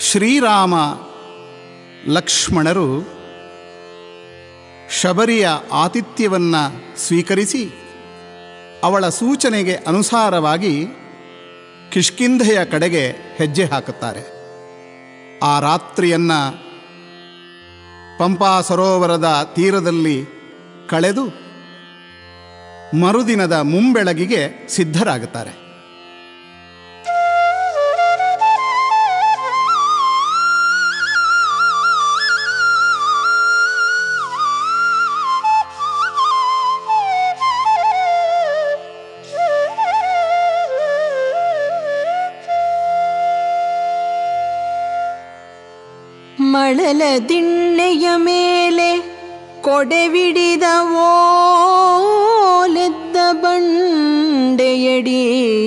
ಶ್ರೀರಾಮ ಲಕ್ಷ್ಮಣರು ಶಬರಿಯ ಆತಿಥ್ಯವನ್ನು ಸ್ವೀಕರಿಸಿ ಅವಳ ಸೂಚನೆಗೆ ಅನುಸಾರವಾಗಿ ಕಿಷ್ಕಿಂಧೆಯ ಕಡೆಗೆ ಹೆಜ್ಜೆ ಹಾಕುತ್ತಾರೆ ಆ ರಾತ್ರಿಯನ್ನು ಪಂಪಾ ಸರೋವರದ ತೀರದಲ್ಲಿ ಕಳೆದು ಮರುದಿನದ ಮುಂಬೆಳಗಿಗೆ ಸಿದ್ಧರಾಗುತ್ತಾರೆ ಮಳಲ ದಿಣ್ಣೆಯ ಮೇಲೆ ಕೊಡೆವಿಡಿದ ಓಲೆದ್ದ ಬಂಡೆಯಡಿ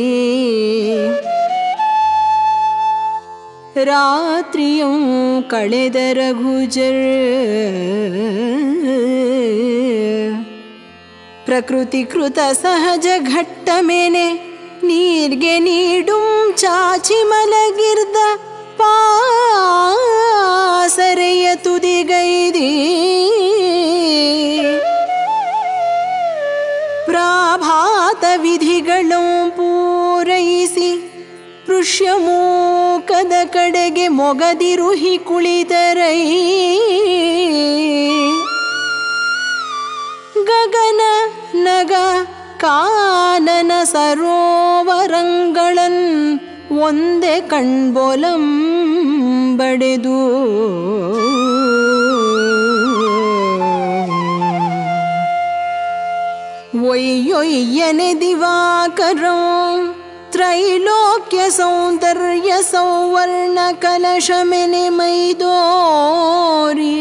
ರಾತ್ರಿಯೂ ಕಳೆದ ರಘುಜರ್ ಪ್ರಕೃತಿ ಕೃತ ಸಹಜ ಘಟ್ಟ ಮೇನೆ ನೀರ್ಗೆ ನೀಡುಂ ಚಾಚಿ ಮಲಗಿರ್ದ ಪಾಸರೆಯ ತುದಿಗೈದಿ ಪ್ರಾಭಾತ ವಿಧಿಗಳು ಪೂರೈಸಿ ಪೃಷ್ಯಮೂಕದ ಕಡೆಗೆ ಮೊಗದಿರುಹಿ ಕುಳಿತರೈ ಗಗನ ನಗ ಕಾನನ ಸರೋವರಂಗಳನ್ ಒಂದೇ ಕಣ್ಬೋಲಂ ಬಡೆದು ಒಯ್ಯೊಯ್ಯನೆ ದಿವಾಕರಂ ತ್ರೈಲೋಕ್ಯ ಸೌಂದರ್ಯ ಸೌವರ್ಣ ಕಲಶಮೆನೆ ಮೈದೋರಿ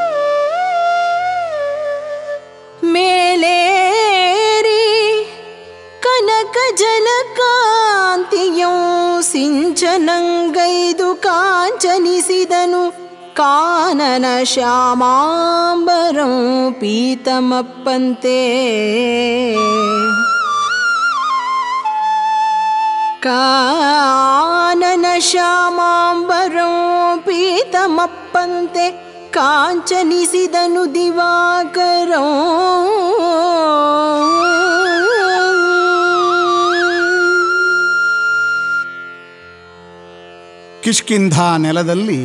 ಮೇಲೇರಿ ಕನಕ ಜಲಕಾಂತಿಯೋ ಸಿಂಚನಂಗೈದು ಕಾಂಚನಿಸಿದನು ಕಾನನ ಶ್ಯಾಮಾಂಬರಂ ಪೀತಮಪ್ಪಂತೆ ಕಾನನ ಶ್ಯಾಮಾಂಬರಂ ಪೀತಮಪ್ಪಂತೆ ಕಾಂಚನಿಸಿದನು ದಿವಾಕರಂ ಕಿಷ್ಕಿಂಧ ನೆಲದಲ್ಲಿ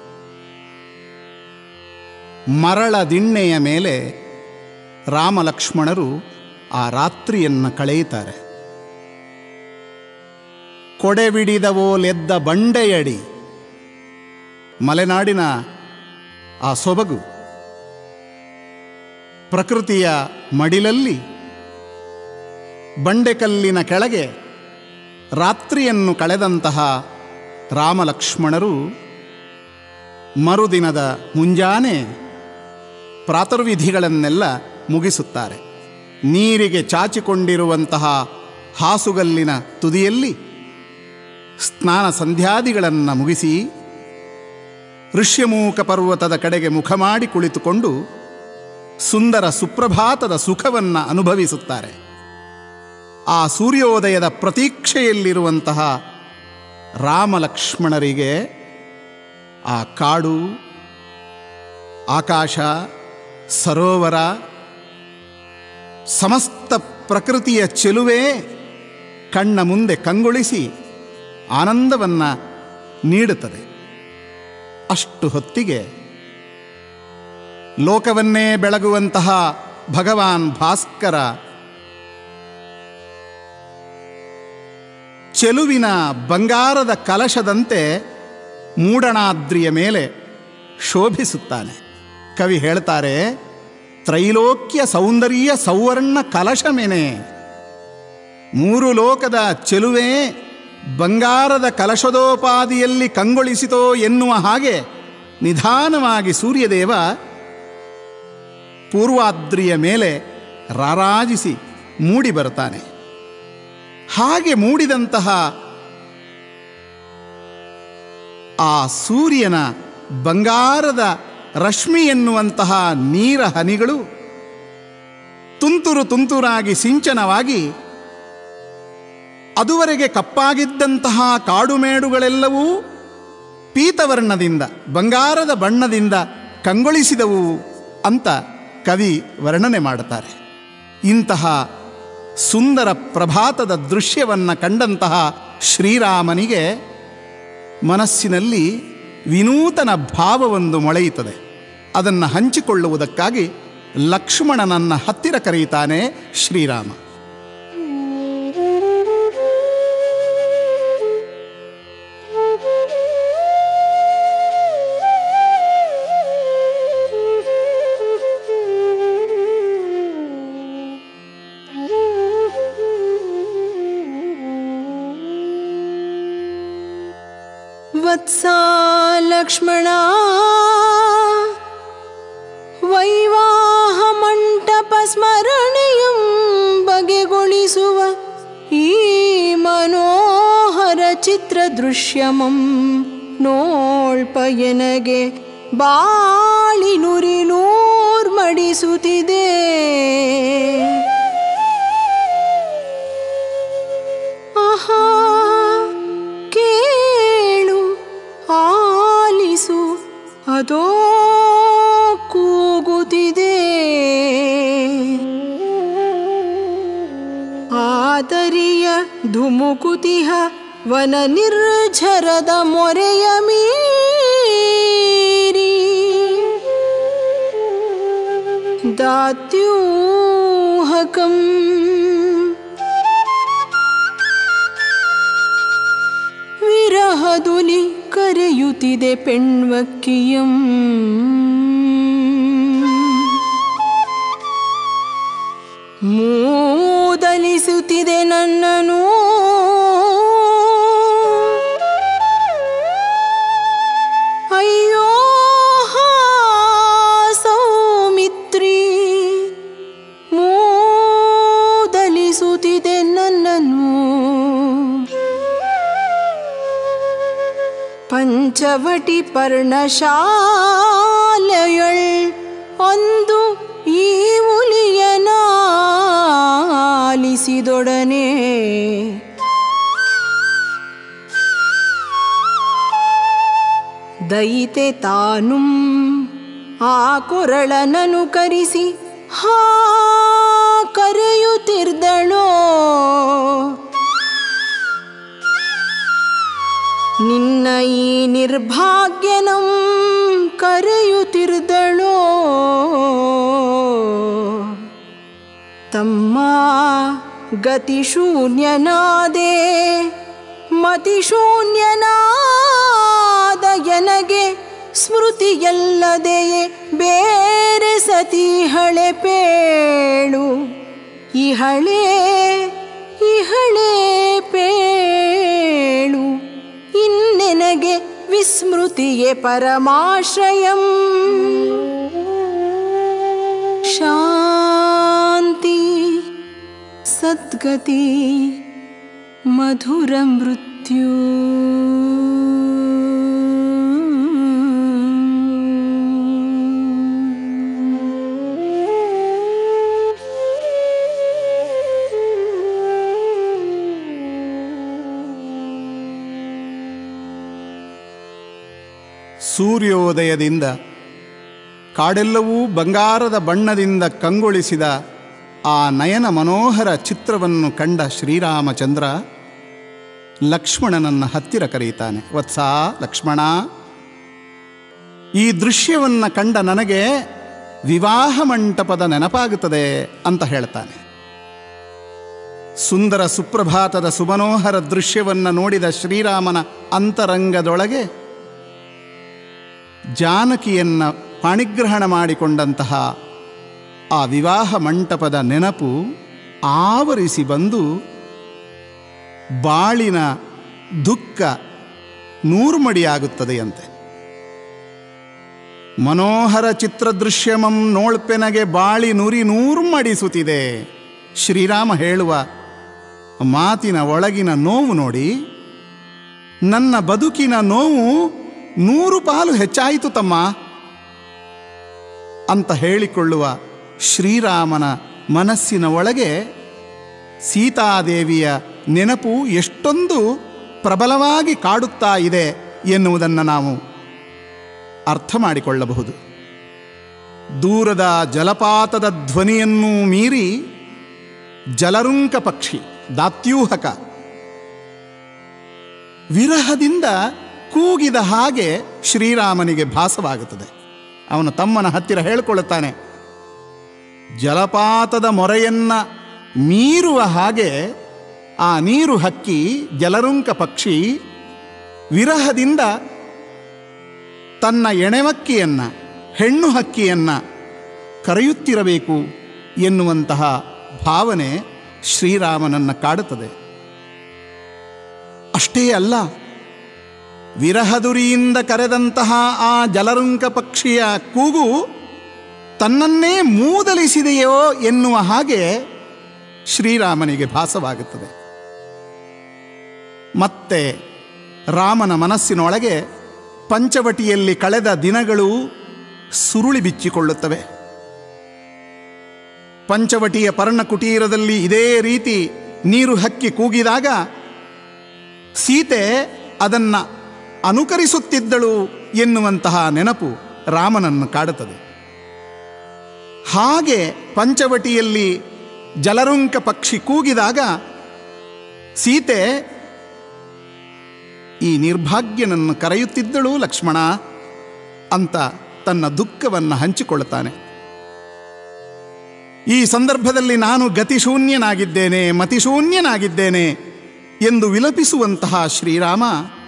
ಮರಳ ದಿಣ್ಣೆಯ ಮೇಲೆ ರಾಮಲಕ್ಷ್ಮಣರು ಆ ರಾತ್ರಿಯನ್ನು ಕಳೆಯುತ್ತಾರೆ ಕೊಡೆವಿಡಿದವೋಲೆದ್ದ ಬಂಡೆಯಡಿ ಮಲೆನಾಡಿನ ಆ ಸೊಬಗು ಪ್ರಕೃತಿಯ ಮಡಿಲಲ್ಲಿ ಬಂಡೆಕಲ್ಲಿನ ಕೆಳಗೆ ರಾತ್ರಿಯನ್ನು ಕಳೆದಂತಹ ರಾಮಲಕ್ಷ್ಮಣರು ಮರುದಿನದ ಮುಂಜಾನೆ ಪ್ರಾತರ್ವಿಧಿಗಳನ್ನೆಲ್ಲ ಮುಗಿಸುತ್ತಾರೆ ನೀರಿಗೆ ಚಾಚಿಕೊಂಡಿರುವಂತಹ ಹಾಸುಗಲ್ಲಿನ ತುದಿಯಲ್ಲಿ ಸ್ನಾನ ಸಂಧ್ಯಾದಿಗಳನ್ನು ಮುಗಿಸಿ ಋಷ್ಯಮೂಕ ಪರ್ವತದ ಕಡೆಗೆ ಮುಖ ಮಾಡಿ ಕುಳಿತುಕೊಂಡು ಸುಂದರ ಸುಪ್ರಭಾತದ ಸುಖವನ್ನು ಅನುಭವಿಸುತ್ತಾರೆ ಆ ಸೂರ್ಯೋದಯದ ಪ್ರತೀಕ್ಷೆಯಲ್ಲಿರುವಂತಹ ರಾಮಲಕ್ಷ್ಮಣರಿಗೆ ಆ ಕಾಡು ಆಕಾಶ ಸರೋವರ ಸಮಸ್ತ ಪ್ರಕೃತಿಯ ಚೆಲುವೆ ಕಣ್ಣ ಮುಂದೆ ಕಂಗೊಳಿಸಿ ಆನಂದವನ್ನು ನೀಡುತ್ತದೆ ಅಷ್ಟು ಹೊತ್ತಿಗೆ ಲೋಕವನ್ನೇ ಬೆಳಗುವಂತಹ ಭಗವಾನ್ ಭಾಸ್ಕರ ಚೆಲುವಿನ ಬಂಗಾರದ ಕಲಶದಂತೆ ಮೂಡಣಾದ್ರಿಯ ಮೇಲೆ ಶೋಭಿಸುತ್ತಾನೆ ಕವಿ ಹೇಳ್ತಾರೆ ತ್ರೈಲೋಕ್ಯ ಸೌಂದರ್ಯ ಸೌವರ್ಣ ಕಲಶಮೆನೆ ಮೂರು ಲೋಕದ ಚೆಲುವೆ ಬಂಗಾರದ ಕಲಶದೋಪಾದಿಯಲ್ಲಿ ಕಂಗೊಳಿಸಿತೋ ಎನ್ನುವ ಹಾಗೆ ನಿಧಾನವಾಗಿ ಸೂರ್ಯದೇವ ಪೂರ್ವಾದ್ರಿಯ ಮೇಲೆ ರಾರಾಜಿಸಿ ಮೂಡಿ ಬರುತ್ತಾನೆ ಹಾಗೆ ಮೂಡಿದಂತಹ ಆ ಸೂರ್ಯನ ಬಂಗಾರದ ರಶ್ಮಿ ಎನ್ನುವಂತಹ ನೀರ ಹನಿಗಳು ತುಂತುರು ತುಂತುರಾಗಿ ಸಿಂಚನವಾಗಿ ಅದುವರೆಗೆ ಕಪ್ಪಾಗಿದ್ದಂತಹ ಕಾಡುಮೇಡುಗಳೆಲ್ಲವೂ ಪೀತವರ್ಣದಿಂದ ಬಂಗಾರದ ಬಣ್ಣದಿಂದ ಕಂಗೊಳಿಸಿದವು ಅಂತ ಕವಿ ವರ್ಣನೆ ಮಾಡುತ್ತಾರೆ ಇಂತಹ ಸುಂದರ ಪ್ರಭಾತದ ದೃಶ್ಯವನ್ನು ಕಂಡಂತಹ ಶ್ರೀರಾಮನಿಗೆ ಮನಸ್ಸಿನಲ್ಲಿ ವಿನೂತನ ಭಾವವೊಂದು ಮೊಳೆಯುತ್ತದೆ ಅದನ್ನು ಹಂಚಿಕೊಳ್ಳುವುದಕ್ಕಾಗಿ ಲಕ್ಷ್ಮಣನನ್ನ ಹತ್ತಿರ ಕರೆಯುತ್ತಾನೆ ಶ್ರೀರಾಮ ವತ್ಸ ಲಕ್ಷ್ಮಣ ವೈವಾಹ ಮಂಟಪ ಸ್ಮರಣೆಯಂ ಬಗೆಗೊಳಿಸುವ ಈ ಮನೋಹರ ಚಿತ್ರ ದೃಶ್ಯಮಂ ನೋಳ್ಪಯನಗೆ ಬಾಳಿ ನುರಿ ನೂರ್ಮಡಿಸುತ್ತಿದೆ ಆಹಾ ಕೇಳು ಆಲಿಸು ಅದೋ ಕೂಗುತ್ತಿದೆ ಆದರಿಯ ಧುಮುಕುತಿಹ ವನ ನಿರ್ಝರದ ಮೊರೆಯ ಮೀರಿ ದಾತ್ಯೂಹಕಂ ವಿರಹದುಲಿ ಕರೆಯುತ್ತಿದೆ ಪೆಣ್ವಕ್ಕಿಯಂ ಮೂದಲಿಸುತ್ತಿದೆ ನನ್ನನು ಅಯ್ಯೋ ಹಾ ಸೌಮಿತ್ರಿ ಮೂದಲಿಸುತ್ತಿದೆ ನನ್ನನು ಪಂಚವಟಿ ಪರ್ಣಶಾಲೆಯೊಳ್ ಒಂದು ಈ ಉಲಿಯನಾಲಿಸಿದೊಡನೆ ದಯಿತೆ ತಾನುಂ ಆ ಕೊರಳನನು ಕರಿಸಿ ಹಾ ಕರೆಯುತ್ತಿರ್ದಳೋ ನಿನ್ನ ಈ ನಿರ್ಭಾಗ್ಯನಂ ಕರೆಯುತ್ತಿರ್ದಳೋ ತಮ್ಮ ಗತಿಶೂನ್ಯನಾದೆ ಮತಿಶೂನ್ಯನಾದ ಎನಗೆ ಸ್ಮೃತಿಯಲ್ಲದೆಯೇ ಬೇರೆ ಸತಿಹಳೆ ಪೇಳು ಇಹಳೆ ಇಹಳೆ ಪೇಳು ಇನ್ನೆನಗೆ ವಿಸ್ಮೃತಿಯೇ ಪರಮಾಶ್ರಯಂ ಶಾಂತಿ ಸದ್ಗತಿ ಮಧುರ ಮೃತ್ಯು ಸೂರ್ಯೋದಯದಿಂದ ಕಾಡೆಲ್ಲವೂ ಬಂಗಾರದ ಬಣ್ಣದಿಂದ ಕಂಗೊಳಿಸಿದ ಆ ನಯನ ಮನೋಹರ ಚಿತ್ರವನ್ನು ಕಂಡ ಶ್ರೀರಾಮಚಂದ್ರ ಲಕ್ಷ್ಮಣನನ್ನ ಹತ್ತಿರ ಕರೆಯುತ್ತಾನೆ ವತ್ಸ ಲಕ್ಷ್ಮಣ ಈ ದೃಶ್ಯವನ್ನು ಕಂಡ ನನಗೆ ವಿವಾಹ ಮಂಟಪದ ನೆನಪಾಗುತ್ತದೆ ಅಂತ ಹೇಳ್ತಾನೆ ಸುಂದರ ಸುಪ್ರಭಾತದ ಸುಮನೋಹರ ದೃಶ್ಯವನ್ನು ನೋಡಿದ ಶ್ರೀರಾಮನ ಅಂತರಂಗದೊಳಗೆ ಜಾನಕಿಯನ್ನ ಪಾಣಿಗ್ರಹಣ ಮಾಡಿಕೊಂಡಂತಹ ಆ ವಿವಾಹ ಮಂಟಪದ ನೆನಪು ಆವರಿಸಿ ಬಂದು ಬಾಳಿನ ದುಃಖ ನೂರ್ಮಡಿಯಾಗುತ್ತದೆಯಂತೆ ಮನೋಹರ ಚಿತ್ರದೃಶ್ಯಮಂ ನೋಳ್ಪೆನಗೆ ಬಾಳಿ ನುರಿ ನೂರ್ಮಡಿಸುತ್ತಿದೆ ಶ್ರೀರಾಮ ಹೇಳುವ ಮಾತಿನ ಒಳಗಿನ ನೋವು ನೋಡಿ ನನ್ನ ಬದುಕಿನ ನೋವು ನೂರು ಪಾಲು ಹೆಚ್ಚಾಯಿತು ತಮ್ಮ ಅಂತ ಹೇಳಿಕೊಳ್ಳುವ ಶ್ರೀರಾಮನ ಮನಸ್ಸಿನ ಒಳಗೆ ಸೀತಾದೇವಿಯ ನೆನಪು ಎಷ್ಟೊಂದು ಪ್ರಬಲವಾಗಿ ಕಾಡುತ್ತಾ ಇದೆ ಎನ್ನುವುದನ್ನು ನಾವು ಅರ್ಥ ಮಾಡಿಕೊಳ್ಳಬಹುದು ದೂರದ ಜಲಪಾತದ ಧ್ವನಿಯನ್ನೂ ಮೀರಿ ಜಲರುಂಕ ಪಕ್ಷಿ ದಾತ್ಯೂಹಕ ವಿರಹದಿಂದ ಕೂಗಿದ ಹಾಗೆ ಶ್ರೀರಾಮನಿಗೆ ಭಾಸವಾಗುತ್ತದೆ ಅವನ ತಮ್ಮನ ಹತ್ತಿರ ಹೇಳಿಕೊಳ್ಳುತ್ತಾನೆ ಜಲಪಾತದ ಮೊರೆಯನ್ನ ಮೀರುವ ಹಾಗೆ ಆ ನೀರು ಹಕ್ಕಿ ಜಲರುಂಕ ಪಕ್ಷಿ ವಿರಹದಿಂದ ತನ್ನ ಎಣೆಮಕ್ಕಿಯನ್ನ ಹೆಣ್ಣು ಹಕ್ಕಿಯನ್ನ ಕರೆಯುತ್ತಿರಬೇಕು ಎನ್ನುವಂತಹ ಭಾವನೆ ಶ್ರೀರಾಮನನ್ನ ಕಾಡುತ್ತದೆ ಅಷ್ಟೇ ಅಲ್ಲ ವಿರಹದುರಿಯಿಂದ ಕರೆದಂತಹ ಆ ಜಲರುಂಕ ಪಕ್ಷಿಯ ಕೂಗು ತನ್ನನ್ನೇ ಮೂದಲಿಸಿದೆಯೋ ಎನ್ನುವ ಹಾಗೆ ಶ್ರೀರಾಮನಿಗೆ ಭಾಸವಾಗುತ್ತದೆ ಮತ್ತೆ ರಾಮನ ಮನಸ್ಸಿನೊಳಗೆ ಪಂಚವಟಿಯಲ್ಲಿ ಕಳೆದ ದಿನಗಳು ಸುರುಳಿ ಬಿಚ್ಚಿಕೊಳ್ಳುತ್ತವೆ ಪಂಚವಟಿಯ ಪರ್ಣಕುಟೀರದಲ್ಲಿ ಇದೇ ರೀತಿ ನೀರು ಹಕ್ಕಿ ಕೂಗಿದಾಗ ಸೀತೆ ಅದನ್ನ ಅನುಕರಿಸುತ್ತಿದ್ದಳು ಎನ್ನುವಂತಹ ನೆನಪು ರಾಮನನ್ನು ಕಾಡುತ್ತದೆ ಹಾಗೆ ಪಂಚವಟಿಯಲ್ಲಿ ಜಲರುಂಕ ಪಕ್ಷಿ ಕೂಗಿದಾಗ ಸೀತೆ ಈ ನಿರ್ಭಾಗ್ಯನನ್ನು ಕರೆಯುತ್ತಿದ್ದಳು ಲಕ್ಷ್ಮಣ ಅಂತ ತನ್ನ ದುಃಖವನ್ನು ಹಂಚಿಕೊಳ್ಳುತ್ತಾನೆ ಈ ಸಂದರ್ಭದಲ್ಲಿ ನಾನು ಗತಿಶೂನ್ಯನಾಗಿದ್ದೇನೆ ಮತಿಶೂನ್ಯನಾಗಿದ್ದೇನೆ ಎಂದು ವಿಲಪಿಸುವಂತಹ ಶ್ರೀರಾಮ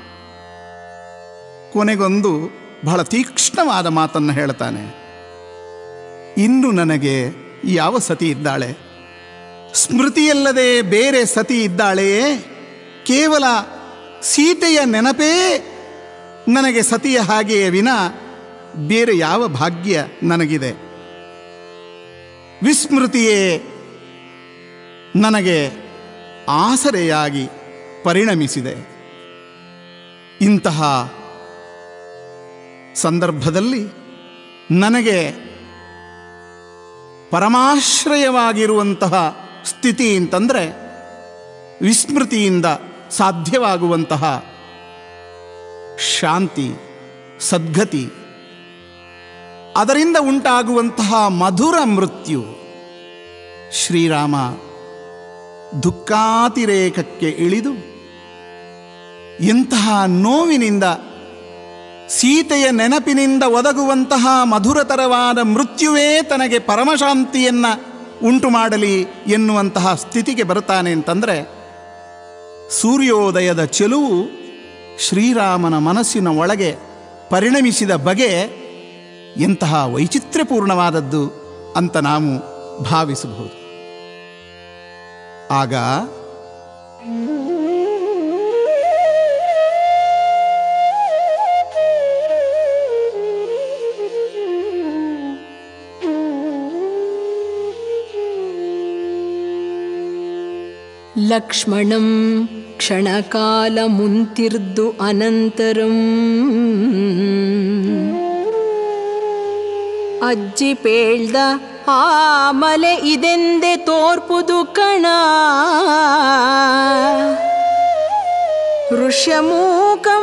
ಕೊನೆಗೊಂದು ಬಹಳ ತೀಕ್ಷ್ಣವಾದ ಮಾತನ್ನು ಹೇಳ್ತಾನೆ ಇನ್ನು ನನಗೆ ಯಾವ ಸತಿ ಇದ್ದಾಳೆ ಸ್ಮೃತಿಯಲ್ಲದೆ ಬೇರೆ ಸತಿ ಇದ್ದಾಳೆಯೇ ಕೇವಲ ಸೀತೆಯ ನೆನಪೇ ನನಗೆ ಸತಿಯ ಹಾಗೆಯೇ ವಿನ ಬೇರೆ ಯಾವ ಭಾಗ್ಯ ನನಗಿದೆ ವಿಸ್ಮೃತಿಯೇ ನನಗೆ ಆಸರೆಯಾಗಿ ಪರಿಣಮಿಸಿದೆ ಇಂತಹ ಸಂದರ್ಭದಲ್ಲಿ ನನಗೆ ಪರಮಾಶ್ರಯವಾಗಿರುವಂತಹ ಸ್ಥಿತಿ ಅಂತಂದರೆ ವಿಸ್ಮೃತಿಯಿಂದ ಸಾಧ್ಯವಾಗುವಂತಹ ಶಾಂತಿ ಸದ್ಗತಿ ಅದರಿಂದ ಉಂಟಾಗುವಂತಹ ಮಧುರ ಮೃತ್ಯು ಶ್ರೀರಾಮ ದುಃಖಾತಿರೇಕಕ್ಕೆ ಇಳಿದು ಎಂತಹ ನೋವಿನಿಂದ ಸೀತೆಯ ನೆನಪಿನಿಂದ ಒದಗುವಂತಹ ಮಧುರತರವಾದ ಮೃತ್ಯುವೇ ತನಗೆ ಪರಮಶಾಂತಿಯನ್ನ ಉಂಟು ಮಾಡಲಿ ಎನ್ನುವಂತಹ ಸ್ಥಿತಿಗೆ ಬರುತ್ತಾನೆ ಅಂತಂದರೆ ಸೂರ್ಯೋದಯದ ಚೆಲುವು ಶ್ರೀರಾಮನ ಮನಸ್ಸಿನ ಒಳಗೆ ಪರಿಣಮಿಸಿದ ಬಗೆ ಎಂತಹ ವೈಚಿತ್ರ್ಯಪೂರ್ಣವಾದದ್ದು ಅಂತ ನಾವು ಭಾವಿಸಬಹುದು ಆಗ ಲಕ್ಷ್ಮಣಂ ಕ್ಷಣಕಾಲಮುಂತಿರ್ದು ಅನಂತರಂ ಅಜ್ಜಿ ಪೇಳ್ದ ಆ ಮಲೆ ಇದೆಂದೆ ತೋರ್ಪುದು ಕಣ ಋಷ್ಯಮೂಕಂ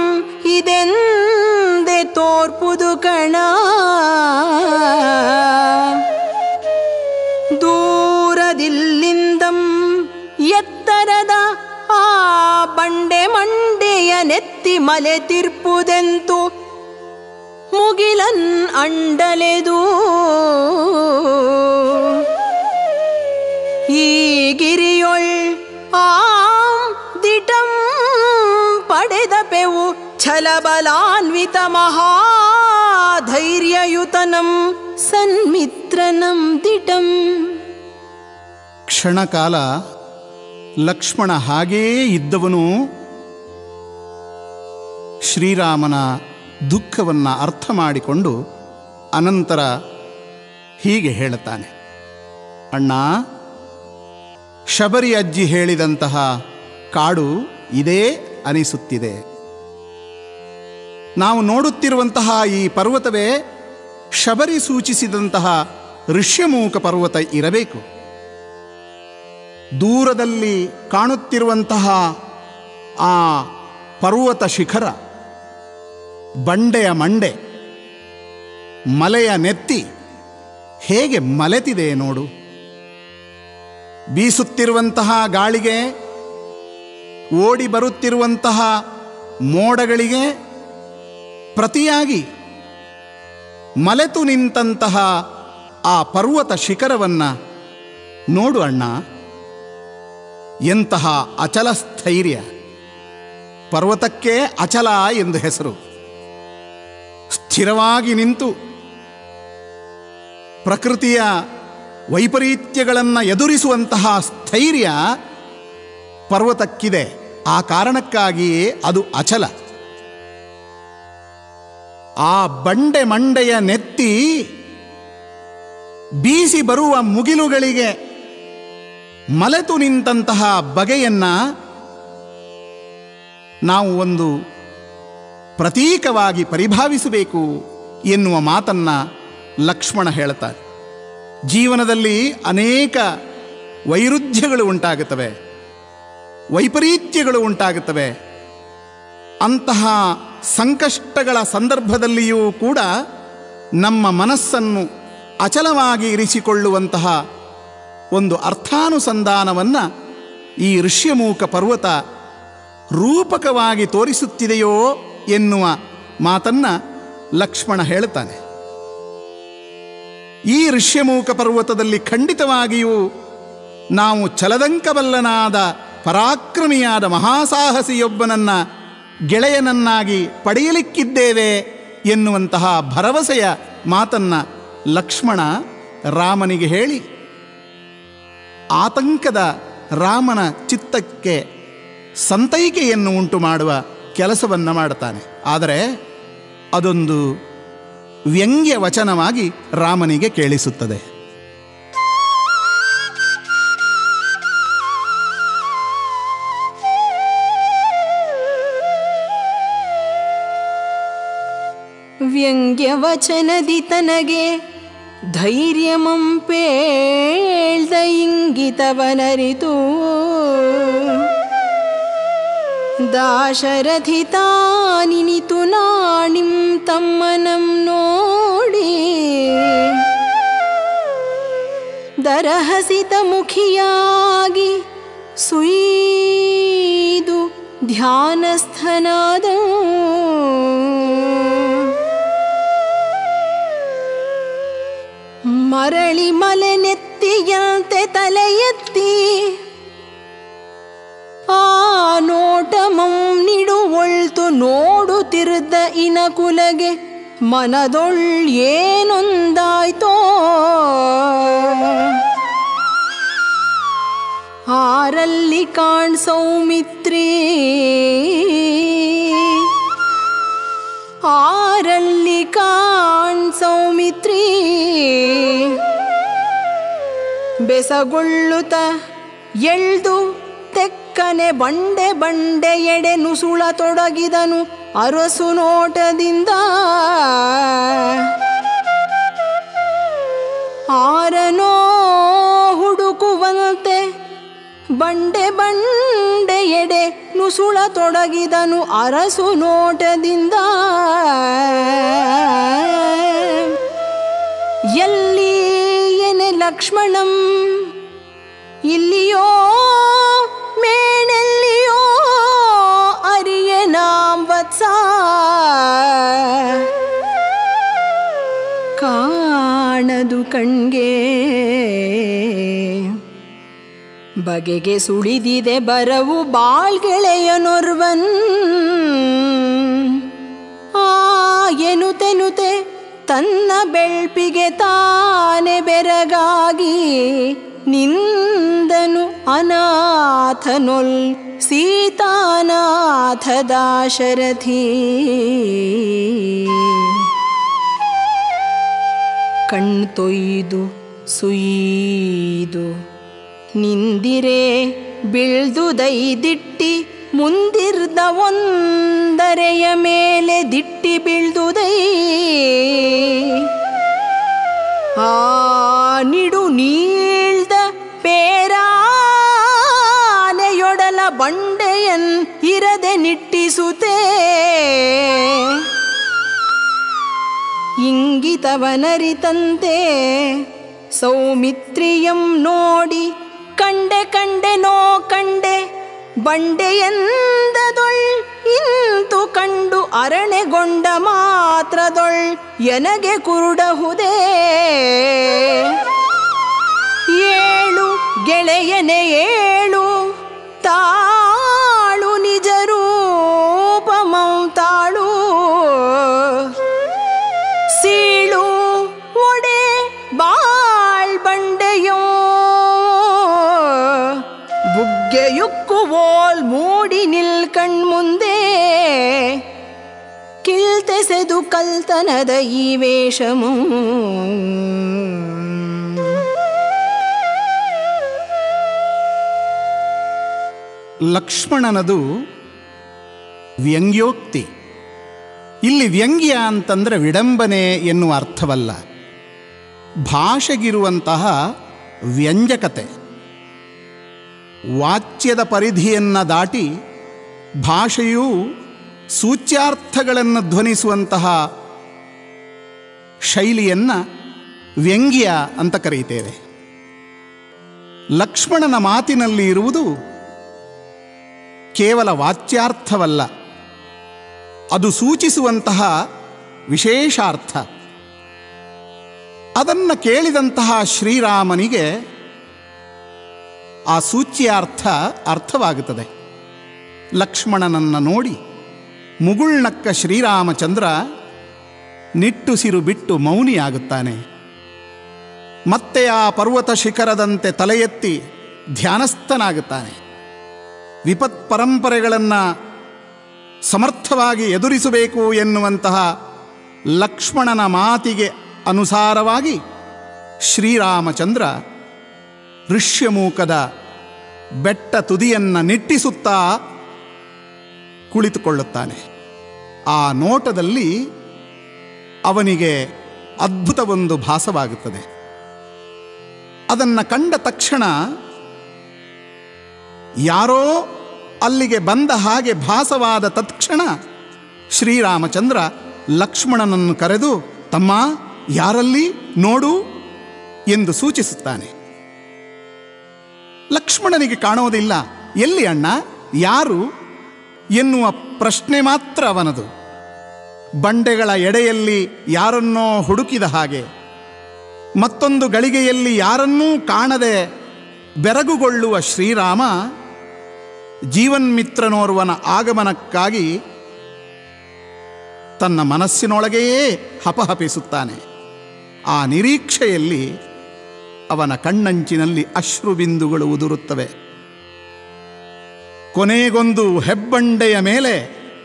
ಇದೆಂದೆ ತೋರ್ಪುದು ಕಣ ದೂರದಿಲ್ಲಿಂದಂ ಎತ್ತರದ ಆ ಬಂಡೆ ಮಂಡೆಯ ನೆತ್ತಿ ಮಲೆ ತಿರ್ಪುದೆಂತು ಮುಗಿಲನ್ ಅಂಡಲೆದು ಈ ಗಿರಿಯೊಳ್ ಆ ದಿಟಂ ಪಡೆದ ಪೆವು ಛಲಬಲಾನ್ವಿತ ಮಹಾಧೈರ್ಯಯುತನಂ ಸನ್ಮಿತ್ರನಂ ದಿಟಂ ಕ್ಷಣಕಾಲ ಲಕ್ಷ್ಮಣ ಹಾಗೇ ಇದ್ದವನು ಶ್ರೀರಾಮನ ದುಃಖವನ್ನು ಅರ್ಥ ಮಾಡಿಕೊಂಡು ಅನಂತರ ಹೀಗೆ ಹೇಳುತ್ತಾನೆ ಅಣ್ಣ ಶಬರಿ ಅಜ್ಜಿ ಹೇಳಿದಂತಹ ಕಾಡು ಇದೇ ಅನಿಸುತ್ತಿದೆ ನಾವು ನೋಡುತ್ತಿರುವಂತಹ ಈ ಪರ್ವತವೇ ಶಬರಿ ಸೂಚಿಸಿದಂತಹ ಋಷ್ಯಮೂಕ ಪರ್ವತ ಇರಬೇಕು ದೂರದಲ್ಲಿ ಕಾಣುತ್ತಿರುವಂತಹ ಆ ಪರ್ವತ ಶಿಖರ ಬಂಡೆಯ ಮಂಡೆ ಮಲೆಯ ನೆತ್ತಿ ಹೇಗೆ ಮಲೆತಿದೆ ನೋಡು ಬೀಸುತ್ತಿರುವಂತಹ ಗಾಳಿಗೆ ಓಡಿ ಬರುತ್ತಿರುವಂತಹ ಮೋಡಗಳಿಗೆ ಪ್ರತಿಯಾಗಿ ಮಲೆತು ನಿಂತಹ ಆ ಪರ್ವತ ಶಿಖರವನ್ನು ನೋಡು ಅಣ್ಣ ಎಂತಹ ಅಚಲ ಸ್ಥೈರ್ಯ ಪರ್ವತಕ್ಕೆ ಅಚಲ ಎಂದು ಹೆಸರು ಸ್ಥಿರವಾಗಿ ನಿಂತು ಪ್ರಕೃತಿಯ ವೈಪರೀತ್ಯಗಳನ್ನು ಎದುರಿಸುವಂತಹ ಸ್ಥೈರ್ಯ ಪರ್ವತಕ್ಕಿದೆ ಆ ಕಾರಣಕ್ಕಾಗಿಯೇ ಅದು ಅಚಲ ಆ ಬಂಡೆ ಮಂಡೆಯ ನೆತ್ತಿ ಬೀಸಿ ಬರುವ ಮುಗಿಲುಗಳಿಗೆ ಮಲೆತು ನಿಂತಹ ಬಗೆಯನ್ನ ನಾವು ಒಂದು ಪ್ರತೀಕವಾಗಿ ಪರಿಭಾವಿಸಬೇಕು ಎನ್ನುವ ಮಾತನ್ನ ಲಕ್ಷ್ಮಣ ಹೇಳ್ತಾರೆ ಜೀವನದಲ್ಲಿ ಅನೇಕ ವೈರುಧ್ಯಗಳು ಉಂಟಾಗುತ್ತವೆ ವೈಪರೀತ್ಯಗಳು ಉಂಟಾಗುತ್ತವೆ ಅಂತಹ ಸಂಕಷ್ಟಗಳ ಸಂದರ್ಭದಲ್ಲಿಯೂ ಕೂಡ ನಮ್ಮ ಮನಸ್ಸನ್ನು ಅಚಲವಾಗಿ ಇರಿಸಿಕೊಳ್ಳುವಂತಹ ಒಂದು ಅರ್ಥಾನುಸಂಧಾನವನ್ನು ಈ ಋಷ್ಯಮೂಕ ಪರ್ವತ ರೂಪಕವಾಗಿ ತೋರಿಸುತ್ತಿದೆಯೋ ಎನ್ನುವ ಮಾತನ್ನ ಲಕ್ಷ್ಮಣ ಹೇಳ್ತಾನೆ ಈ ಋಷ್ಯಮೂಕ ಪರ್ವತದಲ್ಲಿ ಖಂಡಿತವಾಗಿಯೂ ನಾವು ಚಲದಂಕಬಲ್ಲನಾದ ಪರಾಕ್ರಮಿಯಾದ ಮಹಾಸಾಹಸಿಯೊಬ್ಬನನ್ನ ಗೆಳೆಯನನ್ನಾಗಿ ಪಡೆಯಲಿಕ್ಕಿದ್ದೇವೆ ಎನ್ನುವಂತಹ ಭರವಸೆಯ ಮಾತನ್ನ ಲಕ್ಷ್ಮಣ ರಾಮನಿಗೆ ಹೇಳಿ ಆತಂಕದ ರಾಮನ ಚಿತ್ತಕ್ಕೆ ಸಂತೈಕೆಯನ್ನು ಉಂಟು ಮಾಡುವ ಕೆಲಸವನ್ನು ಮಾಡ್ತಾನೆ ಆದರೆ ಅದೊಂದು ವ್ಯಂಗ್ಯ ವಚನವಾಗಿ ರಾಮನಿಗೆ ಕೇಳಿಸುತ್ತದೆ ವ್ಯಂಗ್ಯವಚನದಿ ತನಗೆ ಧೈರ್ಯಮಂಪೇಳ್ದ ಇಂಗಿತವನರಿತು ದಾಶರಥಿ ತಾನಿನಿತು ನಾಣಿಂ ತಮ್ಮನಂ ನೋಡಿ ದರಹಸಿತ ಮುಖಿಯಾಗಿ ಸುಯ್ದು ಧ್ಯಾನಸ್ಥನಾದ ಮರಳಿ ಮಲೆ ನೆತ್ತಿಯಂತೆ ತಲೆ ಎತ್ತಿ ಆ ನೋಟಮಂ ನಿಡುವೊಳ್ತು ನೋಡುತ್ತಿರುತ್ತ ಇನಕುಲಗೆ ಮನದೊಳ್ ಏನೊಂದಾಯ್ತೋ ಆರಲ್ಲಿ ಕಾಣ್ ಸೌಮಿತ್ರಿ ಆರಲ್ಲಿ ಕಾಣ್ ಸೌಮಿತ್ರಿ ಬೆಸಗೊಳ್ಳುತ್ತ ಎಳ್ದು ತೆಕ್ಕನೆ ಬಂಡೆ ಬಂಡೆ ಎಡೆ ನುಸುಳ ತೊಡಗಿದನು ಅರಸು ನೋಟದಿಂದ ಆರನೋ ಹುಡುಕುವಂತೆ ಬಂಡೆ ಬಂಡೆ ಎಡೆ ನುಸುಳ ತೊಡಗಿದನು ಅರಸು ನೋಟದಿಂದ ಎಲ್ಲಿ ಎನೆ ಲಕ್ಷ್ಮಣಂ ಇಲ್ಲಿಯೋ ಮೇಣೆಲ್ಲಿಯೋ ಅರಿಯನಾಂ ವತ್ಸ ಕಾಣದು ಕಣ್ಗೆ ಬಗೆಗೆ ಸುಳಿದಿದೆ ಬರವು ಬಾಳ್ಗೆಳೆಯನೊರ್ವನ್ ಆ ಎನುತೆನುತೆ ತನ್ನ ಬೆಳ್ಪಿಗೆ ತಾನೆ ಬೆರಗಾಗಿ ನಿಂದನು ಅನಾಥನೊಲ್ ಸೀತಾನಾಥ ದಾಶರಥಿ ಕಣ್ತೊಯ್ದು ಸುಯ್ದು ನಿಂದಿರೆ ಬೀಳ್ದು ದೈದಿಟ್ಟಿ ಮುಂದಿರ್ದ ಒಂದರೆಯ ಮೇಲೆ ದಿಟ್ಟಿ ಬೀಳ್ದುದೈ ಆ ನಿಡು ನೀಳ್ದ ಪೇರಾನೆಯೊಡಲ ಬಂಡೆಯನ್ ಇರದೆ ನಿಟ್ಟಿಸುತ್ತೇ ಇಂಗಿತವನರಿತಂತೆ ಸೌಮಿತ್ರಿಯಂ ನೋಡಿ ಕಂಡೆ ಕಂಡೆ ನೋ ಕಂಡೆ ಬಂಡೆಯೆಂದದೊಳ್ ಇಂತು ಕಂಡು ಅರಣೆಗೊಂಡ ಮಾತ್ರದೊಳ್ ಎನಗೆ ಕುರುಡಹುದೇ ಏಳು ಗೆಳೆಯನೆ ಏಳು ತಾಳು ನಿಜ ರೂಪಮಂ ತಾಳು ಸೀಳು ಒಡೆ ಬಾಳ್ ಬಂಡೆಯೋ ಬುಗ್ಗೆಯುಕ್ಕುವೋಲ್ ಮೂಡಿ ನಿಲ್ ಕಣ್ಮುಂದೆ ಕಿಳ್ತೆಸೆದು ಕಲ್ತನದ ಈ ವೇಷಮು ಲಕ್ಷ್ಮಣನದು ವ್ಯಂಗ್ಯೋಕ್ತಿ ಇಲ್ಲಿ ವ್ಯಂಗ್ಯ ಅಂತಂದರೆ ವಿಡಂಬನೆ ಎನ್ನುವ ಅರ್ಥವಲ್ಲ ಭಾಷೆಗಿರುವಂತಹ ವ್ಯಂಜಕತೆ ವಾಚ್ಯದ ಪರಿಧಿಯನ್ನು ದಾಟಿ ಭಾಷೆಯು ಸೂಚ್ಯಾರ್ಥಗಳನ್ನು ಧ್ವನಿಸುವಂತಹ ಶೈಲಿಯನ್ನು ವ್ಯಂಗ್ಯ ಅಂತ ಕರೆಯುತ್ತೇವೆ ಲಕ್ಷ್ಮಣನ ಮಾತಿನಲ್ಲಿ ಇರುವುದು ಕೇವಲ ವಾಚ್ಯಾರ್ಥವಲ್ಲ ಅದು ಸೂಚಿಸುವಂತಹ ವಿಶೇಷಾರ್ಥ ಅದನ್ನು ಕೇಳಿದಂತಹ ಶ್ರೀರಾಮನಿಗೆ ಆ ಸೂಚ್ಯಾರ್ಥ ಅರ್ಥವಾಗುತ್ತದೆ ಲಕ್ಷ್ಮಣನನ್ನು ನೋಡಿ ಮುಗುಳ್ನಕ್ಕ ಶ್ರೀರಾಮಚಂದ್ರ ನಿಟ್ಟುಸಿರು ಬಿಟ್ಟು ಮೌನಿಯಾಗುತ್ತಾನೆ ಮತ್ತೆ ಆ ಪರ್ವತ ಶಿಖರದಂತೆ ತಲೆ ಎತ್ತಿ ಧ್ಯಾನಸ್ಥನಾಗುತ್ತಾನೆ ವಿಪತ್ ಪರಂಪರೆಗಳನ್ನು ಸಮರ್ಥವಾಗಿ ಎದುರಿಸಬೇಕು ಎನ್ನುವಂತಹ ಲಕ್ಷ್ಮಣನ ಮಾತಿಗೆ ಅನುಸಾರವಾಗಿ ಶ್ರೀರಾಮಚಂದ್ರ ಋಷ್ಯಮೂಕದ ಬೆಟ್ಟ ತುದಿಯನ್ನು ನಿಟ್ಟಿಸುತ್ತಾ ಕುಳಿತುಕೊಳ್ಳುತ್ತಾನೆ ಆ ನೋಟದಲ್ಲಿ ಅವನಿಗೆ ಅದ್ಭುತವೊಂದು ಭಾಸವಾಗುತ್ತದೆ ಅದನ್ನು ಕಂಡ ತಕ್ಷಣ ಯಾರೋ ಅಲ್ಲಿಗೆ ಬಂದ ಹಾಗೆ ಭಾಸವಾದ ತತ್ಕ್ಷಣ ಶ್ರೀರಾಮಚಂದ್ರ ಲಕ್ಷ್ಮಣನನ್ನು ಕರೆದು ತಮ್ಮ ಯಾರಲ್ಲಿ ನೋಡು ಎಂದು ಸೂಚಿಸುತ್ತಾನೆ ಲಕ್ಷ್ಮಣನಿಗೆ ಕಾಣೋದಿಲ್ಲ ಎಲ್ಲಿ ಅಣ್ಣ ಯಾರು ಎನ್ನುವ ಪ್ರಶ್ನೆ ಮಾತ್ರ ಅವನದು ಬಂಡೆಗಳ ಎಡೆಯಲ್ಲಿ ಯಾರನ್ನೋ ಹುಡುಕಿದ ಹಾಗೆ ಮತ್ತೊಂದು ಗಳಿಗೆಯಲ್ಲಿ ಯಾರನ್ನೂ ಕಾಣದೆ ಬೆರಗುಗೊಳ್ಳುವ ಶ್ರೀರಾಮ ಜೀವನ್ಮಿತ್ರನೋರ್ವನ ಆಗಮನಕ್ಕಾಗಿ ತನ್ನ ಮನಸ್ಸಿನೊಳಗೆಯೇ ಹಪಹಪಿಸುತ್ತಾನೆ ಆ ನಿರೀಕ್ಷೆಯಲ್ಲಿ ಅವನ ಕಣ್ಣಂಚಿನಲ್ಲಿ ಅಶ್ರುಬಿಂದುಗಳು ಉದುರುತ್ತವೆ ಕೊನೆಗೊಂದು ಹೆಬ್ಬಂಡೆಯ ಮೇಲೆ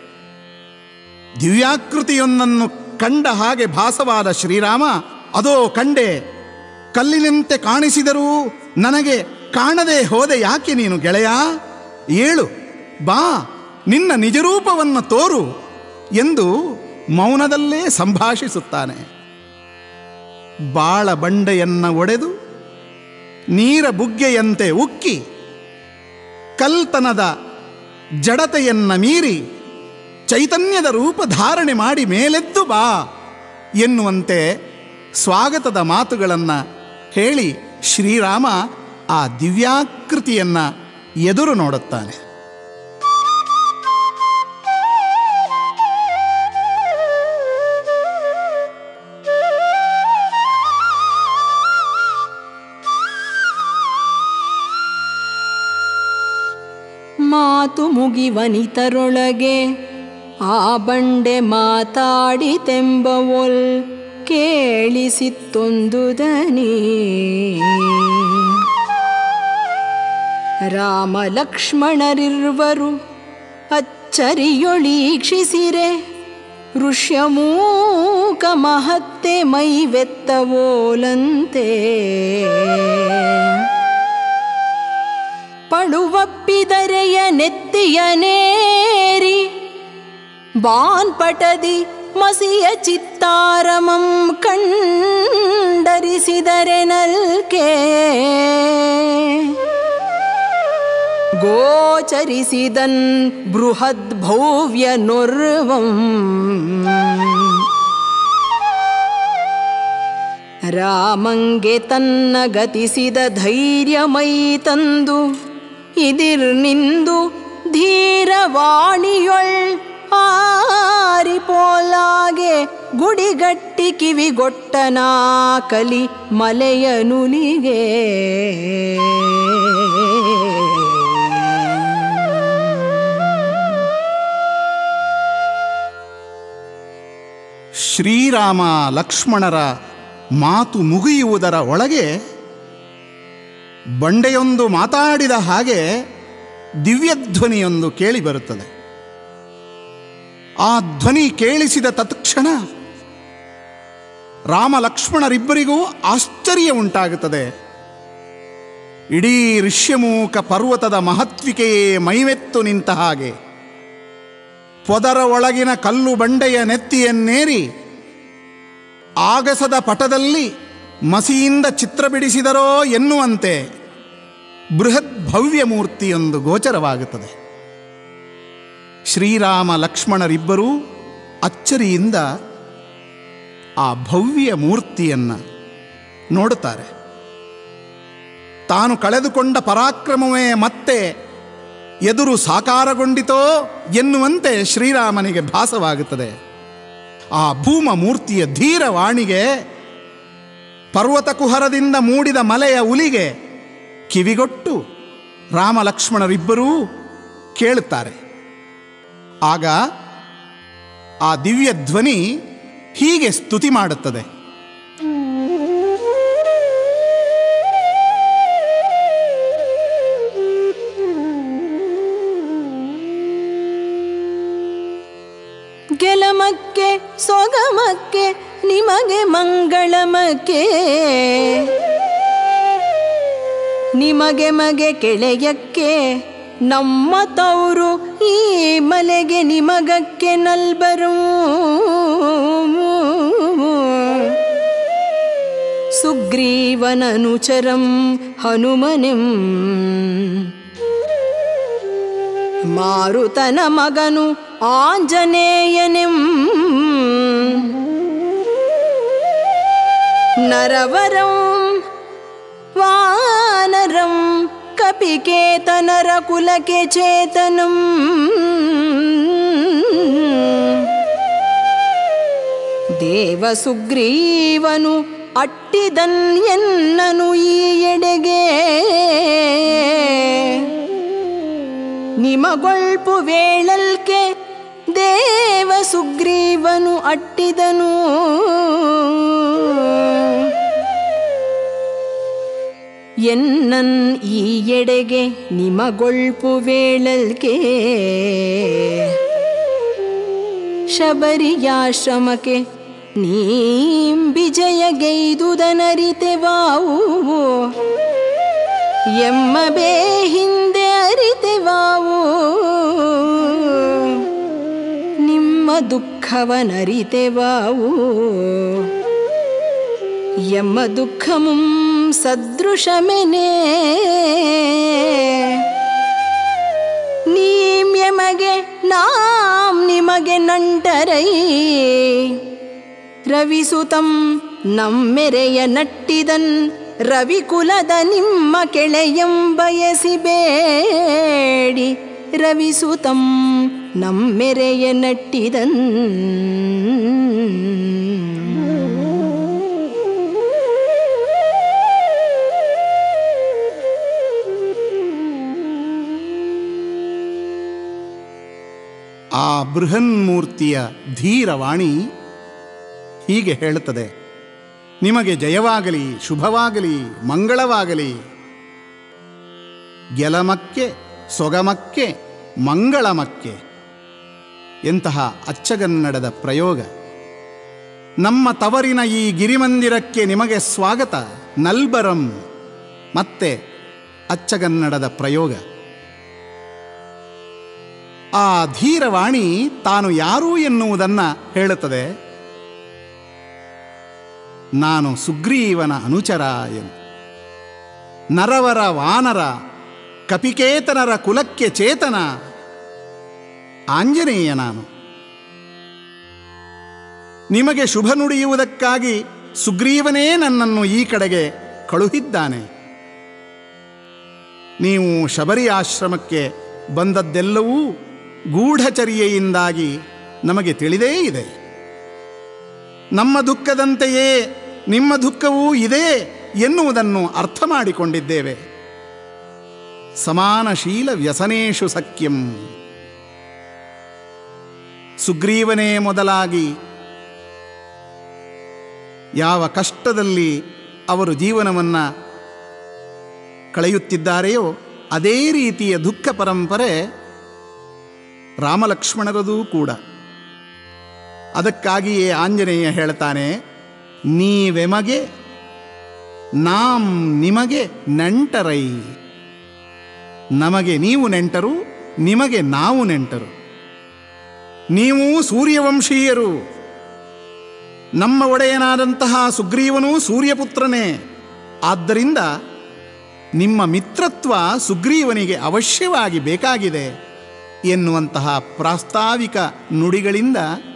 ದಿವ್ಯಾಕೃತಿಯೊಂದನ್ನು ಕಂಡ ಹಾಗೆ ಭಾಸವಾದ ಶ್ರೀರಾಮ ಅದೋ ಕಂಡೆ ಕಲ್ಲಿನಂತೆ ಕಾಣಿಸಿದರೂ ನನಗೆ ಕಾಣದೆ ಹೋದೆ ಯಾಕೆ ನೀನು ಗೆಳೆಯ ಏಳು ಬಾ ನಿನ್ನ ನಿಜರೂಪವನ್ನು ತೋರು ಎಂದು ಮೌನದಲ್ಲೇ ಸಂಭಾಷಿಸುತ್ತಾನೆ ಬಾಳ ಬಂಡೆಯನ್ನ ಒಡೆದು ನೀರ ಬುಗ್ಗೆಯಂತೆ ಉಕ್ಕಿ ಕಲ್ತನದ ಜಡತೆಯನ್ನ ಮೀರಿ ಚೈತನ್ಯದ ರೂಪ ಧಾರಣೆ ಮಾಡಿ ಮೇಲೆದ್ದು ಬಾ ಎನ್ನುವಂತೆ ಸ್ವಾಗತದ ಮಾತುಗಳನ್ನು ಹೇಳಿ ಶ್ರೀರಾಮ ಆ ದಿವ್ಯಾಕೃತಿಯನ್ನ ಎದುರು ನೋಡುತ್ತಾನೆ ಮಾತು ಮುಗಿವನಿತರೊಳಗೆ ಆ ಬಂಡೆ ಮಾತಾಡಿತೆಂಬವೊಲ್ ಕೇಳಿಸಿತ್ತೊಂದು ದನಿ ರಾಮ ಲಕ್ಷ್ಮಣರಿರ್ವರು ಅಚ್ಚರಿಯೊಳೀಕ್ಷಿಸಿರೆ ಋಷ್ಯಮೂಕ ಮಹತ್ತೆ ಮೈವೆತ್ತವೋಲಂತೆ ಪಳುವಪ್ಪಿದರೆಯ ನೆತ್ತಿಯನೇರಿ ಬಾನ್ಪಟದಿ ಮಸಿಯ ಚಿತ್ತಾರಮಂ ಕಂಡರಿಸಿದರೆ ನಲ್ಕೆ ಗೋಚರಿಸಿದನ್ ಬೃಹದ್ ಭವ್ಯ ನೊರ್ವಂ ರಾಮಂಗೆ ತನ್ನ ಗತಿಸಿದ ಧೈರ್ಯಮೈ ತಂದು ಇದಿರ್ ನಿಂದು ಧೀರವಾಣಿಯೊಳ್ ಆರಿಪೋಲಾಗೆ ಗುಡಿಗಟ್ಟಿ ಕಿವಿಗೊಟ್ಟನಾ ಕಲಿ ಮಲೆಯ ನುಲಿಗೆ ಶ್ರೀರಾಮ ಲಕ್ಷ್ಮಣರ ಮಾತು ಮುಗಿಯುವುದರ ಒಳಗೆ ಬಂಡೆಯೊಂದು ಮಾತಾಡಿದ ಹಾಗೆ ದಿವ್ಯಧ್ವನಿಯೊಂದು ಕೇಳಿ ಬರುತ್ತದೆ ಆ ಧ್ವನಿ ಕೇಳಿಸಿದ ತತ್ಕ್ಷಣ ರಾಮ ಲಕ್ಷ್ಮಣರಿಬ್ಬರಿಗೂ ಆಶ್ಚರ್ಯ ಉಂಟಾಗುತ್ತದೆ ಇಡೀ ಋಷ್ಯಮೂಕ ಪರ್ವತದ ಮಹತ್ವಿಕೆಯೇ ಮೈವೆತ್ತು ನಿಂತ ಹಾಗೆ ಪೊದರ ಒಳಗಿನ ಕಲ್ಲು ಬಂಡೆಯ ನೆತ್ತಿಯನ್ನೇರಿ ಆಗಸದ ಪಟದಲ್ಲಿ ಮಸಿಯಿಂದ ಚಿತ್ರ ಬಿಡಿಸಿದರೋ ಎನ್ನುವಂತೆ ಬೃಹತ್ ಭವ್ಯ ಮೂರ್ತಿಯೊಂದು ಗೋಚರವಾಗುತ್ತದೆ ಶ್ರೀರಾಮ ಲಕ್ಷ್ಮಣರಿಬ್ಬರೂ ಅಚ್ಚರಿಯಿಂದ ಆ ಭವ್ಯ ಮೂರ್ತಿಯನ್ನು ನೋಡುತ್ತಾರೆ ತಾನು ಕಳೆದುಕೊಂಡ ಪರಾಕ್ರಮವೇ ಮತ್ತೆ ಎದುರು ಸಾಕಾರಗೊಂಡಿತೋ ಎನ್ನುವಂತೆ ಶ್ರೀರಾಮನಿಗೆ ಭಾಸವಾಗುತ್ತದೆ ಆ ಭೂಮ ಮೂರ್ತಿಯ ಧೀರವಾಣಿಗೆ ಪರ್ವತ ಕುಹರದಿಂದ ಮೂಡಿದ ಮಲೆಯ ಉಲಿಗೆ ಕಿವಿಗೊಟ್ಟು ರಾಮ ಲಕ್ಷ್ಮಣರಿಬ್ಬರೂ ಕೇಳುತ್ತಾರೆ ಆಗ ಆ ದಿವ್ಯ ಧ್ವನಿ ಹೀಗೆ ಸ್ತುತಿ ಮಾಡುತ್ತದೆ ಗೆಲಮಕ್ಕೆ ಸೊಗಮಕ್ಕೆ ನಿಮಗೆ ಮಂಗಳಮಕ್ಕೆ ನಿಮಗೆ ಮಗೆ ಕೆಳೆಯಕ್ಕೆ ನಮ್ಮ ತವರು ಈ ಮಲೆಗೆ ನಿಮಗಕ್ಕೆ ನಲ್ಬರು ಸುಗ್ರೀವನನುಚರಂ ಹನುಮನೆಂ ಮಾರುತನ ಮಗನು ಆಂಜನೇಯನೆಂ ನರವರಂ ವಾನರಂ ಕಪಿಕೇತನರ ಕುಲಕೆ ಚೇತನಂ ದೇವ ಸುಗ್ರೀವನು ಅಟ್ಟಿದನ್ ಎನ್ನನು ಈ ಎಡೆಗೆ ನಿಮಗೊಳ್ಪು ವೇಳಲ್ಕೆ ದೇವ ಸುಗ್ರೀವನು ಅಟ್ಟಿದನು ಎನ್ನನ್ ಈ ಎಡೆಗೆ ನಿಮಗೊಳ್ಪು ವೇಳಲ್ಕೆ ಶಬರಿಯಾಶ್ರಮಕ್ಕೆ ನೀಂ ವಿಜಯಗೈದುದನರಿತೆವಾವು ಎಮ್ಮ ಬೇ ಹಿಂದೆ ಅರಿತೆವಾವು ನಿಮ್ಮ ದುಃಖವನರಿತೆವಾವು ಎಮ್ಮ ದುಃಖಮುಂ ಸದೃಶಮೆನೇ ನೀಂ ಎಮಗೆ ನಾಂ ನಿಮಗೆ ನಂಟರೈ ರವಿಸುತಂ ನಮ್ಮೆರೆಯ ನಟ್ಟಿದನ್ ರವಿಕುಲದ ನಿಮ್ಮ ಕೆಳೆಯಂ ಬಯಸಿ ಬೇಡಿ ರವಿಸುತಂ ನಮ್ಮೆರೆಯ ನಟ್ಟಿದನ್ ಆ ಬೃಹನ್ಮೂರ್ತಿಯ ಧೀರವಾಣಿ ಹೀಗೆ ಹೇಳುತ್ತದೆ ನಿಮಗೆ ಜಯವಾಗಲಿ ಶುಭವಾಗಲಿ ಮಂಗಳವಾಗಲಿ ಗೆಲಮಕ್ಕೆ ಸೊಗಮಕ್ಕೆ ಮಂಗಳಮಕ್ಕೆ ಎಂತಹ ಅಚ್ಚಗನ್ನಡದ ಪ್ರಯೋಗ ನಮ್ಮ ತವರಿನ ಈ ಗಿರಿಮಂದಿರಕ್ಕೆ ನಿಮಗೆ ಸ್ವಾಗತ ನಲ್ಬರಂ ಮತ್ತೆ ಅಚ್ಚಗನ್ನಡದ ಪ್ರಯೋಗ ಆ ಧೀರವಾಣಿ ತಾನು ಯಾರು ಎನ್ನುವುದನ್ನು ಹೇಳುತ್ತದೆ ನಾನು ಸುಗ್ರೀವನ ಅನುಚರ ಎಂದು ನರವರ ವಾನರ ಕಪಿಕೇತನರ ಕುಲಕ್ಕೆ ಚೇತನ ಆಂಜನೇಯ ನಾನು ನಿಮಗೆ ಶುಭ ನುಡಿಯುವುದಕ್ಕಾಗಿ ಸುಗ್ರೀವನೇ ನನ್ನನ್ನು ಈ ಕಡೆಗೆ ಕಳುಹಿದ್ದಾನೆ ನೀವು ಶಬರಿ ಆಶ್ರಮಕ್ಕೆ ಬಂದದ್ದೆಲ್ಲವೂ ಗೂಢಚರ್ಯೆಯಿಂದಾಗಿ ನಮಗೆ ತಿಳಿದೇ ಇದೆ ನಮ್ಮ ದುಃಖದಂತೆಯೇ ನಿಮ್ಮ ದುಃಖವೂ ಇದೆ ಎನ್ನುವುದನ್ನು ಅರ್ಥ ಮಾಡಿಕೊಂಡಿದ್ದೇವೆ ಸಮಾನಶೀಲ ವ್ಯಸನೇಶು ಸಖ್ಯಂ ಸುಗ್ರೀವನೇ ಮೊದಲಾಗಿ ಯಾವ ಕಷ್ಟದಲ್ಲಿ ಅವರು ಜೀವನವನ್ನು ಕಳೆಯುತ್ತಿದ್ದಾರೆಯೋ ಅದೇ ರೀತಿಯ ದುಃಖ ಪರಂಪರೆ ರಾಮಲಕ್ಷ್ಮಣರದೂ ಕೂಡ ಅದಕ್ಕಾಗಿಯೇ ಆಂಜನೇಯ ಹೇಳ್ತಾನೆ ನೀವೆಮಗೆ ನಾಂ ನಿಮಗೆ ನೆಂಟರೈ ನಮಗೆ ನೀವು ನೆಂಟರು ನಿಮಗೆ ನಾವು ನೆಂಟರು ನೀವು ಸೂರ್ಯವಂಶೀಯರು ನಮ್ಮ ಒಡೆಯನಾದಂತಹ ಸುಗ್ರೀವನೂ ಸೂರ್ಯಪುತ್ರನೇ ಆದ್ದರಿಂದ ನಿಮ್ಮ ಮಿತ್ರತ್ವ ಸುಗ್ರೀವನಿಗೆ ಅವಶ್ಯವಾಗಿ ಬೇಕಾಗಿದೆ ಎನ್ನುವಂತಹ ಪ್ರಾಸ್ತಾವಿಕ ನುಡಿಗಳಿಂದ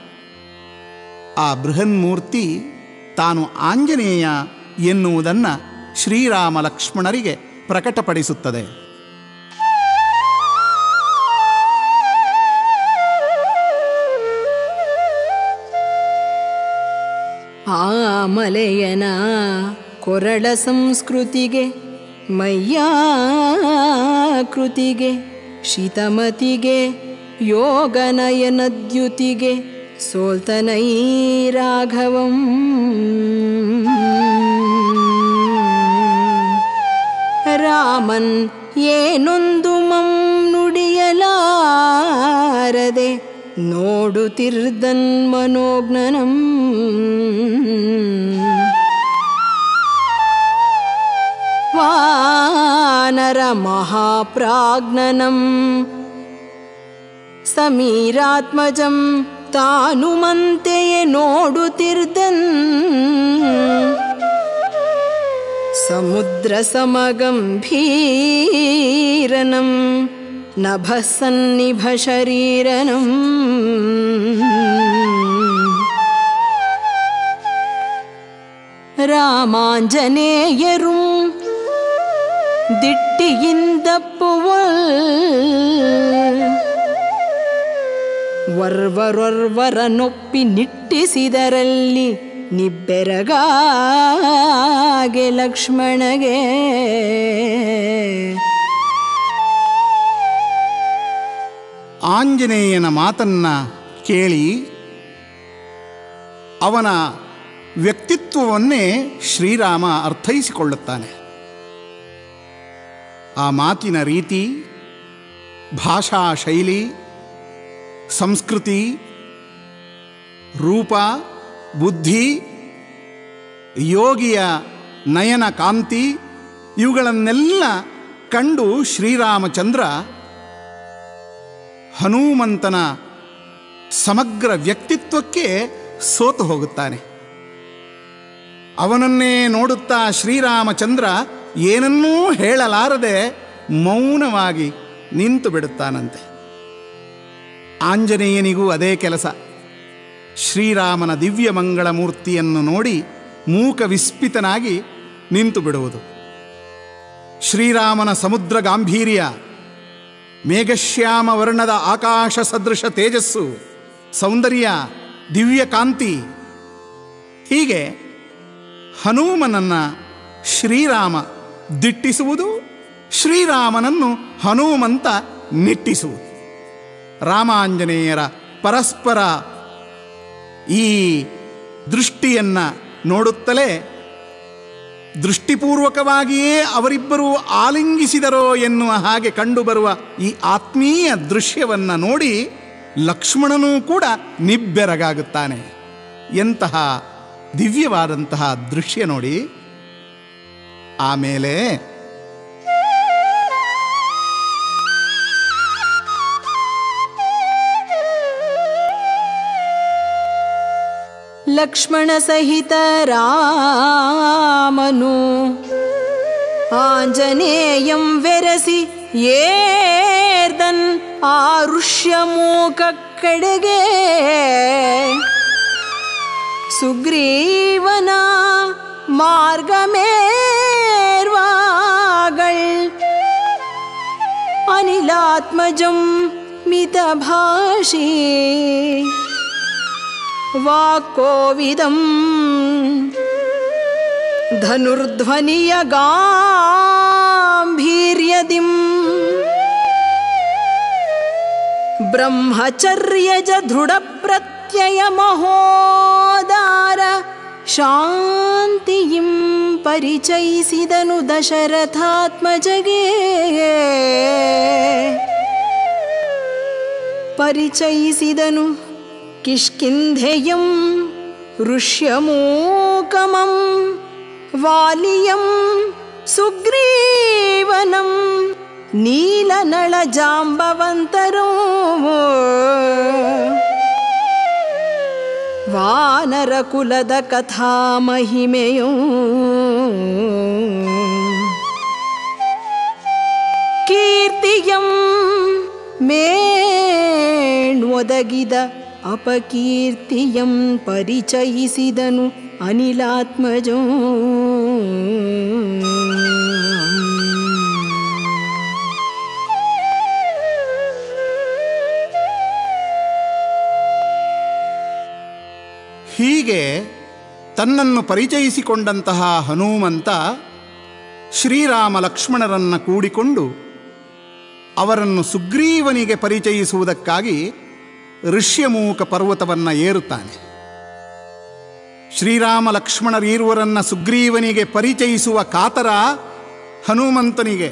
ಆ ಬೃಹನ್ಮೂರ್ತಿ ತಾನು ಆಂಜನೇಯ ಎನ್ನುವುದನ್ನು ಶ್ರೀರಾಮ ಲಕ್ಷ್ಮಣರಿಗೆ ಪ್ರಕಟಪಡಿಸುತ್ತದೆ ಆ ಮಲೆಯನ ಕೊರಳ ಸಂಸ್ಕೃತಿಗೆ ಮಯ್ಯಾಕೃತಿಗೆ ಶಿತಮತಿಗೆ ಯೋಗನಯನದ್ಯುತಿಗೆ ಸೋಲ್ತನೈ ರಾಘವಂ ರಾಮನ್ ಏನೊಂದು ಮಂ ನುಡಿಯಲಾರದೆ ನೋಡುತ್ತಿರ್ದನ್ ಮನೋಜ್ಞನಂ ವಾನರ ಮಹಾಪ್ರಾಜ್ಞನಂ ಸಮೀರಾತ್ಮಜಂ ತಾನು ಮಂತೆಯೇ ನೋಡುತ್ತಿರ್ದನ್ ಸಮುದ್ರ ಸಮಗಂಭೀರನಂ ನಭಸನ್ನಿಭ ಶರೀರನಂ ರಾಮಾಂಜನೇಯರು ದಿಟ್ಟಿಯಿಂದಪ್ಪುವಲ್ ವರ್ವರೊರ್ವರ ನೊಪ್ಪಿ ನಿಟ್ಟಿಸಿದರಲ್ಲಿ ನಿಬ್ಬೆರಗಾಗೆ ಲಕ್ಷ್ಮಣಗೆ ಆಂಜನೇಯನ ಮಾತನ್ನ ಕೇಳಿ ಅವನ ವ್ಯಕ್ತಿತ್ವವನ್ನೇ ಶ್ರೀರಾಮ ಅರ್ಥೈಸಿಕೊಳ್ಳುತ್ತಾನೆ ಆ ಮಾತಿನ ರೀತಿ ಭಾಷಾ ಶೈಲಿ ಸಂಸ್ಕೃತಿ ರೂಪ ಬುದ್ಧಿ ಯೋಗಿಯ ನಯನ ಕಾಂತಿ ಇವುಗಳನ್ನೆಲ್ಲ ಕಂಡು ಶ್ರೀರಾಮಚಂದ್ರ ಹನುಮಂತನ ಸಮಗ್ರ ವ್ಯಕ್ತಿತ್ವಕ್ಕೆ ಸೋತು ಹೋಗುತ್ತಾನೆ ಅವನನ್ನೇ ನೋಡುತ್ತಾ ಶ್ರೀರಾಮಚಂದ್ರ ಏನನ್ನೂ ಹೇಳಲಾರದೆ ಮೌನವಾಗಿ ನಿಂತು ಬಿಡುತ್ತಾನಂತೆ ಆಂಜನೇಯನಿಗೂ ಅದೇ ಕೆಲಸ ಶ್ರೀರಾಮನ ದಿವ್ಯ ಮಂಗಳ ಮೂರ್ತಿಯನ್ನು ನೋಡಿ ಮೂಕ ವಿಸ್ಮಿತನಾಗಿ ನಿಂತು ಬಿಡುವುದು ಶ್ರೀರಾಮನ ಸಮುದ್ರ ಗಾಂಭೀರ್ಯ ಮೇಘಶ್ಯಾಮ ವರ್ಣದ ಆಕಾಶ ಸದೃಶ ತೇಜಸ್ಸು ಸೌಂದರ್ಯ ದಿವ್ಯ ಕಾಂತಿ ಹೀಗೆ ಹನುಮನನ್ನ ಶ್ರೀರಾಮ ದಿಟ್ಟಿಸುವುದು ಶ್ರೀರಾಮನನ್ನು ಹನುಮಂತ ನಿಟ್ಟಿಸುವುದು ರಾಮಾಂಜನೇಯರ ಪರಸ್ಪರ ಈ ದೃಷ್ಟಿಯನ್ನ ನೋಡುತ್ತಲೇ ದೃಷ್ಟಿಪೂರ್ವಕವಾಗಿಯೇ ಅವರಿಬ್ಬರೂ ಆಲಿಂಗಿಸಿದರೋ ಎನ್ನುವ ಹಾಗೆ ಕಂಡುಬರುವ ಈ ಆತ್ಮೀಯ ದೃಶ್ಯವನ್ನು ನೋಡಿ ಲಕ್ಷ್ಮಣನೂ ಕೂಡ ನಿಬ್ಬೆರಗಾಗುತ್ತಾನೆ ಎಂತಹ ದಿವ್ಯವಾದಂತಹ ದೃಶ್ಯ ನೋಡಿ ಆಮೇಲೆ ಲಕ್ಷ್ಮಣ ಸಹಿತ ರಾಮನು ಆಂಜನೇಯಂ ವೆರಸಿ ಏರ್ದನ್ ಆರುಷ್ಯ ಮೂಕ ಕಡೆಗೆ സുഗ്രീവന മാർഗമേർവാകൾ അനിലാത്മജം മിതഭാഷി വാക്കോവിദം ധനുർധ്വനിയ ഗാംഭീര്യതിം ಬ್ರಹ್ಮಚರ್ಯಜ ದೃಢಪ್ರತ್ಯಯ ಮಹೋದಾರ ಶಾಂತಿಯಿಂ ಪರಿಚಯಿಸಿದನು ದಶರಥಾತ್ಮಜಗೆ ಪರಿಚಯಿಸಿದನು ಕಿಷ್ಕಿಂಧೆಯಂ ಋಷ್ಯಮೂಕಮಂ ವಾಲಿಯಂ ಸುಗ್ರೀವನಂ ನೀಲನಳ ಜಾಂಬವಂತರೋ ವಾನರ ಕುಲದ ಕಥಾ ಮಹಿಮೆಯೋ ಕೀರ್ತಿಯಂ ಮೇಣ್ವೊದಗಿದ ಅಪಕೀರ್ತಿಯಂ ಪರಿಚಯಿಸಿದನು ಅನಿಲಾತ್ಮಜೋ ಹೀಗೆ ತನ್ನನ್ನು ಪರಿಚಯಿಸಿಕೊಂಡಂತಹ ಹನುಮಂತ ಶ್ರೀರಾಮ ಲಕ್ಷ್ಮಣರನ್ನು ಕೂಡಿಕೊಂಡು ಅವರನ್ನು ಸುಗ್ರೀವನಿಗೆ ಪರಿಚಯಿಸುವುದಕ್ಕಾಗಿ ಋಷ್ಯಮೂಕ ಪರ್ವತವನ್ನು ಏರುತ್ತಾನೆ ಶ್ರೀರಾಮ ಲಕ್ಷ್ಮಣರೀರುವರನ್ನು ಸುಗ್ರೀವನಿಗೆ ಪರಿಚಯಿಸುವ ಕಾತರ ಹನುಮಂತನಿಗೆ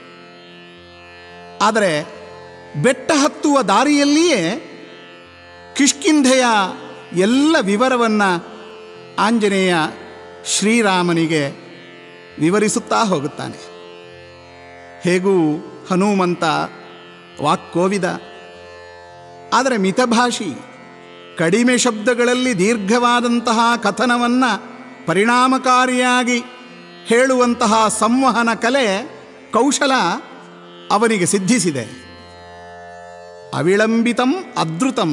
ಆದರೆ ಬೆಟ್ಟ ಹತ್ತುವ ದಾರಿಯಲ್ಲಿಯೇ ಕಿಷ್ಕಿಂಧೆಯ ಎಲ್ಲ ವಿವರವನ್ನು ಆಂಜನೇಯ ಶ್ರೀರಾಮನಿಗೆ ವಿವರಿಸುತ್ತಾ ಹೋಗುತ್ತಾನೆ ಹೇಗೂ ಹನುಮಂತ ವಾಕ್ಕೋವಿದ ಆದರೆ ಮಿತಭಾಷಿ ಕಡಿಮೆ ಶಬ್ದಗಳಲ್ಲಿ ದೀರ್ಘವಾದಂತಹ ಕಥನವನ್ನು ಪರಿಣಾಮಕಾರಿಯಾಗಿ ಹೇಳುವಂತಹ ಸಂವಹನ ಕಲೆ ಕೌಶಲ ಅವನಿಗೆ ಸಿದ್ಧಿಸಿದೆ ಅವಿಳಂಬಿತಂ ಅದೃತಂ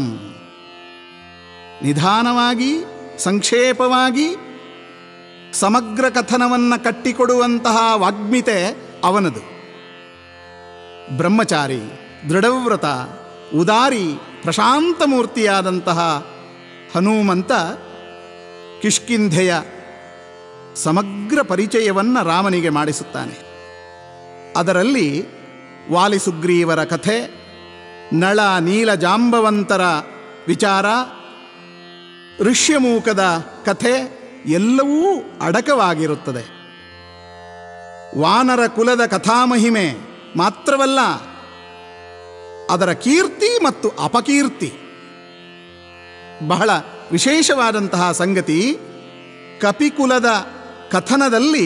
ನಿಧಾನವಾಗಿ ಸಂಕ್ಷೇಪವಾಗಿ ಸಮಗ್ರ ಕಥನವನ್ನು ಕಟ್ಟಿಕೊಡುವಂತಹ ವಾಗ್ಮಿತೆ ಅವನದು ಬ್ರಹ್ಮಚಾರಿ ದೃಢವ್ರತ ಉದಾರಿ ಪ್ರಶಾಂತ ಮೂರ್ತಿಯಾದಂತಹ ಹನುಮಂತ ಕಿಷ್ಕಿಂಧೆಯ ಸಮಗ್ರ ಪರಿಚಯವನ್ನು ರಾಮನಿಗೆ ಮಾಡಿಸುತ್ತಾನೆ ಅದರಲ್ಲಿ ವಾಲಿಸುಗ್ರೀವರ ಕಥೆ ನಳ ನೀಲ ಜಾಂಬವಂತರ ವಿಚಾರ ಋಷ್ಯಮೂಕದ ಕಥೆ ಎಲ್ಲವೂ ಅಡಕವಾಗಿರುತ್ತದೆ ವಾನರ ಕುಲದ ಕಥಾಮಹಿಮೆ ಮಾತ್ರವಲ್ಲ ಅದರ ಕೀರ್ತಿ ಮತ್ತು ಅಪಕೀರ್ತಿ ಬಹಳ ವಿಶೇಷವಾದಂತಹ ಸಂಗತಿ ಕಪಿಕುಲದ ಕಥನದಲ್ಲಿ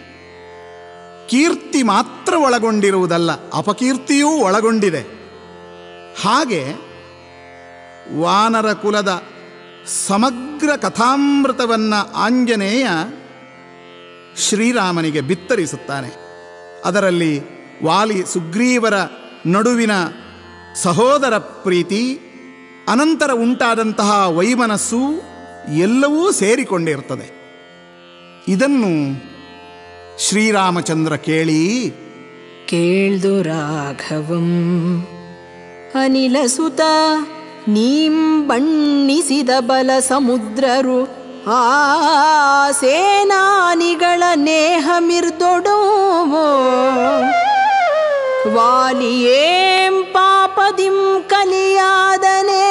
ಕೀರ್ತಿ ಮಾತ್ರ ಒಳಗೊಂಡಿರುವುದಲ್ಲ ಅಪಕೀರ್ತಿಯೂ ಒಳಗೊಂಡಿದೆ ಹಾಗೆ ವಾನರ ಕುಲದ ಸಮಗ್ರ ಕಥಾಮೃತವನ್ನು ಆಂಜನೇಯ ಶ್ರೀರಾಮನಿಗೆ ಬಿತ್ತರಿಸುತ್ತಾನೆ ಅದರಲ್ಲಿ ವಾಲಿ ಸುಗ್ರೀವರ ನಡುವಿನ ಸಹೋದರ ಪ್ರೀತಿ ಅನಂತರ ಉಂಟಾದಂತಹ ವೈಮನಸ್ಸು ಎಲ್ಲವೂ ಸೇರಿಕೊಂಡಿರ್ತದೆ ಇದನ್ನು ಶ್ರೀರಾಮಚಂದ್ರ ಕೇಳಿ ಕೇಳ್ದು ರಾಘವಂ ಅನಿಲಸುತ ನೀಂ ಬಣ್ಣಿಸಿದ ಬಲ ಸಮುದ್ರರು ಆ ಸೇನಾನಿಗಳ ನೇಹ ಮಿರ್ದೊಡೋ ವಾಲಿಯೇಂ ಪಾಪದಿಂ ಕಲಿಯಾದನೇ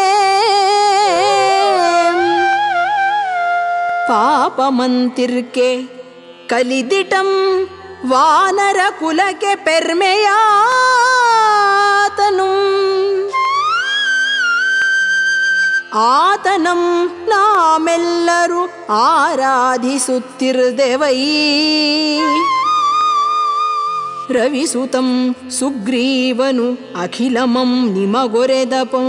ಪಾಪಮಂತಿರ್ಕೆ ಕಲಿದಿಟಂ ವಾನರ ಕುಲಕ್ಕೆ ಪೆರ್ಮೆಯಾತನು ಆತನಂ ನಾಮೆಲ್ಲರೂ ಆರಾಧಿಸುತ್ತಿರ್ದೆವೈ ರವಿಸುತಂ ಸುಗ್ರೀವನು ಅಖಿಲಮಂ ನಿಮಗೊರೆದಪೋ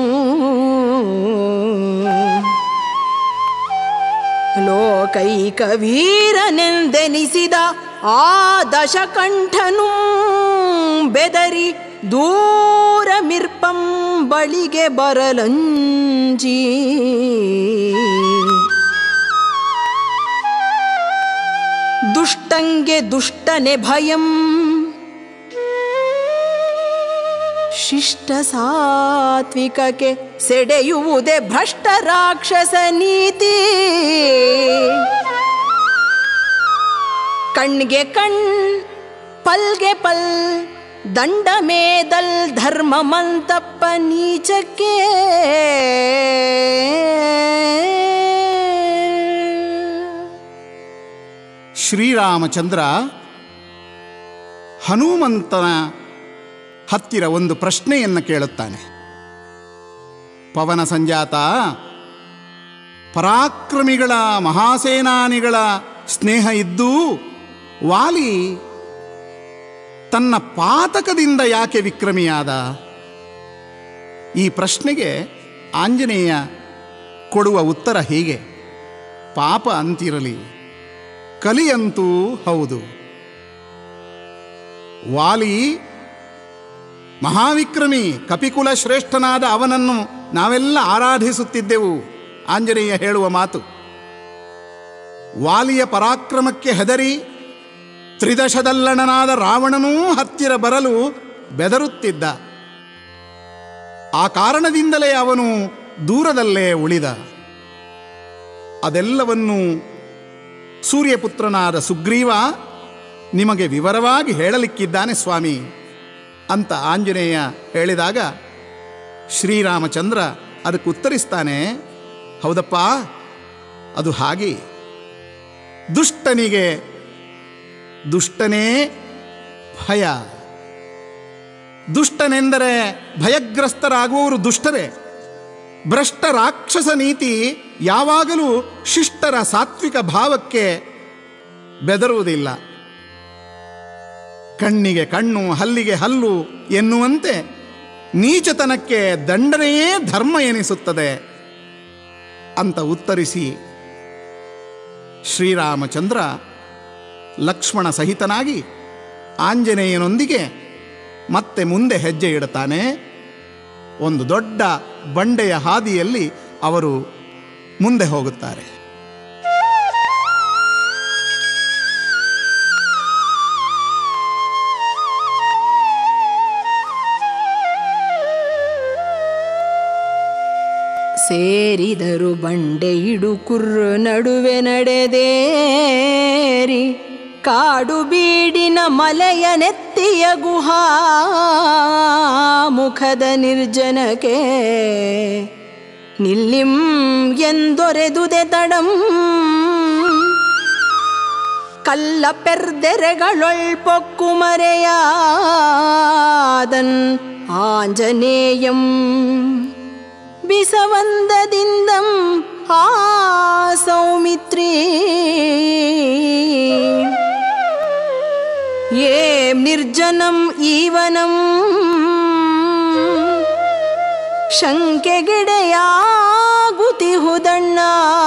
ಲೋಕೈಕ ವೀರನೆಂದೆನಿಸಿದ ಆ ದಶಕಂಠನು ಬೆದರಿ ದೂರ ಮಿರ್ಪಂ ಬಳಿಗೆ ಬರಲಂಜಿ ದುಷ್ಟಂಗೆ ದುಷ್ಟನೆ ಭಯಂ ಶಿಷ್ಟ ಸಾತ್ವಿಕಕ್ಕೆ ಸೆಡೆಯುವುದೇ ಭ್ರಷ್ಟ ರಾಕ್ಷಸ ನೀತಿ ಕಣ್ಗೆ ಕಣ್ ಪಲ್ಗೆ ಪಲ್ ದಂಡ ಮೇದಲ್ ಧರ್ಮ ಮಂತಪ್ಪ ನೀಚಕ್ಕೆ ಶ್ರೀರಾಮಚಂದ್ರ ಹನುಮಂತನ ಹತ್ತಿರ ಒಂದು ಪ್ರಶ್ನೆಯನ್ನು ಕೇಳುತ್ತಾನೆ ಪವನ ಸಂಜಾತ ಪರಾಕ್ರಮಿಗಳ ಮಹಾಸೇನಾನಿಗಳ ಸ್ನೇಹ ಇದ್ದೂ ವಾಲಿ ತನ್ನ ಪಾತಕದಿಂದ ಯಾಕೆ ವಿಕ್ರಮಿಯಾದ ಈ ಪ್ರಶ್ನೆಗೆ ಆಂಜನೇಯ ಕೊಡುವ ಉತ್ತರ ಹೀಗೆ ಪಾಪ ಅಂತಿರಲಿ ಕಲಿಯಂತೂ ಹೌದು ವಾಲಿ ಮಹಾವಿಕ್ರಮಿ ಕಪಿಕುಲ ಶ್ರೇಷ್ಠನಾದ ಅವನನ್ನು ನಾವೆಲ್ಲ ಆರಾಧಿಸುತ್ತಿದ್ದೆವು ಆಂಜನೇಯ ಹೇಳುವ ಮಾತು ವಾಲಿಯ ಪರಾಕ್ರಮಕ್ಕೆ ಹೆದರಿ ತ್ರಿದಶದಲ್ಲಣನಾದ ರಾವಣನೂ ಹತ್ತಿರ ಬರಲು ಬೆದರುತ್ತಿದ್ದ ಆ ಕಾರಣದಿಂದಲೇ ಅವನು ದೂರದಲ್ಲೇ ಉಳಿದ ಅದೆಲ್ಲವನ್ನೂ ಸೂರ್ಯಪುತ್ರನಾದ ಸುಗ್ರೀವ ನಿಮಗೆ ವಿವರವಾಗಿ ಹೇಳಲಿಕ್ಕಿದ್ದಾನೆ ಸ್ವಾಮಿ ಅಂತ ಆಂಜನೇಯ ಹೇಳಿದಾಗ ಶ್ರೀರಾಮಚಂದ್ರ ಅದಕ್ಕೆ ಉತ್ತರಿಸ್ತಾನೆ ಹೌದಪ್ಪ ಅದು ಹಾಗೆ ದುಷ್ಟನಿಗೆ ದುಷ್ಟನೇ ಭಯ ದುಷ್ಟನೆಂದರೆ ಭಯಗ್ರಸ್ತರಾಗುವವರು ದುಷ್ಟರೇ ಭ್ರಷ್ಟ ರಾಕ್ಷಸ ನೀತಿ ಯಾವಾಗಲೂ ಶಿಷ್ಟರ ಸಾತ್ವಿಕ ಭಾವಕ್ಕೆ ಬೆದರುವುದಿಲ್ಲ ಕಣ್ಣಿಗೆ ಕಣ್ಣು ಹಲ್ಲಿಗೆ ಹಲ್ಲು ಎನ್ನುವಂತೆ ನೀಚತನಕ್ಕೆ ದಂಡನೆಯೇ ಧರ್ಮ ಎನಿಸುತ್ತದೆ ಅಂತ ಉತ್ತರಿಸಿ ಶ್ರೀರಾಮಚಂದ್ರ ಲಕ್ಷ್ಮಣ ಸಹಿತನಾಗಿ ಆಂಜನೇಯನೊಂದಿಗೆ ಮತ್ತೆ ಮುಂದೆ ಹೆಜ್ಜೆ ಇಡುತ್ತಾನೆ ಒಂದು ದೊಡ್ಡ ಬಂಡೆಯ ಹಾದಿಯಲ್ಲಿ ಅವರು ಮುಂದೆ ಹೋಗುತ್ತಾರೆ ಸೇರಿದರು ಬಂಡೆ ಇಡುಕುರ್ರು ನಡುವೆ ನಡೆದೇರಿ ಕಾಡು ಬೀಡಿನ ಮಲೆಯ ನೆತ್ತಿಯ ಗುಹಾ ಮುಖದ ನಿರ್ಜನಕ್ಕೆ ನಿಲ್ಲಿಂ ಎಂದೊರೆದುದೆ ತಡಂ ಕಲ್ಲ ಪೆರ್ದೆರೆಗಳೊಳ್ಪೊಕ್ಕು ಮರೆಯಾದನ್ ಆಂಜನೇಯಂ ಬಿಸವಂದದಿಂದಂ ಆ ಸೌಮಿತ್ರಿ ಏ ನಿರ್ಜನಂ ಈವನಂ ಶಂಕೆಗೆಡೆಯಾಗುತಿಹುದಣ್ಣ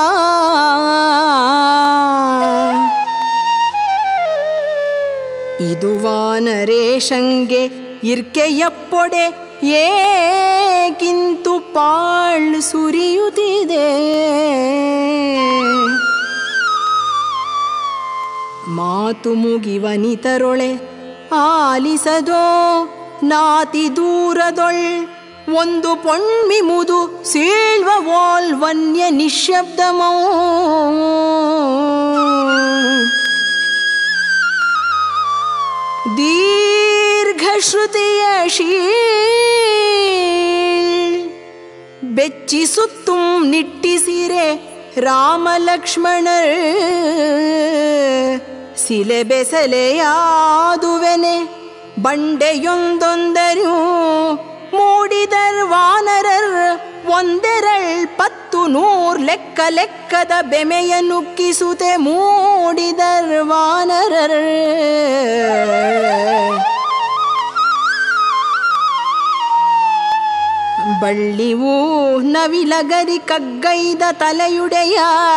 ಇದು ವಾನರೇಶಂಗೆ ಇರ್ಕೆಯಪ್ಪೊಡೆ ಏಕಿಂತು ಪಾಳ್ ಸುರಿಯುತ್ತಿದೆ ಮಾತು ಮುಗಿವನಿತರೊಳೆ ಆಲಿಸದೋ ನಾತಿ ದೂರದೊಳ್ ಒಂದು ಪೊಣ್ಮಿ ಮುದು ಸೀಳ್ವ ವಾಲ್ ವನ್ಯ ನಿಶ್ಶಬ್ದಮೋ ದೀರ್ಘಶ್ರುತಿಯ ಶೀಳ್ ಬೆಚ್ಚಿಸುತ್ತುಂ ನಿಟ್ಟಿಸಿರೆ ರಾಮ ಲಕ್ಷ್ಮಣರ್ ಸಿಲೆ ಬೆಸಲೆಯಾದುವೆನೆ ಬಂಡೆಯೊಂದೊಂದರು ಮೂಡಿದರ್ ವಾನರರ್ ಒಂದೆರಳ್ ಪತ್ತು ನೂರ್ ಲೆಕ್ಕ ಲೆಕ್ಕದ ಬೆಮೆಯ ನುಕ್ಕಿಸುತ್ತೆ ಮೂಡಿದರ್ ವಾನರರ್ ಬಳ್ಳಿವೂ ನವಿಲಗರಿ ಕಗ್ಗೈದ ತಲೆಯುಡೆಯ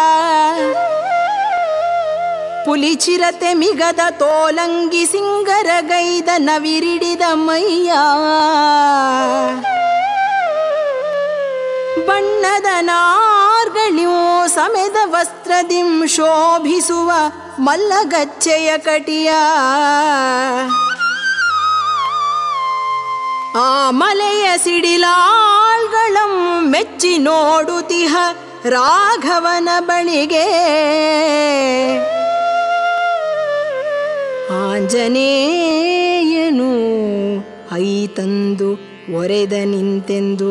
ಪುಲಿಚಿರತೆ ಮಿಗದ ತೋಲಂಗಿ ಸಿಂಗರಗೈದ ನವಿರಿಡಿದ ಮೈಯ ಬಣ್ಣದ ನಾರ ಮಾರ್ಗಳಿಯೂ ಸಮೆದ ವಸ್ತ್ರದಿಂ ಶೋಭಿಸುವ ಮಲ್ಲಗಚ್ಚೆಯ ಕಟಿಯ ಆ ಮಲೆಯ ಸಿಡಿಲಾಳ್ಗಳಂ ಮೆಚ್ಚಿ ನೋಡುತಿಹ ರಾಘವನ ಬಳಿಗೆ ಆಂಜನೇಯನು ಐ ತಂದು ಒರೆದ ನಿಂತೆಂದು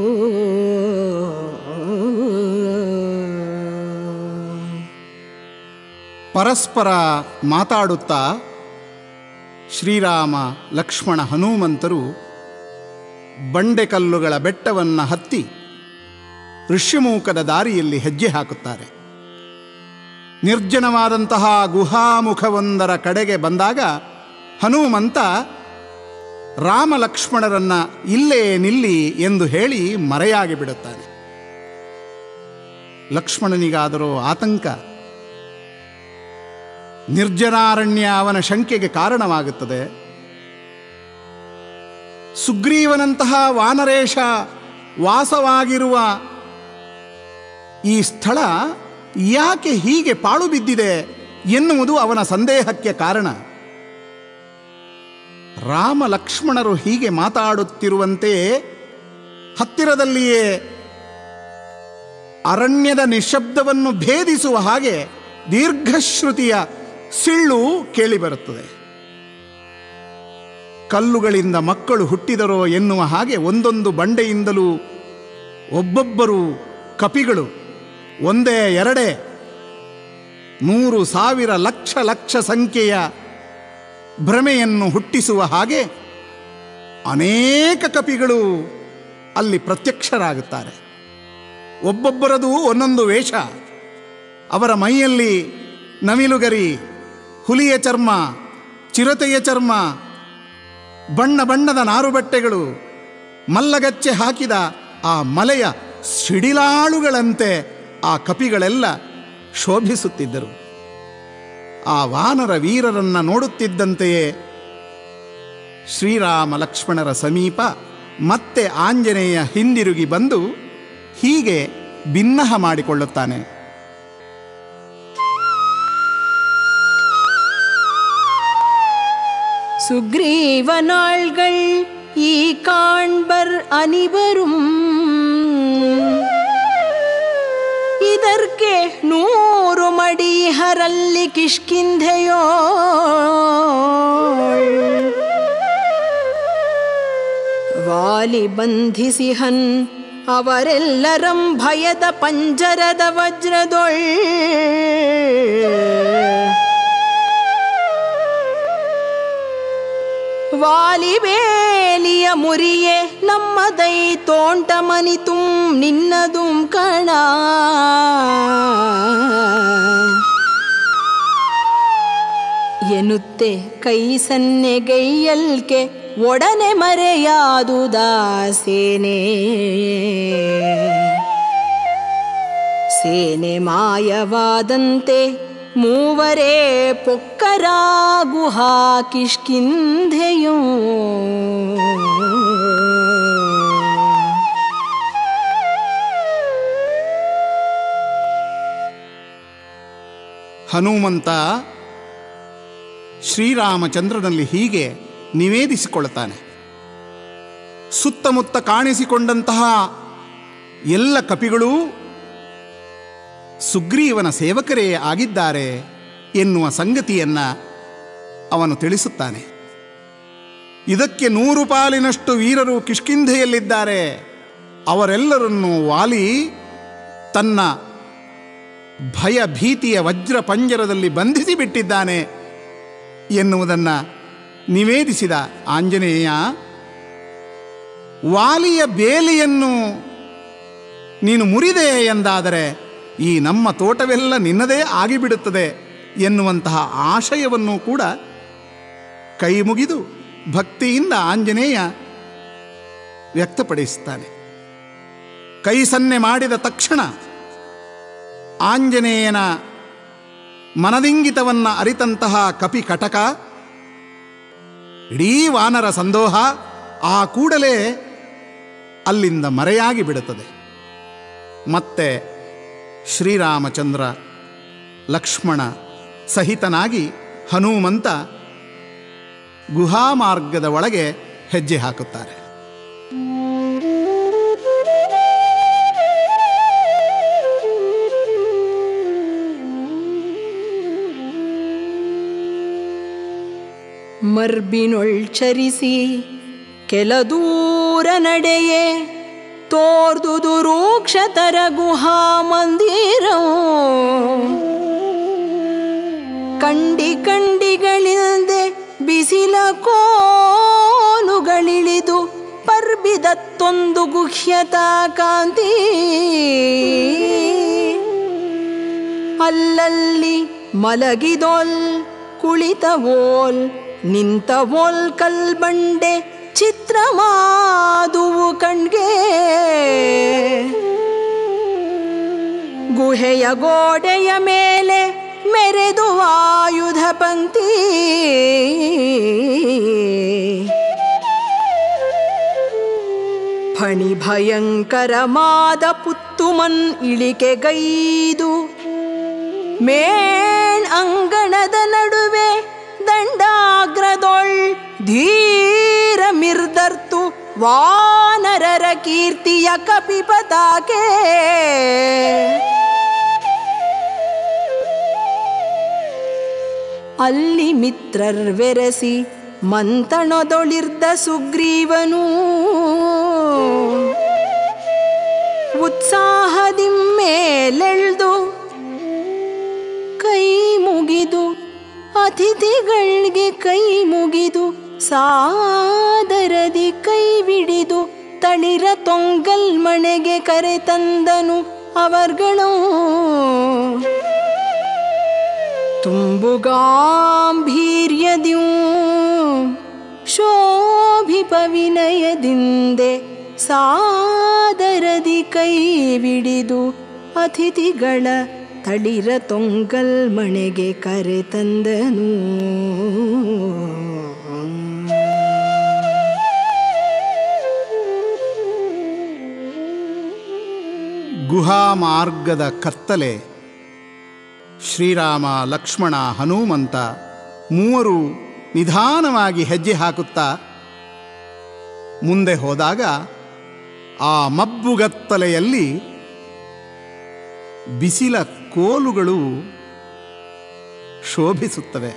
ಪರಸ್ಪರ ಮಾತಾಡುತ್ತಾ ಶ್ರೀರಾಮ ಲಕ್ಷ್ಮಣ ಹನುಮಂತರು ಬಂಡೆಕಲ್ಲುಗಳ ಬೆಟ್ಟವನ್ನು ಹತ್ತಿ ಋಷ್ಯಮೂಕದ ದಾರಿಯಲ್ಲಿ ಹೆಜ್ಜೆ ಹಾಕುತ್ತಾರೆ ನಿರ್ಜನವಾದಂತಹ ಗುಹಾಮುಖವೊಂದರ ಕಡೆಗೆ ಬಂದಾಗ ಹನುಮಂತ ರಾಮ ಲಕ್ಷ್ಮಣರನ್ನ ಇಲ್ಲೇ ನಿಲ್ಲಿ ಎಂದು ಹೇಳಿ ಮರೆಯಾಗಿ ಬಿಡುತ್ತಾನೆ ಲಕ್ಷ್ಮಣನಿಗಾದರೂ ಆತಂಕ ನಿರ್ಜನಾರಣ್ಯ ಅವನ ಶಂಕೆಗೆ ಕಾರಣವಾಗುತ್ತದೆ ಸುಗ್ರೀವನಂತಹ ವಾನರೇಶ ವಾಸವಾಗಿರುವ ಈ ಸ್ಥಳ ಯಾಕೆ ಹೀಗೆ ಪಾಳು ಬಿದ್ದಿದೆ ಎನ್ನುವುದು ಅವನ ಸಂದೇಹಕ್ಕೆ ಕಾರಣ ರಾಮ ಲಕ್ಷ್ಮಣರು ಹೀಗೆ ಮಾತಾಡುತ್ತಿರುವಂತೆ ಹತ್ತಿರದಲ್ಲಿಯೇ ಅರಣ್ಯದ ನಿಶಬ್ದವನ್ನು ಭೇದಿಸುವ ಹಾಗೆ ದೀರ್ಘಶ್ರುತಿಯ ಸಿಳ್ಳು ಕೇಳಿಬರುತ್ತದೆ ಕಲ್ಲುಗಳಿಂದ ಮಕ್ಕಳು ಹುಟ್ಟಿದರೋ ಎನ್ನುವ ಹಾಗೆ ಒಂದೊಂದು ಬಂಡೆಯಿಂದಲೂ ಒಬ್ಬೊಬ್ಬರು ಕಪಿಗಳು ಒಂದೇ ಎರಡೇ ನೂರು ಸಾವಿರ ಲಕ್ಷ ಲಕ್ಷ ಸಂಖ್ಯೆಯ ಭ್ರಮೆಯನ್ನು ಹುಟ್ಟಿಸುವ ಹಾಗೆ ಅನೇಕ ಕಪಿಗಳು ಅಲ್ಲಿ ಪ್ರತ್ಯಕ್ಷರಾಗುತ್ತಾರೆ ಒಬ್ಬೊಬ್ಬರದು ಒಂದೊಂದು ವೇಷ ಅವರ ಮೈಯಲ್ಲಿ ನವಿಲುಗರಿ ಹುಲಿಯ ಚರ್ಮ ಚಿರತೆಯ ಚರ್ಮ ಬಣ್ಣ ಬಣ್ಣದ ನಾರುಬಟ್ಟೆಗಳು ಮಲ್ಲಗಚ್ಚೆ ಹಾಕಿದ ಆ ಮಲೆಯ ಸಿಡಿಲಾಳುಗಳಂತೆ ಆ ಕಪಿಗಳೆಲ್ಲ ಶೋಭಿಸುತ್ತಿದ್ದರು ಆ ವಾನರ ವೀರರನ್ನ ನೋಡುತ್ತಿದ್ದಂತೆಯೇ ಶ್ರೀರಾಮ ಲಕ್ಷ್ಮಣರ ಸಮೀಪ ಮತ್ತೆ ಆಂಜನೇಯ ಹಿಂದಿರುಗಿ ಬಂದು ಹೀಗೆ ಭಿನ್ನಹ ಮಾಡಿಕೊಳ್ಳುತ್ತಾನೆ சுக்ரீவனாள்கள் ஈ காண்பர் அனிவரும் இதற்கே நூறு மடிஹರಲ್ಲಿ ಕಿಷ್ಕಿಂಧೆಯೋ ವಾಲಿ ಬಂಧಿಸಿಹನ್ ಅವರೆಲ್ಲರಂ ಭಯದ ಪಂಜರದ ವಜ್ರದೊಳ್ ವಾಲಿಬೇಲಿಯ ಮುರಿಯೆ ನಮ್ಮದೈ ತೋಂಟ ಮನಿತುಂ ನಿನ್ನದುಂ ಕಣ ಎನ್ನುತ್ತೆ ಕೈ ಸನ್ನೆಗೈಯಲ್ಕೆ ಒಡನೆ ಮರೆಯಾದುದಾ ಸೇನೆ ಸೇನೆ ಮಾಯವಾದಂತೆ ಮೂವರೇ ಪೊಕ್ಕರ ಗುಹಾ ಕಿಷ್ಕಿಂಧೆಯೋ ಹನುಮಂತ ಶ್ರೀರಾಮಚಂದ್ರನಲ್ಲಿ ಹೀಗೆ ನಿವೇದಿಸಿಕೊಳ್ಳುತ್ತಾನೆ ಸುತ್ತಮುತ್ತ ಕಾಣಿಸಿಕೊಂಡಂತಹ ಎಲ್ಲ ಕಪಿಗಳೂ ಸುಗ್ರೀವನ ಸೇವಕರೇ ಆಗಿದ್ದಾರೆ ಎನ್ನುವ ಸಂಗತಿಯನ್ನ ಅವನು ತಿಳಿಸುತ್ತಾನೆ ಇದಕ್ಕೆ ನೂರು ಪಾಲಿನಷ್ಟು ವೀರರು ಕಿಷ್ಕಿಂಧೆಯಲ್ಲಿದ್ದಾರೆ ಅವರೆಲ್ಲರನ್ನೂ ವಾಲಿ ತನ್ನ ಭಯ ಭೀತಿಯ ವಜ್ರ ಪಂಜರದಲ್ಲಿ ಬಂಧಿಸಿ ಬಿಟ್ಟಿದ್ದಾನೆ ಎನ್ನುವುದನ್ನು ನಿವೇದಿಸಿದ ಆಂಜನೇಯ ವಾಲಿಯ ಬೇಲಿಯನ್ನು ನೀನು ಮುರಿದೆ ಎಂದಾದರೆ ಈ ನಮ್ಮ ತೋಟವೆಲ್ಲ ನಿನ್ನದೇ ಆಗಿಬಿಡುತ್ತದೆ ಎನ್ನುವಂತಹ ಆಶಯವನ್ನು ಕೂಡ ಕೈ ಮುಗಿದು ಭಕ್ತಿಯಿಂದ ಆಂಜನೇಯ ವ್ಯಕ್ತಪಡಿಸುತ್ತಾನೆ ಕೈ ಸನ್ನೆ ಮಾಡಿದ ತಕ್ಷಣ ಆಂಜನೇಯನ ಮನದಿಂಗಿತವನ್ನು ಅರಿತಂತಹ ಕಪಿ ಕಟಕ ಇಡೀ ವಾನರ ಸಂದೋಹ ಆ ಕೂಡಲೇ ಅಲ್ಲಿಂದ ಮರೆಯಾಗಿ ಬಿಡುತ್ತದೆ ಮತ್ತೆ ಶ್ರೀರಾಮಚಂದ್ರ ಲಕ್ಷ್ಮಣ ಸಹಿತನಾಗಿ ಹನುಮಂತ ಗುಹಾಮಾರ್ಗದ ಒಳಗೆ ಹೆಜ್ಜೆ ಹಾಕುತ್ತಾರೆ ಮರ್ಬಿನೊಳ್ಚರಿಸಿ ಕೆಲ ದೂರ ನಡೆಯೇ ತೋರ್ದುದು ರೂಕ್ಷತರ ಗುಹಾ ಮಂದಿರ ಕಂಡಿ ಕಂಡಿಗಳಿಲ್ದೆ ಬಿಸಿಲ ಕೋಲುಗಳಿಳಿದು ಪರ್ಬಿದತ್ತೊಂದು ಗುಹ್ಯತಾ ಕಾಂತಿ ಅಲ್ಲಲ್ಲಿ ಮಲಗಿದೋಲ್ ಕುಳಿತವೋಲ್ ನಿಂತವೋಲ್ ಕಲ್ಬಂಡೆ ಚಿತ್ರ ಮಾದುವು ಕಣ್ಗೆ ಗುಹೆಯ ಗೋಡೆಯ ಮೇಲೆ ಮೆರೆದು ಆಯುಧ ಪಂಕ್ತಿ ಫಣಿ ಭಯಂಕರವಾದ ಪುತ್ತುಮನ್ ಇಳಿಕೆಗೈದು ಮೇಣ್ ಅಂಗಣದ ನಡುವೆ ದಂಡಾಗ್ರದೊಳ್ ಧೀರ ಮಿರ್ದರ್ತು ವಾನರರ ಕೀರ್ತಿಯ ಕಪಿಪತಾಕೆ ಅಲ್ಲಿ ಮಿತ್ರರ್ವೆರಸಿ ಮಂತಣದೊಳಿರ್ದ ಸುಗ್ರೀವನು ಉತ್ಸಾಹದಿಮ್ಮೇಲೆಳ್ದು ಕೈ ಮುಗಿದು ಅತಿಥಿಗಳಿಗೆ ಕೈ ಮುಗಿದು ಸಾದರದಿ ಕೈ ಬಿಡಿದು ತಳಿರ ತೊಂಗಲ್ ಮನೆಗೆ ಕರೆ ತಂದನು ಅವರ್ಗಳು ತುಂಬುಗಾಂಭೀರ್ಯದ್ಯೂ ಶೋಭಿಪ ವಿನಯದಿಂದೆ ಸಾದರದಿ ಕೈ ಬಿಡಿದು ಅತಿಥಿಗಳ ತಳಿರ ತೊಂಗಲ್ ಮನೆಗೆ ಕರೆ ತಂದನು ಗುಹಾಮಾರ್ಗದ ಕತ್ತಲೆ ಶ್ರೀರಾಮ ಲಕ್ಷ್ಮಣ ಹನುಮಂತ ಮೂವರು ನಿಧಾನವಾಗಿ ಹೆಜ್ಜೆ ಹಾಕುತ್ತಾ ಮುಂದೆ ಹೋದಾಗ ಆ ಮಬ್ಬುಗತ್ತಲೆಯಲ್ಲಿ ಬಿಸಿಲ ಕೋಲುಗಳು ಶೋಭಿಸುತ್ತವೆ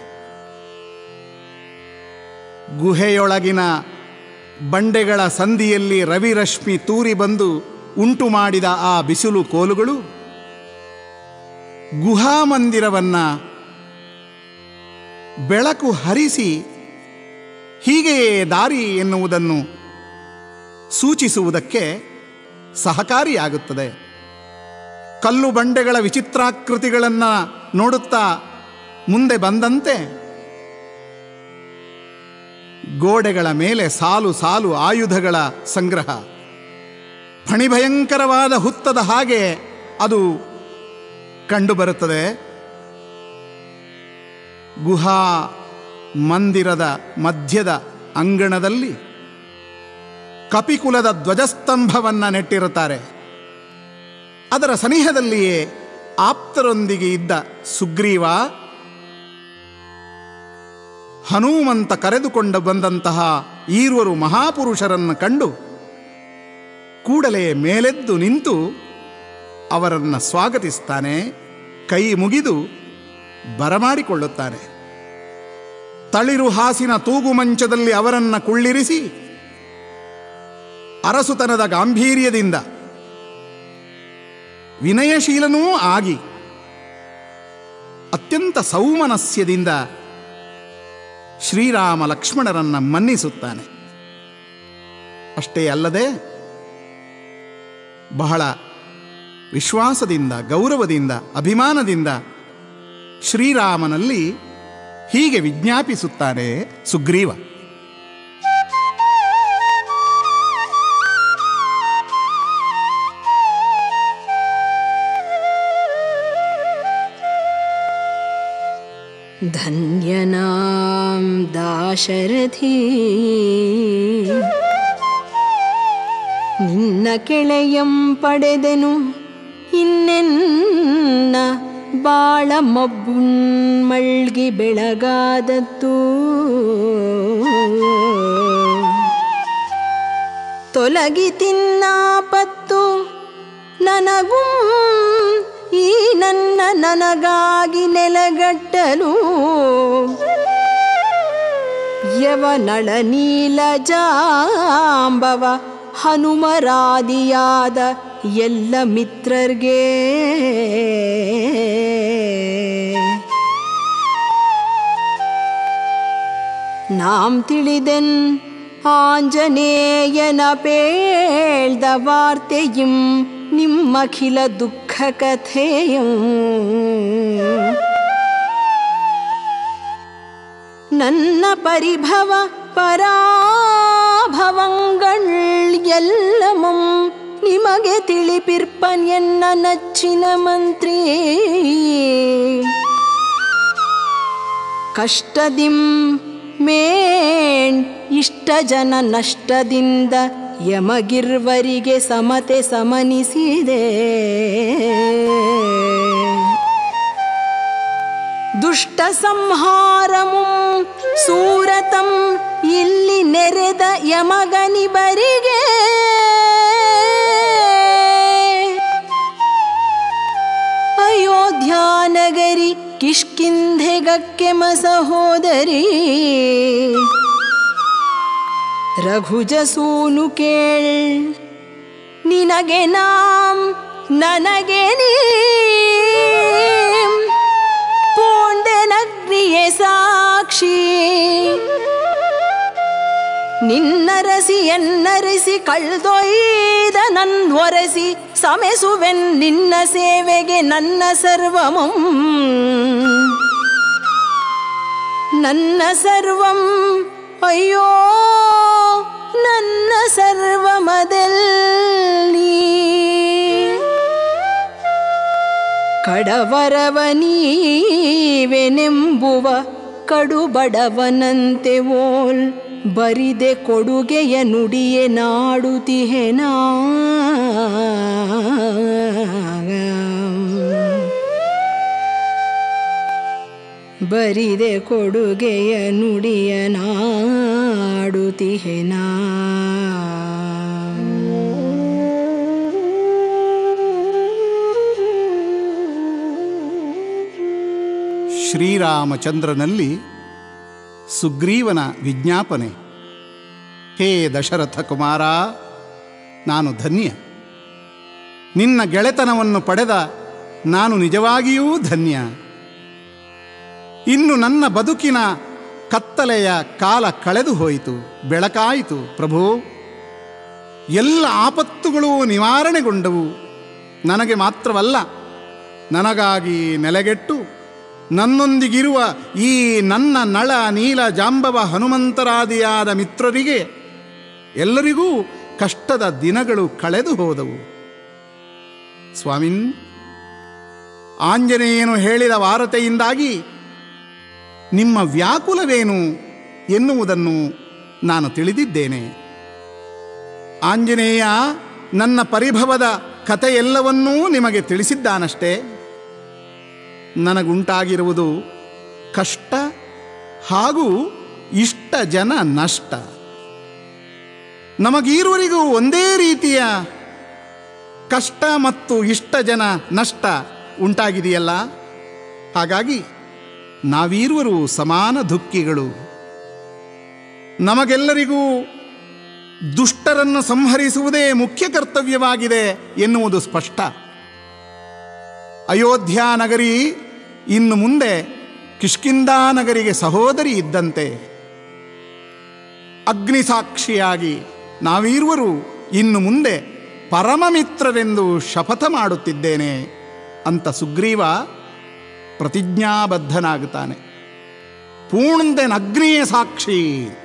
ಗುಹೆಯೊಳಗಿನ ಬಂಡೆಗಳ ಸಂದಿಯಲ್ಲಿ ರವಿರಶ್ಮಿ ತೂರಿ ಬಂದು ಉಂಟು ಮಾಡಿದ ಆ ಬಿಸಿಲು ಕೋಲುಗಳು ಗುಹಾಮಂದಿರವನ್ನ ಬೆಳಕು ಹರಿಸಿ ಹೀಗೆಯೇ ದಾರಿ ಎನ್ನುವುದನ್ನು ಸೂಚಿಸುವುದಕ್ಕೆ ಸಹಕಾರಿಯಾಗುತ್ತದೆ ಕಲ್ಲು ಬಂಡೆಗಳ ವಿಚಿತ್ರಾಕೃತಿಗಳನ್ನು ನೋಡುತ್ತಾ ಮುಂದೆ ಬಂದಂತೆ ಗೋಡೆಗಳ ಮೇಲೆ ಸಾಲು ಸಾಲು ಆಯುಧಗಳ ಸಂಗ್ರಹ ಫಣಿಭಯಂಕರವಾದ ಹುತ್ತದ ಹಾಗೆ ಅದು ಕಂಡುಬರುತ್ತದೆ ಗುಹಾ ಮಂದಿರದ ಮಧ್ಯದ ಅಂಗಣದಲ್ಲಿ ಕಪಿಕುಲದ ಧ್ವಜಸ್ತಂಭವನ್ನು ನೆಟ್ಟಿರುತ್ತಾರೆ ಅದರ ಸನಿಹದಲ್ಲಿಯೇ ಆಪ್ತರೊಂದಿಗೆ ಇದ್ದ ಸುಗ್ರೀವ ಹನುಮಂತ ಕರೆದುಕೊಂಡು ಬಂದಂತಹ ಈರುವರು ಮಹಾಪುರುಷರನ್ನು ಕಂಡು ಕೂಡಲೇ ಮೇಲೆದ್ದು ನಿಂತು ಅವರನ್ನು ಸ್ವಾಗತಿಸ್ತಾನೆ ಕೈ ಮುಗಿದು ಬರಮಾಡಿಕೊಳ್ಳುತ್ತಾನೆ ತಳಿರು ಹಾಸಿನ ತೂಗು ಮಂಚದಲ್ಲಿ ಅವರನ್ನು ಕುಳ್ಳಿರಿಸಿ ಅರಸುತನದ ಗಾಂಭೀರ್ಯದಿಂದ ವಿನಯಶೀಲನೂ ಆಗಿ ಅತ್ಯಂತ ಸೌಮನಸ್ಯದಿಂದ ಶ್ರೀರಾಮ ಲಕ್ಷ್ಮಣರನ್ನ ಮನ್ನಿಸುತ್ತಾನೆ ಅಷ್ಟೇ ಅಲ್ಲದೆ ಬಹಳ ವಿಶ್ವಾಸದಿಂದ ಗೌರವದಿಂದ ಅಭಿಮಾನದಿಂದ ಶ್ರೀರಾಮನಲ್ಲಿ ಹೀಗೆ ವಿಜ್ಞಾಪಿಸುತ್ತಾನೆ ಸುಗ್ರೀವ ಧನ್ಯನಾಂ ದಾಶರಥಿ ನಿನ್ನ ಕೆಳೆಯಂ ಪಡೆದೆನು ಇನ್ನೆನ್ನ ಬಾಳ ಮಬ್ಬುಣ್ಮಳ್ಗಿ ಬೆಳಗಾದದ್ದು ತೊಲಗಿ ತಿನ್ನಾಪತ್ತು ನನಗೂ ಈ ನನ್ನ ನನಗಾಗಿ ನೆಲಗಟ್ಟಲು ಯವನಳ ನೀಲ ಜಾಂಬವ ಹನುಮರಾದಿಯಾದ ಎಲ್ಲ ಮಿತ್ರರ್ಗೆ ನಾಂ ತಿಳಿದೆನ್ ಆಂಜನೇಯನ ಪೇಳ್ದ ವಾರ್ತೆയും ನಿಮ್ಮಖಿಲ ದುಃಖ ಕಥೆಯಂ ನನ್ನ ಪರಿಭವ ಪರಾಭವಂಗಳ್ ಎಲ್ಲಮಂ ನಿಮಗೆ ತಿಳಿಪಿರ್ಪನ್ ಎನ್ನ ನಚ್ಚಿನ ಮಂತ್ರಿ ಕಷ್ಟದಿಂ ಮೇಣ್ ಇಷ್ಟ ಜನ ನಷ್ಟದಿಂದ ಯಮಗಿರ್ವರಿಗೆ ಸಮತೆ ಸಮನಿಸಿದೆ ದುಷ್ಟ ಸಂಹಾರಮು ಸೂರತಂ ಇಲ್ಲಿ ನೆರೆದ ಯಮಗನಿಬರಿಗೆ ಅಯೋಧ್ಯಾನಗರಿ ಕಿಷ್ಕಿಂಧೆಗಕ್ಕೆ ಸಹೋದರಿ ರಘುಜಸೂನು ಕೇಳ್ ನಿನಗೆ ನಾಂ ನನಗೆ ನೀ ಪೂಂಡೆನಗ್ನಿಯೇ ಸಾಕ್ಷಿ ನಿನ್ನರಸಿ ಎನ್ನರಿಸಿ ಕಳ್ದೊಯ್ದ ನನ್ವೊರೆಸಿ ಸಮೆಸುವೆನ್ ನಿನ್ನ ಸೇವೆಗೆ ನನ್ನ ಸರ್ವಮಂ ನನ್ನ ಸರ್ವಂ ಅಯ್ಯೋ ನನ್ನ ಸರ್ವಮದಲ್ಲಿ ಕಡವರವ ನೀವೆನೆಂಬುವ ಕಡುಬಡವನಂತೆ ಓಲ್ ಬರಿದೆ ಕೊಡುಗೆಯ ನುಡಿಯೆ ನಾಡುತಿಹೆನಾ ಬರಿದೆ ಕೊಡುಗೆಯ ನುಡಿಯ ನಾಡುತಿಹೆನಾ ಶ್ರೀರಾಮಚಂದ್ರನಲ್ಲಿ ಸುಗ್ರೀವನ ವಿಜ್ಞಾಪನೆ ಹೇ ದಶರಥ ಕುಮಾರ ನಾನು ಧನ್ಯ ನಿನ್ನ ಗೆಳೆತನವನ್ನು ಪಡೆದ ನಾನು ನಿಜವಾಗಿಯೂ ಧನ್ಯ ಇನ್ನು ನನ್ನ ಬದುಕಿನ ಕತ್ತಲೆಯ ಕಾಲ ಕಳೆದು ಹೋಯಿತು ಬೆಳಕಾಯಿತು ಪ್ರಭು ಎಲ್ಲ ಆಪತ್ತುಗಳು ನಿವಾರಣೆಗೊಂಡವು ನನಗೆ ಮಾತ್ರವಲ್ಲ ನನಗಾಗಿ ನೆಲೆಗೆಟ್ಟು ನನ್ನೊಂದಿಗಿರುವ ಈ ನನ್ನ ನಳ ನೀಲ ಜಾಂಬವ ಹನುಮಂತರಾದಿಯಾದ ಮಿತ್ರರಿಗೆ ಎಲ್ಲರಿಗೂ ಕಷ್ಟದ ದಿನಗಳು ಕಳೆದು ಹೋದವು ಸ್ವಾಮಿನ್ ಆಂಜನೇಯನು ಹೇಳಿದ ವಾರತೆಯಿಂದಾಗಿ ನಿಮ್ಮ ವ್ಯಾಕುಲವೇನು ಎನ್ನುವುದನ್ನು ನಾನು ತಿಳಿದಿದ್ದೇನೆ ಆಂಜನೇಯ ನನ್ನ ಪರಿಭವದ ಕಥೆಯೆಲ್ಲವನ್ನೂ ನಿಮಗೆ ತಿಳಿಸಿದ್ದಾನಷ್ಟೇ ನನಗುಂಟಾಗಿರುವುದು ಕಷ್ಟ ಹಾಗೂ ಇಷ್ಟ ಜನ ನಷ್ಟ ನಮಗೀರುವರಿಗೂ ಒಂದೇ ರೀತಿಯ ಕಷ್ಟ ಮತ್ತು ಇಷ್ಟ ಜನ ನಷ್ಟ ಉಂಟಾಗಿದೆಯಲ್ಲ ಹಾಗಾಗಿ ನಾವೀರುವರು ಸಮಾನ ದುಃಖಿಗಳು ನಮಗೆಲ್ಲರಿಗೂ ದುಷ್ಟರನ್ನು ಸಂಹರಿಸುವುದೇ ಮುಖ್ಯ ಕರ್ತವ್ಯವಾಗಿದೆ ಎನ್ನುವುದು ಸ್ಪಷ್ಟ ಅಯೋಧ್ಯ ನಗರಿ ಇನ್ನು ಮುಂದೆ ಕಿಷ್ಕಿಂದಾ ನಗರಿಗೆ ಸಹೋದರಿ ಇದ್ದಂತೆ ಅಗ್ನಿಸಾಕ್ಷಿಯಾಗಿ ನಾವೀರುವರು ಇನ್ನು ಮುಂದೆ ಪರಮಮಿತ್ರರೆಂದು ಶಪಥ ಮಾಡುತ್ತಿದ್ದೇನೆ ಅಂತ ಸುಗ್ರೀವ ಪ್ರತಿಜ್ಞಾಬದ್ಧನಾಗುತ್ತಾನೆ ಪೂರ್ಣದೆನ್ ಅಗ್ನಿಯೇ ಸಾಕ್ಷಿ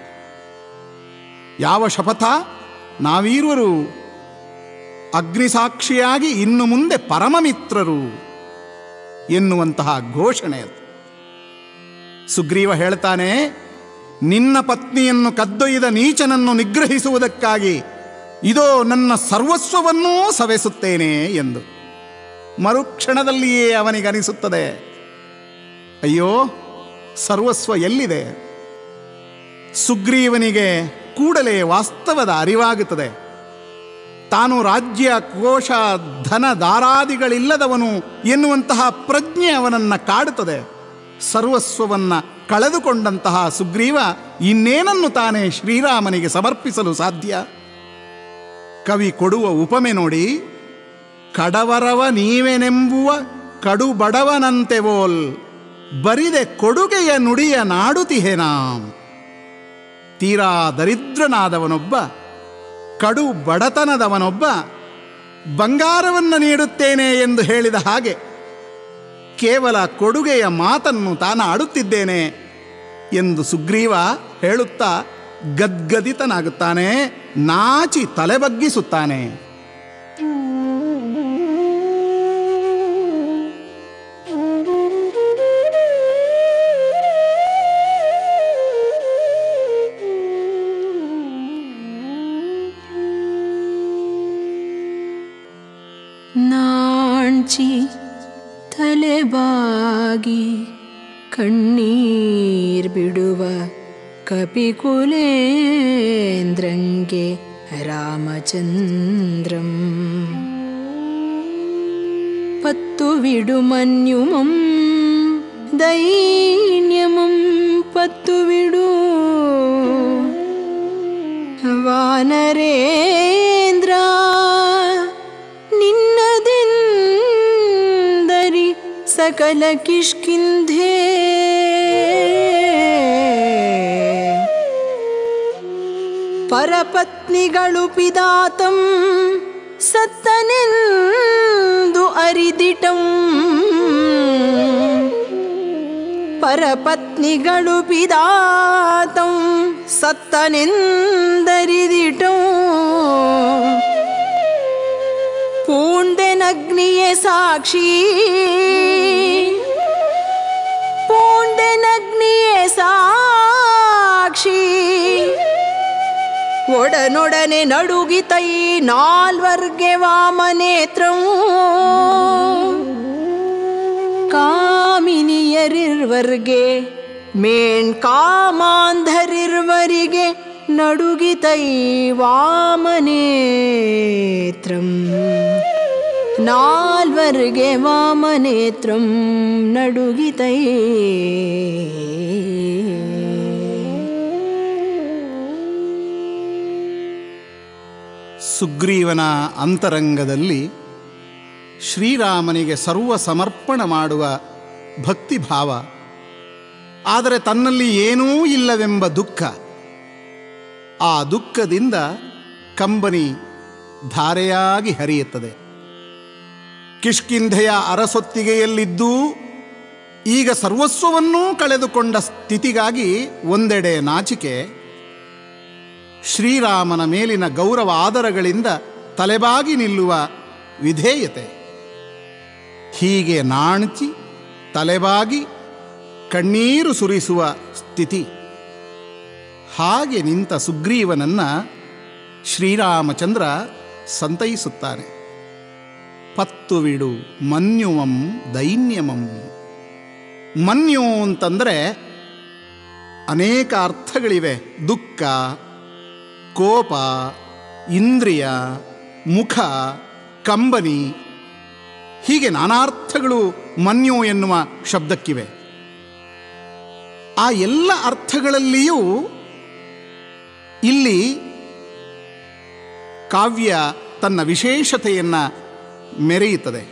ಯಾವ ಶಪಥ ನಾವೀರುವರು ಅಗ್ನಿಸಾಕ್ಷಿಯಾಗಿ ಇನ್ನು ಮುಂದೆ ಪರಮಮಿತ್ರರು ಎನ್ನುವಂತಹ ಘೋಷಣೆ ಅದು ಸುಗ್ರೀವ ಹೇಳ್ತಾನೆ ನಿನ್ನ ಪತ್ನಿಯನ್ನು ಕದ್ದೊಯ್ದ ನೀಚನನ್ನು ನಿಗ್ರಹಿಸುವುದಕ್ಕಾಗಿ ಇದೋ ನನ್ನ ಸರ್ವಸ್ವವನ್ನೂ ಸವೆಸುತ್ತೇನೆ ಎಂದು ಮರುಕ್ಷಣದಲ್ಲಿಯೇ ಅವನಿಗನಿಸುತ್ತದೆ ಅಯ್ಯೋ ಸರ್ವಸ್ವ ಎಲ್ಲಿದೆ ಸುಗ್ರೀವನಿಗೆ ಕೂಡಲೇ ವಾಸ್ತವದ ಅರಿವಾಗುತ್ತದೆ ತಾನು ರಾಜ್ಯ ಕೋಶ ಧನ ದಾರಾದಿಗಳಿಲ್ಲದವನು ಎನ್ನುವಂತಹ ಪ್ರಜ್ಞೆ ಅವನನ್ನು ಕಾಡುತ್ತದೆ ಸರ್ವಸ್ವವನ್ನು ಕಳೆದುಕೊಂಡಂತಹ ಸುಗ್ರೀವ ಇನ್ನೇನನ್ನು ತಾನೇ ಶ್ರೀರಾಮನಿಗೆ ಸಮರ್ಪಿಸಲು ಸಾಧ್ಯ ಕವಿ ಕೊಡುವ ಉಪಮೆ ನೋಡಿ ಕಡವರವ ನೀವೆನೆಂಬುವ ಕಡು ಬಡವನಂತೆ ಓಲ್ ಬರಿದೆ ಕೊಡುಗೆಯ ನುಡಿಯ ನಾಡುತಿಹೆನಾಂ ತೀರಾ ದರಿದ್ರನಾದವನೊಬ್ಬ ಕಡು ಬಡತನದವನೊಬ್ಬ ಬಂಗಾರವನ್ನು ನೀಡುತ್ತೇನೆ ಎಂದು ಹೇಳಿದ ಹಾಗೆ ಕೇವಲ ಕೊಡುಗೆಯ ಮಾತನ್ನು ತಾನು ಆಡುತ್ತಿದ್ದೇನೆ ಎಂದು ಸುಗ್ರೀವ ಹೇಳುತ್ತಾ ಗದ್ಗದಿತನಾಗುತ್ತಾನೆ ನಾಚಿ ತಲೆಬಗ್ಗಿಸುತ್ತಾನೆ ನಾಣ್ಚಿ ತಲೆಬಾಗಿ ಕಣ್ಣೀರ್ ಬಿಡುವ ಕಪಿಕುಲೇಂದ್ರಂಗೆ ರಾಮಚಂದ್ರಂ ಪತ್ತು ವಿಡು ಮನ್ಯುಮಂ ದೈನ್ಯಮಂ ಪತ್ತು ವಿಡು ವಾನರೇಂದ್ರ ನಿನ್ನದೆಂದರಿ ಸಕಲ ಕಿಷ್ಕಿಂಧೆ ಪರಪತ್ನಿಗಳು ಪಿದಾತಂ ಸತ್ತನೆಂದು ಅರಿದಿಟಂ ಪರಪತ್ನಿಗಳು ಪಿದಾತಂ ಸತ್ತನೆಂದರಿದಿಟಂ ಪೂಂಡೆನಗ್ನಿಯೇ ಸಾಕ್ಷಿ ಪೂಂಡೆನಗ್ನಿಯೇ ಸಾಕ್ಷಿ ಒಡನೊಡನೆ ನಡುಗಿತೈ ನಾಲ್ವರ್ಗೆ ವಾಮನೇತ್ರಂ ಕಾಮಿನಿಯರಿರ್ವರ್ಗೆ ಮೇಣ್ ಕಾಮಾಂಧರಿರ್ವರಿಗೆ ನಡುಗಿತೈ ವಾಮನೇತ್ರಂ ನಾಲ್ವರ್ಗೆ ವಾಮನೇತ್ರಂ ನಡುಗಿತೈ ಸುಗ್ರೀವನ ಅಂತರಂಗದಲ್ಲಿ ಶ್ರೀರಾಮನಿಗೆ ಸರ್ವ ಸಮರ್ಪಣ ಮಾಡುವ ಭಕ್ತಿಭಾವ ಆದರೆ ತನ್ನಲ್ಲಿ ಏನೂ ಇಲ್ಲವೆಂಬ ದುಃಖ ಆ ದುಃಖದಿಂದ ಕಂಬನಿ ಧಾರೆಯಾಗಿ ಹರಿಯುತ್ತದೆ ಕಿಷ್ಕಿಂಧೆಯ ಅರಸೊತ್ತಿಗೆಯಲ್ಲಿದ್ದೂ ಈಗ ಸರ್ವಸ್ವವನ್ನೂ ಕಳೆದುಕೊಂಡ ಸ್ಥಿತಿಗಾಗಿ ಒಂದೆಡೆ ನಾಚಿಕೆ ಶ್ರೀರಾಮನ ಮೇಲಿನ ಗೌರವ ಆದರಗಳಿಂದ ತಲೆಬಾಗಿ ನಿಲ್ಲುವ ವಿಧೇಯತೆ ಹೀಗೆ ನಾಣ್ಚಿ ತಲೆಬಾಗಿ ಕಣ್ಣೀರು ಸುರಿಸುವ ಸ್ಥಿತಿ ಹಾಗೆ ನಿಂತ ಸುಗ್ರೀವನನ್ನ ಶ್ರೀರಾಮಚಂದ್ರ ಸಂತೈಸುತ್ತಾನೆ ಪತ್ತುವಿಡು ಮನ್ಯುವಂ ದೈನ್ಯಮಂ ಮನ್ಯು ಅಂತಂದರೆ ಅನೇಕ ಅರ್ಥಗಳಿವೆ ದುಃಖ ಕೋಪ ಇಂದ್ರಿಯ ಮುಖ ಕಂಬನಿ ಹೀಗೆ ನಾನಾರ್ಥಗಳು ಮನ್ಯು ಎನ್ನುವ ಶಬ್ದಕ್ಕಿವೆ ಆ ಎಲ್ಲ ಅರ್ಥಗಳಲ್ಲಿಯೂ ಇಲ್ಲಿ ಕಾವ್ಯ ತನ್ನ ವಿಶೇಷತೆಯನ್ನು ಮೆರೆಯುತ್ತದೆ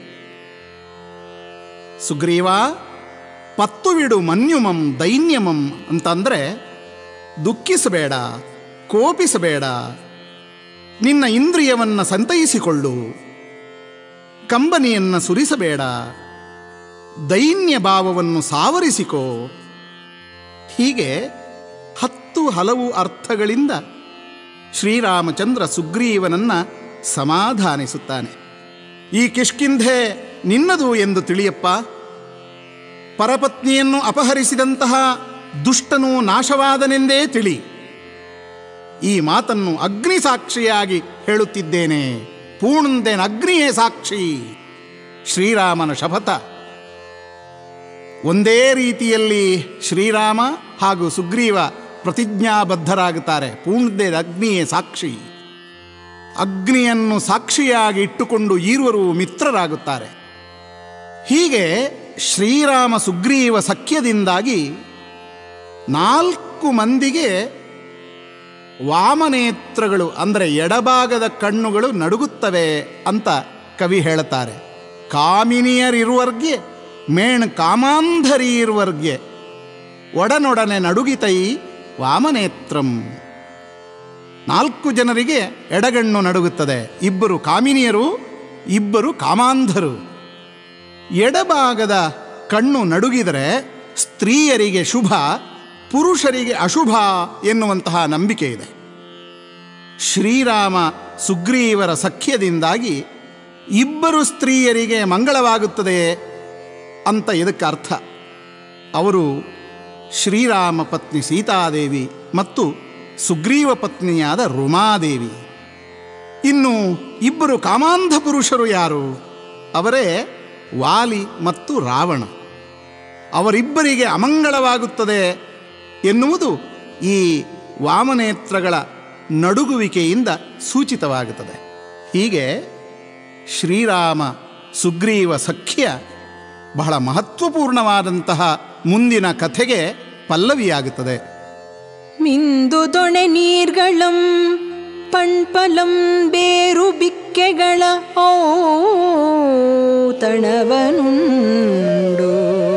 ಸುಗ್ರೀವ ಪತ್ತುವಿಡು ಮನ್ಯುಮಂ ದೈನ್ಯಮಂ ಅಂತಂದರೆ ದುಃಖಿಸಬೇಡ ಕೋಪಿಸಬೇಡ ನಿನ್ನ ಇಂದ್ರಿಯವನ್ನು ಸಂತೈಸಿಕೊಳ್ಳು ಕಂಬನಿಯನ್ನು ಸುರಿಸಬೇಡ ದೈನ್ಯ ಭಾವವನ್ನು ಸಾವರಿಸಿಕೋ ಹೀಗೆ ಹತ್ತು ಹಲವು ಅರ್ಥಗಳಿಂದ ಶ್ರೀರಾಮಚಂದ್ರ ಸುಗ್ರೀವನನ್ನ ಸಮಾಧಾನಿಸುತ್ತಾನೆ ಈ ಕಿಷ್ಕಿಂಧೆ ನಿನ್ನದು ಎಂದು ತಿಳಿಯಪ್ಪ ಪರಪತ್ನಿಯನ್ನು ಅಪಹರಿಸಿದಂತಹ ದುಷ್ಟನು ನಾಶವಾದನೆಂದೇ ತಿಳಿ ಈ ಮಾತನ್ನು ಅಗ್ನಿ ಸಾಕ್ಷಿಯಾಗಿ ಹೇಳುತ್ತಿದ್ದೇನೆ ಪೂರ್ಣಂದೇನ ಅಗ್ನಿಯೇ ಸಾಕ್ಷಿ ಶ್ರೀರಾಮನ ಶಪಥ ಒಂದೇ ರೀತಿಯಲ್ಲಿ ಶ್ರೀರಾಮ ಹಾಗೂ ಸುಗ್ರೀವ ಪ್ರತಿಜ್ಞಾಬದ್ಧರಾಗುತ್ತಾರೆ ಪೂರ್ಣದೇದ ಅಗ್ನಿಯೇ ಸಾಕ್ಷಿ ಅಗ್ನಿಯನ್ನು ಸಾಕ್ಷಿಯಾಗಿ ಇಟ್ಟುಕೊಂಡು ಈರುವರು ಮಿತ್ರರಾಗುತ್ತಾರೆ ಹೀಗೆ ಶ್ರೀರಾಮ ಸುಗ್ರೀವ ಸಖ್ಯದಿಂದಾಗಿ ನಾಲ್ಕು ಮಂದಿಗೆ ವಾಮನೇತ್ರಗಳು ಅಂದರೆ ಎಡಭಾಗದ ಕಣ್ಣುಗಳು ನಡುಗುತ್ತವೆ ಅಂತ ಕವಿ ಹೇಳುತ್ತಾರೆ ಕಾಮಿನಿಯರಿರುವರ್ಗೆ ಮೇಣ್ ಕಾಮಾಂಧರಿ ಇರುವರ್ಗೆ ಒಡನೊಡನೆ ನಡುಗಿತೈ ವಾಮನೇತ್ರಂ ನಾಲ್ಕು ಜನರಿಗೆ ಎಡಗಣ್ಣು ನಡುಗುತ್ತದೆ ಇಬ್ಬರು ಕಾಮಿನಿಯರು ಇಬ್ಬರು ಕಾಮಾಂಧರು ಎಡಭಾಗದ ಕಣ್ಣು ನಡುಗಿದರೆ ಸ್ತ್ರೀಯರಿಗೆ ಶುಭ ಪುರುಷರಿಗೆ ಅಶುಭ ಎನ್ನುವಂತಹ ನಂಬಿಕೆ ಇದೆ ಶ್ರೀರಾಮ ಸುಗ್ರೀವರ ಸಖ್ಯದಿಂದಾಗಿ ಇಬ್ಬರು ಸ್ತ್ರೀಯರಿಗೆ ಮಂಗಳವಾಗುತ್ತದೆ ಅಂತ ಇದಕ್ಕೆ ಅರ್ಥ ಅವರು ಶ್ರೀರಾಮ ಪತ್ನಿ ಸೀತಾದೇವಿ ಮತ್ತು ಸುಗ್ರೀವ ಪತ್ನಿಯಾದ ರುಮಾದೇವಿ ಇನ್ನು ಇಬ್ಬರು ಕಾಮಾಂಧ ಪುರುಷರು ಯಾರು ಅವರೇ ವಾಲಿ ಮತ್ತು ರಾವಣ ಅವರಿಬ್ಬರಿಗೆ ಅಮಂಗಳವಾಗುತ್ತದೆ ಎನ್ನುವುದು ಈ ವಾಮನೇತ್ರಗಳ ನಡುಗುವಿಕೆಯಿಂದ ಸೂಚಿತವಾಗುತ್ತದೆ ಹೀಗೆ ಶ್ರೀರಾಮ ಸುಗ್ರೀವ ಸಖ್ಯ ಬಹಳ ಮಹತ್ವಪೂರ್ಣವಾದಂತಹ ಮುಂದಿನ ಕಥೆಗೆ ಪಲ್ಲವಿಯಾಗುತ್ತದೆ ಮಿಂದು ದೊಣೆ ನೀರ್ಗಳಂ ಪಣ್ಪಲಂ ಬೇರು ಬಿಕ್ಕೆಗಳ ಔತಣವನುಂಡು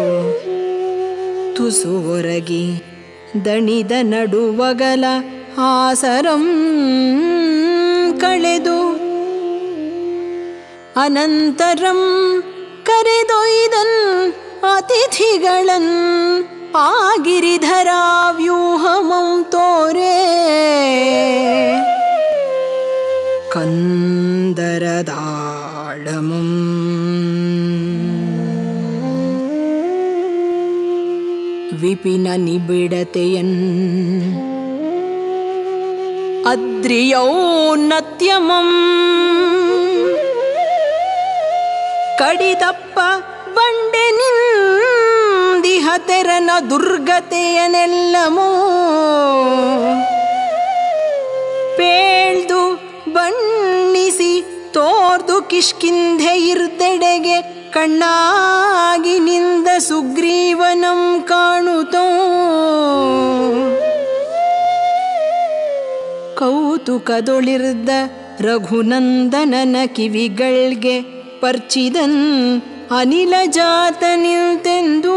ತುಸು ಒರಗಿ ದಣಿದ ನಡುವಗಲ ಆಸರಂ ಕಳೆದು ಅನಂತರಂ ಕರೆದೊಯ್ದನ್ ಅತಿಥಿಗಳನ್ ಆಗಿರಿಧರಾ ವ್ಯೂಹಮಂ ತೋರೆ ಕಂದರದಾಳಮಂ ವಿಪಿನ ನಿಬಿಡತೆಯನ್ ಅದ್ರಿಯೌನ್ನತ್ಯಮಂ ಕಡಿದಪ್ಪ ಬಂಡೆ ನಿಂದಿಹ ತೆರನ ದುರ್ಗತೆಯನೆಲ್ಲಮೋ ಪೇಳ್ದು ಬಣ್ಣಿಸಿ ತೋರ್ದು ಕಿಷ್ಕಿಂಧೆ ಇರ್ದೆಡೆಗೆ ಕಣ್ಣಾಗಿ ನಿಂದ ಸುಗ್ರೀವನಂ ಕಾಣುತ್ತೋ ಕೌತುಕದೊಳಿರ್ದ ರಘುನಂದನನ ಕಿವಿಗಳ್ಗೆ ಪರ್ಚಿದನ್ ಅನಿಲ ಜಾತ ನಿಲ್ತೆಂದು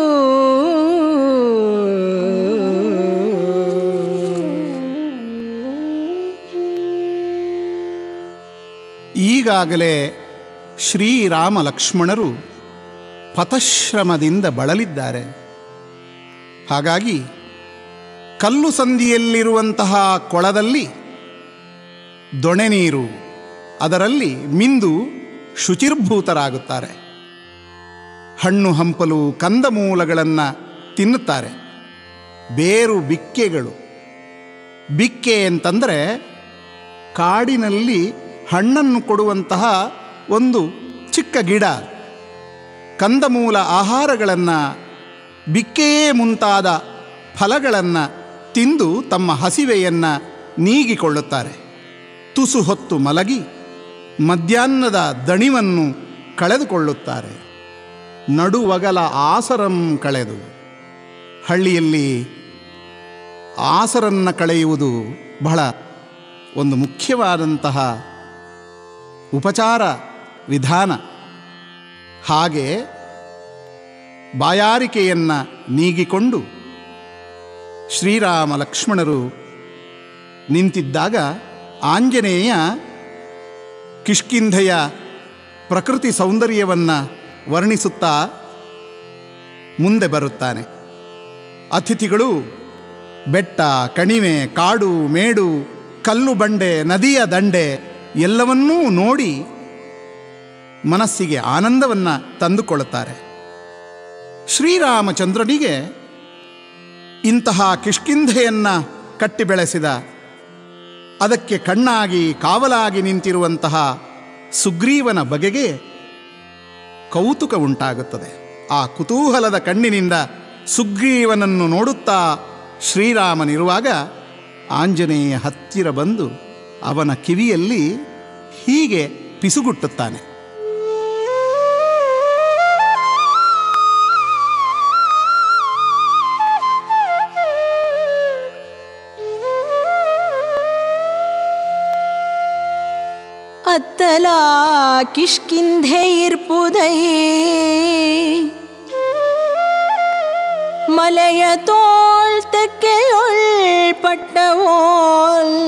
ಈಗಾಗಲೇ ಶ್ರೀರಾಮ ಲಕ್ಷ್ಮಣರು ಪಥಶ್ರಮದಿಂದ ಬಳಲಿದ್ದಾರೆ ಹಾಗಾಗಿ ಕಲ್ಲು ಸಂದಿಯಲ್ಲಿರುವಂತಹ ಕೊಳದಲ್ಲಿ ದೊಣೆ ನೀರು ಅದರಲ್ಲಿ ಮಿಂದು ಶುಚಿರ್ಭೂತರಾಗುತ್ತಾರೆ ಹಣ್ಣು ಹಂಪಲು ಕಂದಮೂಲಗಳನ್ನು ತಿನ್ನುತ್ತಾರೆ ಬೇರು ಬಿಕ್ಕೆಗಳು ಬಿಕ್ಕೆ ಅಂತಂದರೆ ಕಾಡಿನಲ್ಲಿ ಹಣ್ಣನ್ನು ಕೊಡುವಂತಹ ಒಂದು ಚಿಕ್ಕ ಗಿಡ ಕಂದಮೂಲ ಆಹಾರಗಳನ್ನು ಬಿಕ್ಕೆಯೇ ಮುಂತಾದ ಫಲಗಳನ್ನು ತಿಂದು ತಮ್ಮ ಹಸಿವೆಯನ್ನು ನೀಗಿಕೊಳ್ಳುತ್ತಾರೆ ತುಸು ಹೊತ್ತು ಮಲಗಿ ಮಧ್ಯಾಹ್ನದ ದಣಿವನ್ನು ಕಳೆದುಕೊಳ್ಳುತ್ತಾರೆ ನಡುವಗಲ ಆಸರಂ ಕಳೆದು ಹಳ್ಳಿಯಲ್ಲಿ ಆಸರನ್ನು ಕಳೆಯುವುದು ಬಹಳ ಒಂದು ಮುಖ್ಯವಾದಂತಹ ಉಪಚಾರ ವಿಧಾನ ಹಾಗೆ ಬಾಯಾರಿಕೆಯನ್ನು ನೀಗಿಕೊಂಡು ಶ್ರೀರಾಮ ಲಕ್ಷ್ಮಣರು ನಿಂತಿದ್ದಾಗ ಆಂಜನೇಯ ಕಿಷ್ಕಿಂಧೆಯ ಪ್ರಕೃತಿ ಸೌಂದರ್ಯವನ್ನು ವರ್ಣಿಸುತ್ತಾ ಮುಂದೆ ಬರುತ್ತಾನೆ ಅತಿಥಿಗಳು ಬೆಟ್ಟ ಕಣಿವೆ ಕಾಡು ಮೇಡು ಕಲ್ಲು ಬಂಡೆ ನದಿಯ ದಂಡೆ ಎಲ್ಲವನ್ನೂ ನೋಡಿ ಮನಸ್ಸಿಗೆ ಆನಂದವನ್ನು ತಂದುಕೊಳ್ಳುತ್ತಾರೆ ಶ್ರೀರಾಮಚಂದ್ರನಿಗೆ ಇಂತಹ ಕಿಷ್ಕಿಂಧೆಯನ್ನು ಕಟ್ಟಿ ಬೆಳೆಸಿದ ಅದಕ್ಕೆ ಕಣ್ಣಾಗಿ ಕಾವಲಾಗಿ ನಿಂತಿರುವಂತಹ ಸುಗ್ರೀವನ ಬಗೆಗೆ ಕೌತುಕ ಉಂಟಾಗುತ್ತದೆ ಆ ಕುತೂಹಲದ ಕಣ್ಣಿನಿಂದ ಸುಗ್ರೀವನನ್ನು ನೋಡುತ್ತಾ ಶ್ರೀರಾಮನಿರುವಾಗ ಆಂಜನೇಯ ಹತ್ತಿರ ಬಂದು ಅವನ ಕಿವಿಯಲ್ಲಿ ಹೀಗೆ ಪಿಸುಗುಟ್ಟುತ್ತಾನೆ அத்தலா கிஷ்கிந்தை இருப்புதை மலைய தோள் தெக்கையுள் பட்டவோல்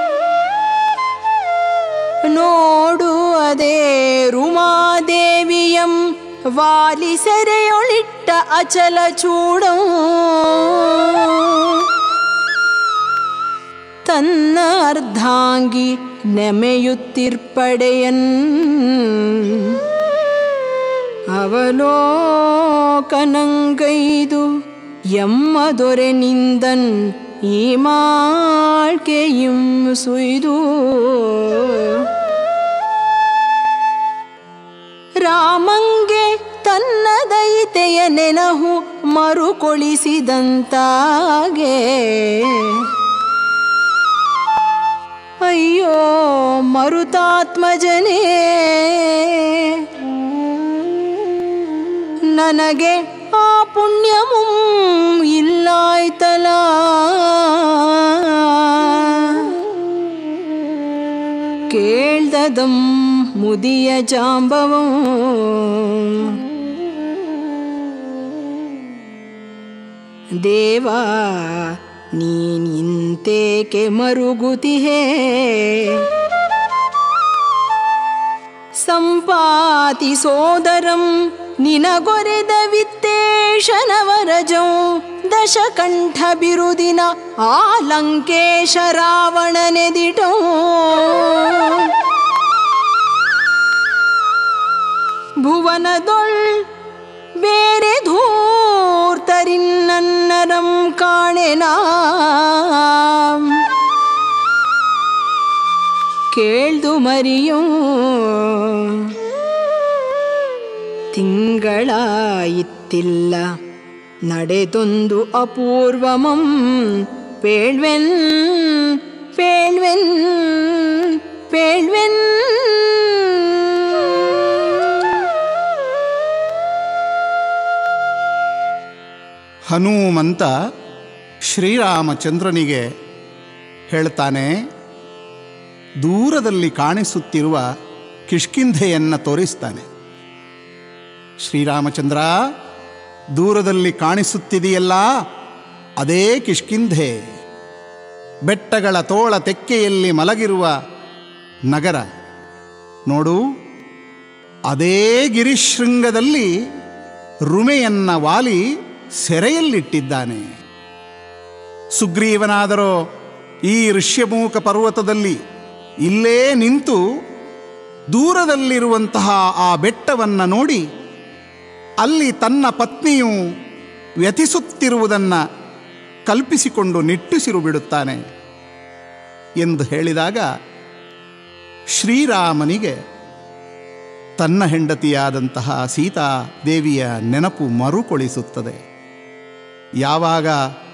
ನೋಡು ಅದೇ ರುಮಾದೇವಿಯಂ ವಾಲಿ ಸೆರೆಯೊಳಿಟ್ಟ ಅಚಲ ಚೂಡಂ ತನ್ನ ಅರ್ಧಾಂಗಿ ನೆಮೆಯುತ್ತಿರ್ಪಡೆಯನ್ ಅವಲೋಕನಂಗೈದು ಎಮ್ಮ ದೊರೆ ನಿಂದನ್ ಈ ಮಾಳ್ಕೆയും ಸುಯ್ದು ರಾಮಂಗೆ ತನ್ನ ದೈತೆಯ ನೆನಹು ಮರುಕೊಳಿಸಿದಂತಾಗೆ ಅಯ್ಯೋ ಮರುತಾತ್ಮಜನೇ ನನಗೆ ಆ ಪುಣ್ಯಮೂ ಇಲ್ಲಾಯ್ತಲ ಕೇಳ್ದದಂ ಮುದಿಯ ಜಾಂಬವಂ ದೇವಾ ನೀನಿಂತೇಕೆ ಮರುಗುತಿಹೇ ಸಂಪಾತಿ ಸೋದರಂ ನಿನಗೊರೆದ ವಿತ್ತೇಶನವರಜಂ ದಶಕಂಠ ಬಿರುದಿನ ಆ ಲಂಕೇಶ ರಾವಣನೆದಿಟೋ ಭುವನದೊಳ್ ಬೇರೆ ಧೂರ್ತರಿನ್ನನ್ನರಂ ಕಾಣೆನಾ ಕೇಳ್ದು ಮರಿಯೋ ತಿಂಗಳಾಯಿತ್ತಿಲ್ಲ ನಡೆದೊಂದು ಅಪೂರ್ವಮಂ ಪೇಳ್ವೆನ್ ಪೇಳ್ವೆನ್ ಪೇಳ್ವೆನ್ ಹನುಮಂತ ಶ್ರೀರಾಮಚಂದ್ರನಿಗೆ ಹೇಳ್ತಾನೆ ದೂರದಲ್ಲಿ ಕಾಣಿಸುತ್ತಿರುವ ಕಿಷ್ಕಿಂಧೆಯನ್ನು ತೋರಿಸ್ತಾನೆ ಶ್ರೀರಾಮಚಂದ್ರ ದೂರದಲ್ಲಿ ಕಾಣಿಸುತ್ತಿದೆಯಲ್ಲ ಅದೇ ಕಿಷ್ಕಿಂಧೆ ಬೆಟ್ಟಗಳ ತೋಳ ತೆಕ್ಕೆಯಲ್ಲಿ ಮಲಗಿರುವ ನಗರ ನೋಡು ಅದೇ ಗಿರಿಶೃಂಗದಲ್ಲಿ ರುಮೆಯನ್ನ ವಾಲಿ ಸೆರೆಯಲ್ಲಿಟ್ಟಿದ್ದಾನೆ ಸುಗ್ರೀವನಾದರೋ ಈ ಋಷ್ಯಮೂಕ ಪರ್ವತದಲ್ಲಿ ಇಲ್ಲೇ ನಿಂತು ದೂರದಲ್ಲಿರುವಂತಹ ಆ ಬೆಟ್ಟವನ್ನು ನೋಡಿ ಅಲ್ಲಿ ತನ್ನ ಪತ್ನಿಯು ವ್ಯಥಿಸುತ್ತಿರುವುದನ್ನು ಕಲ್ಪಿಸಿಕೊಂಡು ನಿಟ್ಟುಸಿರು ಬಿಡುತ್ತಾನೆ ಎಂದು ಹೇಳಿದಾಗ ಶ್ರೀರಾಮನಿಗೆ ತನ್ನ ಹೆಂಡತಿಯಾದಂತಹ ಸೀತಾ ದೇವಿಯ ನೆನಪು ಮರುಕೊಳಿಸುತ್ತದೆ ಯಾವಾಗ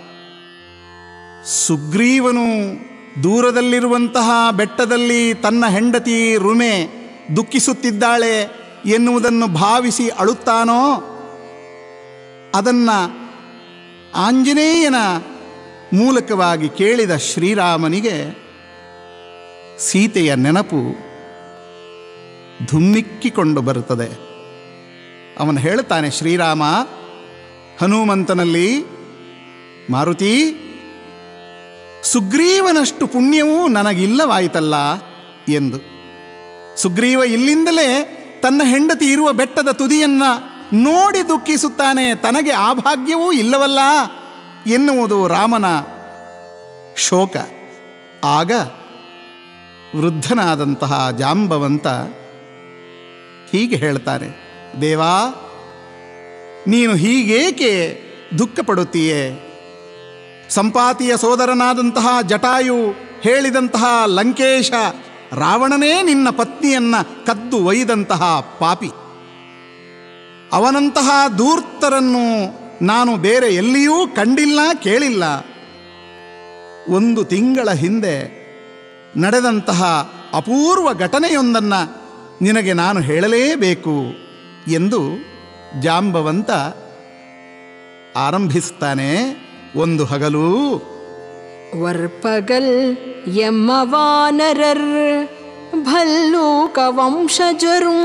ಸುಗ್ರೀವನು ದೂರದಲ್ಲಿರುವಂತಹ ಬೆಟ್ಟದಲ್ಲಿ ತನ್ನ ಹೆಂಡತಿ ರುಮೆ ದುಃಖಿಸುತ್ತಿದ್ದಾಳೆ ಎನ್ನುವುದನ್ನು ಭಾವಿಸಿ ಅಳುತ್ತಾನೋ ಅದನ್ನು ಆಂಜನೇಯನ ಮೂಲಕವಾಗಿ ಕೇಳಿದ ಶ್ರೀರಾಮನಿಗೆ ಸೀತೆಯ ನೆನಪು ಧುಮ್ಮಿಕ್ಕಿಕೊಂಡು ಬರುತ್ತದೆ ಅವನು ಹೇಳ್ತಾನೆ ಶ್ರೀರಾಮ ಹನುಮಂತನಲ್ಲಿ ಮಾರುತಿ ಸುಗ್ರೀವನಷ್ಟು ಪುಣ್ಯವೂ ನನಗಿಲ್ಲವಾಯಿತಲ್ಲ ಎಂದು ಸುಗ್ರೀವ ಇಲ್ಲಿಂದಲೇ ತನ್ನ ಹೆಂಡತಿ ಇರುವ ಬೆಟ್ಟದ ತುದಿಯನ್ನ ನೋಡಿ ದುಃಖಿಸುತ್ತಾನೆ ತನಗೆ ಆ ಭಾಗ್ಯವೂ ಇಲ್ಲವಲ್ಲ ಎನ್ನುವುದು ರಾಮನ ಶೋಕ ಆಗ ವೃದ್ಧನಾದಂತಹ ಜಾಂಬವಂತ ಹೀಗೆ ಹೇಳ್ತಾನೆ ದೇವಾ ನೀನು ಹೀಗೇಕೆ ದುಃಖ ಪಡುತ್ತೀಯೇ ಸಂಪಾತಿಯ ಸೋದರನಾದಂತಹ ಜಟಾಯು ಹೇಳಿದಂತಹ ಲಂಕೇಶ ರಾವಣನೇ ನಿನ್ನ ಪತ್ನಿಯನ್ನ ಕದ್ದು ಒಯ್ದಂತಹ ಪಾಪಿ ಅವನಂತಹ ಧೂರ್ತರನ್ನು ನಾನು ಬೇರೆ ಎಲ್ಲಿಯೂ ಕಂಡಿಲ್ಲ ಕೇಳಿಲ್ಲ ಒಂದು ತಿಂಗಳ ಹಿಂದೆ ನಡೆದಂತಹ ಅಪೂರ್ವ ಘಟನೆಯೊಂದನ್ನು ನಿನಗೆ ನಾನು ಹೇಳಲೇಬೇಕು ಎಂದು ಜಾಂಬವಂತ ಆರಂಭಿಸ್ತಾನೆ ಒಂದು ಹಗಲು ವರ್ಪಗಲ್ ಎಮ್ಮ ವಾನರರ್ ಭಲ್ಲೂಕ ವಂಶಜರುಂ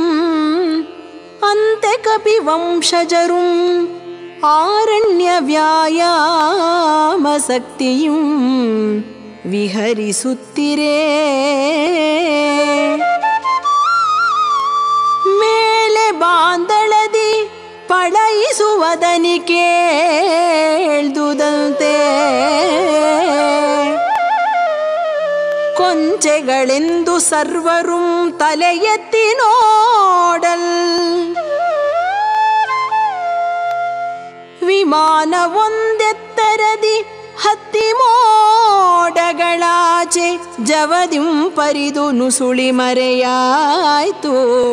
ಅಂತೆ ಕಪಿ ವಂಶಜರುಂ ಆರಣ್ಯ ವ್ಯಾಯಾಮ ಶಕ್ತಿಯುಂ ವಿಹರಿಸುತ್ತಿರೇ ಮೇಲೆ ಬಾಂದಳದಿ ಪಳಯಿಸುವದನಿ ಕೇಳ್ದುದಂತೆ ಕೊಂಚೆಗಳೆಂದು ಸರ್ವರುಂ ತಲೆ ಎತ್ತಿ ನೋಡಲ್ ವಿಮಾನ ಒಂದೆತ್ತರದಿ ಹತ್ತಿ ಮೋಡಗಳಾಚೆ ಜವದಿಂ ಪರಿದು ನುಸುಳಿ ಮರೆಯಾಯ್ತು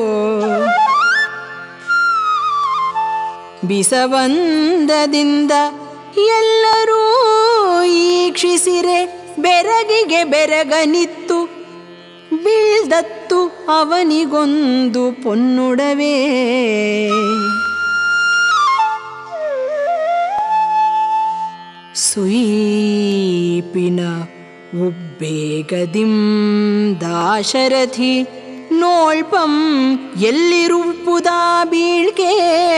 ಬಿಸವಂದದಿಂದ ಎಲ್ಲರೂ ಈಕ್ಷಿಸಿರೆ ಬೆರಗಿಗೆ ಬೆರಗನಿತ್ತು ಬೀಳ್ದತ್ತು ಅವನಿಗೊಂದು ಪೊನ್ನುಡವೇ ಸುಯೀಪಿನ ಉಬ್ಬೇಗದಿಂ ದಾಶರಥಿ ನೋಳ್ಪಂ ಎಲ್ಲಿರುವುದಾ ಬೀಳ್ಗೆ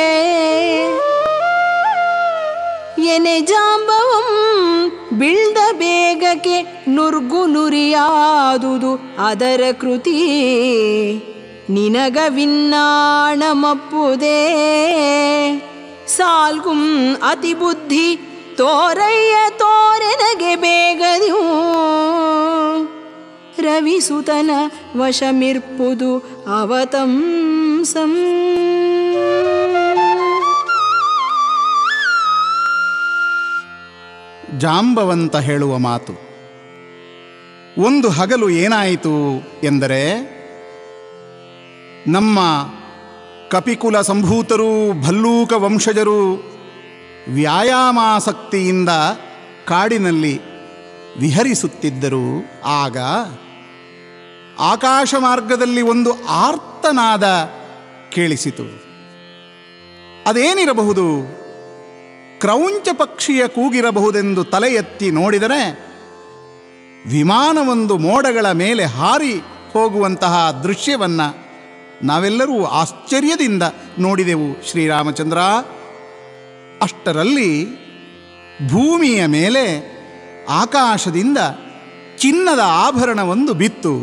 ಎನೆ ಜಾಂಬವಂ ಬಿಳ್ದ ಬೇಗಕ್ಕೆ ನುರ್ಗು ನುರಿಯಾದುದು ಅದರ ಕೃತಿ ನಿನಗ ವಿನ್ನಾಣಮಪ್ಪುದೇ ಸಾಲ್ಗುಂ ಅತಿ ಬುದ್ಧಿ ತೋರಯ್ಯ ತೋರೆನಗೆ ಬೇಗದಿಯೂ ರವಿಸುತನ ವಶಮಿರ್ಪುದು ಅವತಂಸಂ ಜಾಂಬವಂತ ಹೇಳುವ ಮಾತು ಒಂದು ಹಗಲು ಏನಾಯಿತು ಎಂದರೆ ನಮ್ಮ ಕಪಿಕುಲ ಸಂಭೂತರು ಭಲ್ಲೂಕ ವಂಶಜರು ವ್ಯಾಯಾಮಾಸಕ್ತಿಯಿಂದ ಕಾಡಿನಲ್ಲಿ ವಿಹರಿಸುತ್ತಿದ್ದರು ಆಗ ಆಕಾಶ ಮಾರ್ಗದಲ್ಲಿ ಒಂದು ಆರ್ತನಾದ ಕೇಳಿಸಿತು ಅದೇನಿರಬಹುದು ಕ್ರೌಂಚ ಪಕ್ಷಿಯ ಕೂಗಿರಬಹುದೆಂದು ತಲೆ ಎತ್ತಿ ನೋಡಿದರೆ ವಿಮಾನವೊಂದು ಮೋಡಗಳ ಮೇಲೆ ಹಾರಿ ಹೋಗುವಂತಹ ದೃಶ್ಯವನ್ನು ನಾವೆಲ್ಲರೂ ಆಶ್ಚರ್ಯದಿಂದ ನೋಡಿದೆವು ಶ್ರೀರಾಮಚಂದ್ರ ಅಷ್ಟರಲ್ಲಿ ಭೂಮಿಯ ಮೇಲೆ ಆಕಾಶದಿಂದ ಚಿನ್ನದ ಆಭರಣವೊಂದು ಬಿತ್ತು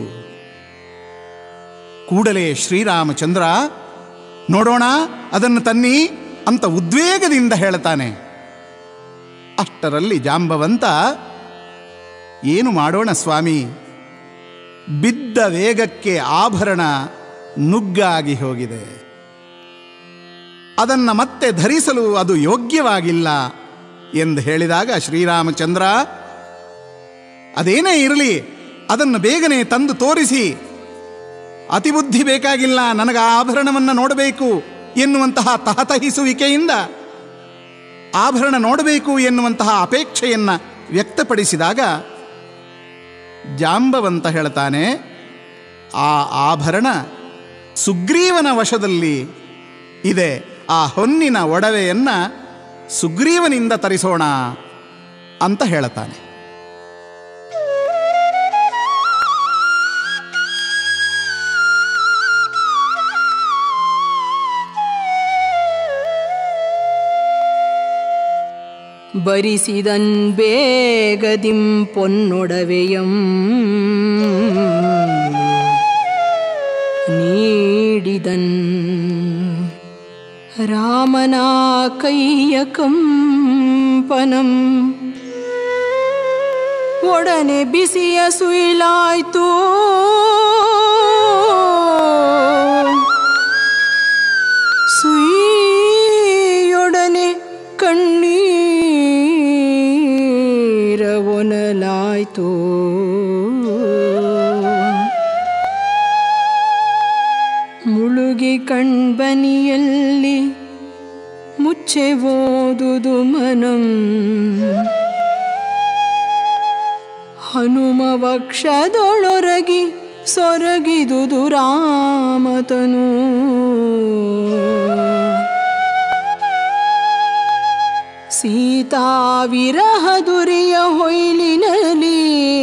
ಕೂಡಲೇ ಶ್ರೀರಾಮಚಂದ್ರ ನೋಡೋಣ ಅದನ್ನು ತನ್ನಿ ಅಂತ ಉದ್ವೇಗದಿಂದ ಹೇಳ್ತಾನೆ ಅಷ್ಟರಲ್ಲಿ ಜಾಂಬವಂತ ಏನು ಮಾಡೋಣ ಸ್ವಾಮಿ ಬಿದ್ದ ವೇಗಕ್ಕೆ ಆಭರಣ ನುಗ್ಗಾಗಿ ಹೋಗಿದೆ ಅದನ್ನು ಮತ್ತೆ ಧರಿಸಲು ಅದು ಯೋಗ್ಯವಾಗಿಲ್ಲ ಎಂದು ಹೇಳಿದಾಗ ಶ್ರೀರಾಮಚಂದ್ರ ಅದೇನೇ ಇರಲಿ ಅದನ್ನು ಬೇಗನೆ ತಂದು ತೋರಿಸಿ ಅತಿಬುದ್ಧಿ ಬೇಕಾಗಿಲ್ಲ ನನಗೆ ಆ ಆಭರಣವನ್ನು ನೋಡಬೇಕು ಎನ್ನುವಂತಹ ತಹತಹಿಸುವಿಕೆಯಿಂದ ಆಭರಣ ನೋಡಬೇಕು ಎನ್ನುವಂತಹ ಅಪೇಕ್ಷೆಯನ್ನು ವ್ಯಕ್ತಪಡಿಸಿದಾಗ ಜಾಂಬವಂತ ಹೇಳ್ತಾನೆ ಆ ಆಭರಣ ಸುಗ್ರೀವನ ವಶದಲ್ಲಿ ಇದೆ ಆ ಹೊನ್ನಿನ ಒಡವೆಯನ್ನು ಸುಗ್ರೀವನಿಂದ ತರಿಸೋಣ ಅಂತ ಹೇಳ್ತಾನೆ ಬರಿಸಿದನ್ ಬೇಗದಿಂ ಪೊನ್ನೊಡವೆಯಂ ನೀಡಿದನ್ ರಾಮನ ಕೈಯ ಕಂಪನಂ ಒಡನೆ ಬಿಸಿಯ ಸುಯಿಲಾಯ್ತು ಸುಯಿಯೊಡನೆ ಕಣ್ಣೀರ ಒನಲಾಯ್ತು ಮುಳುಗಿ ಕಣ್ಬನಿಯಲ್ಲಿ ಓದುದು ಮನಂ ಹನುಮ ವಕ್ಷದೊಳೊರಗಿ ಸೊರಗಿದುದು ರಾಮತನು ಸೀತಾ ವಿರಹ ದುರಿಯ ಹೊಯ್ಲಿನಲಿ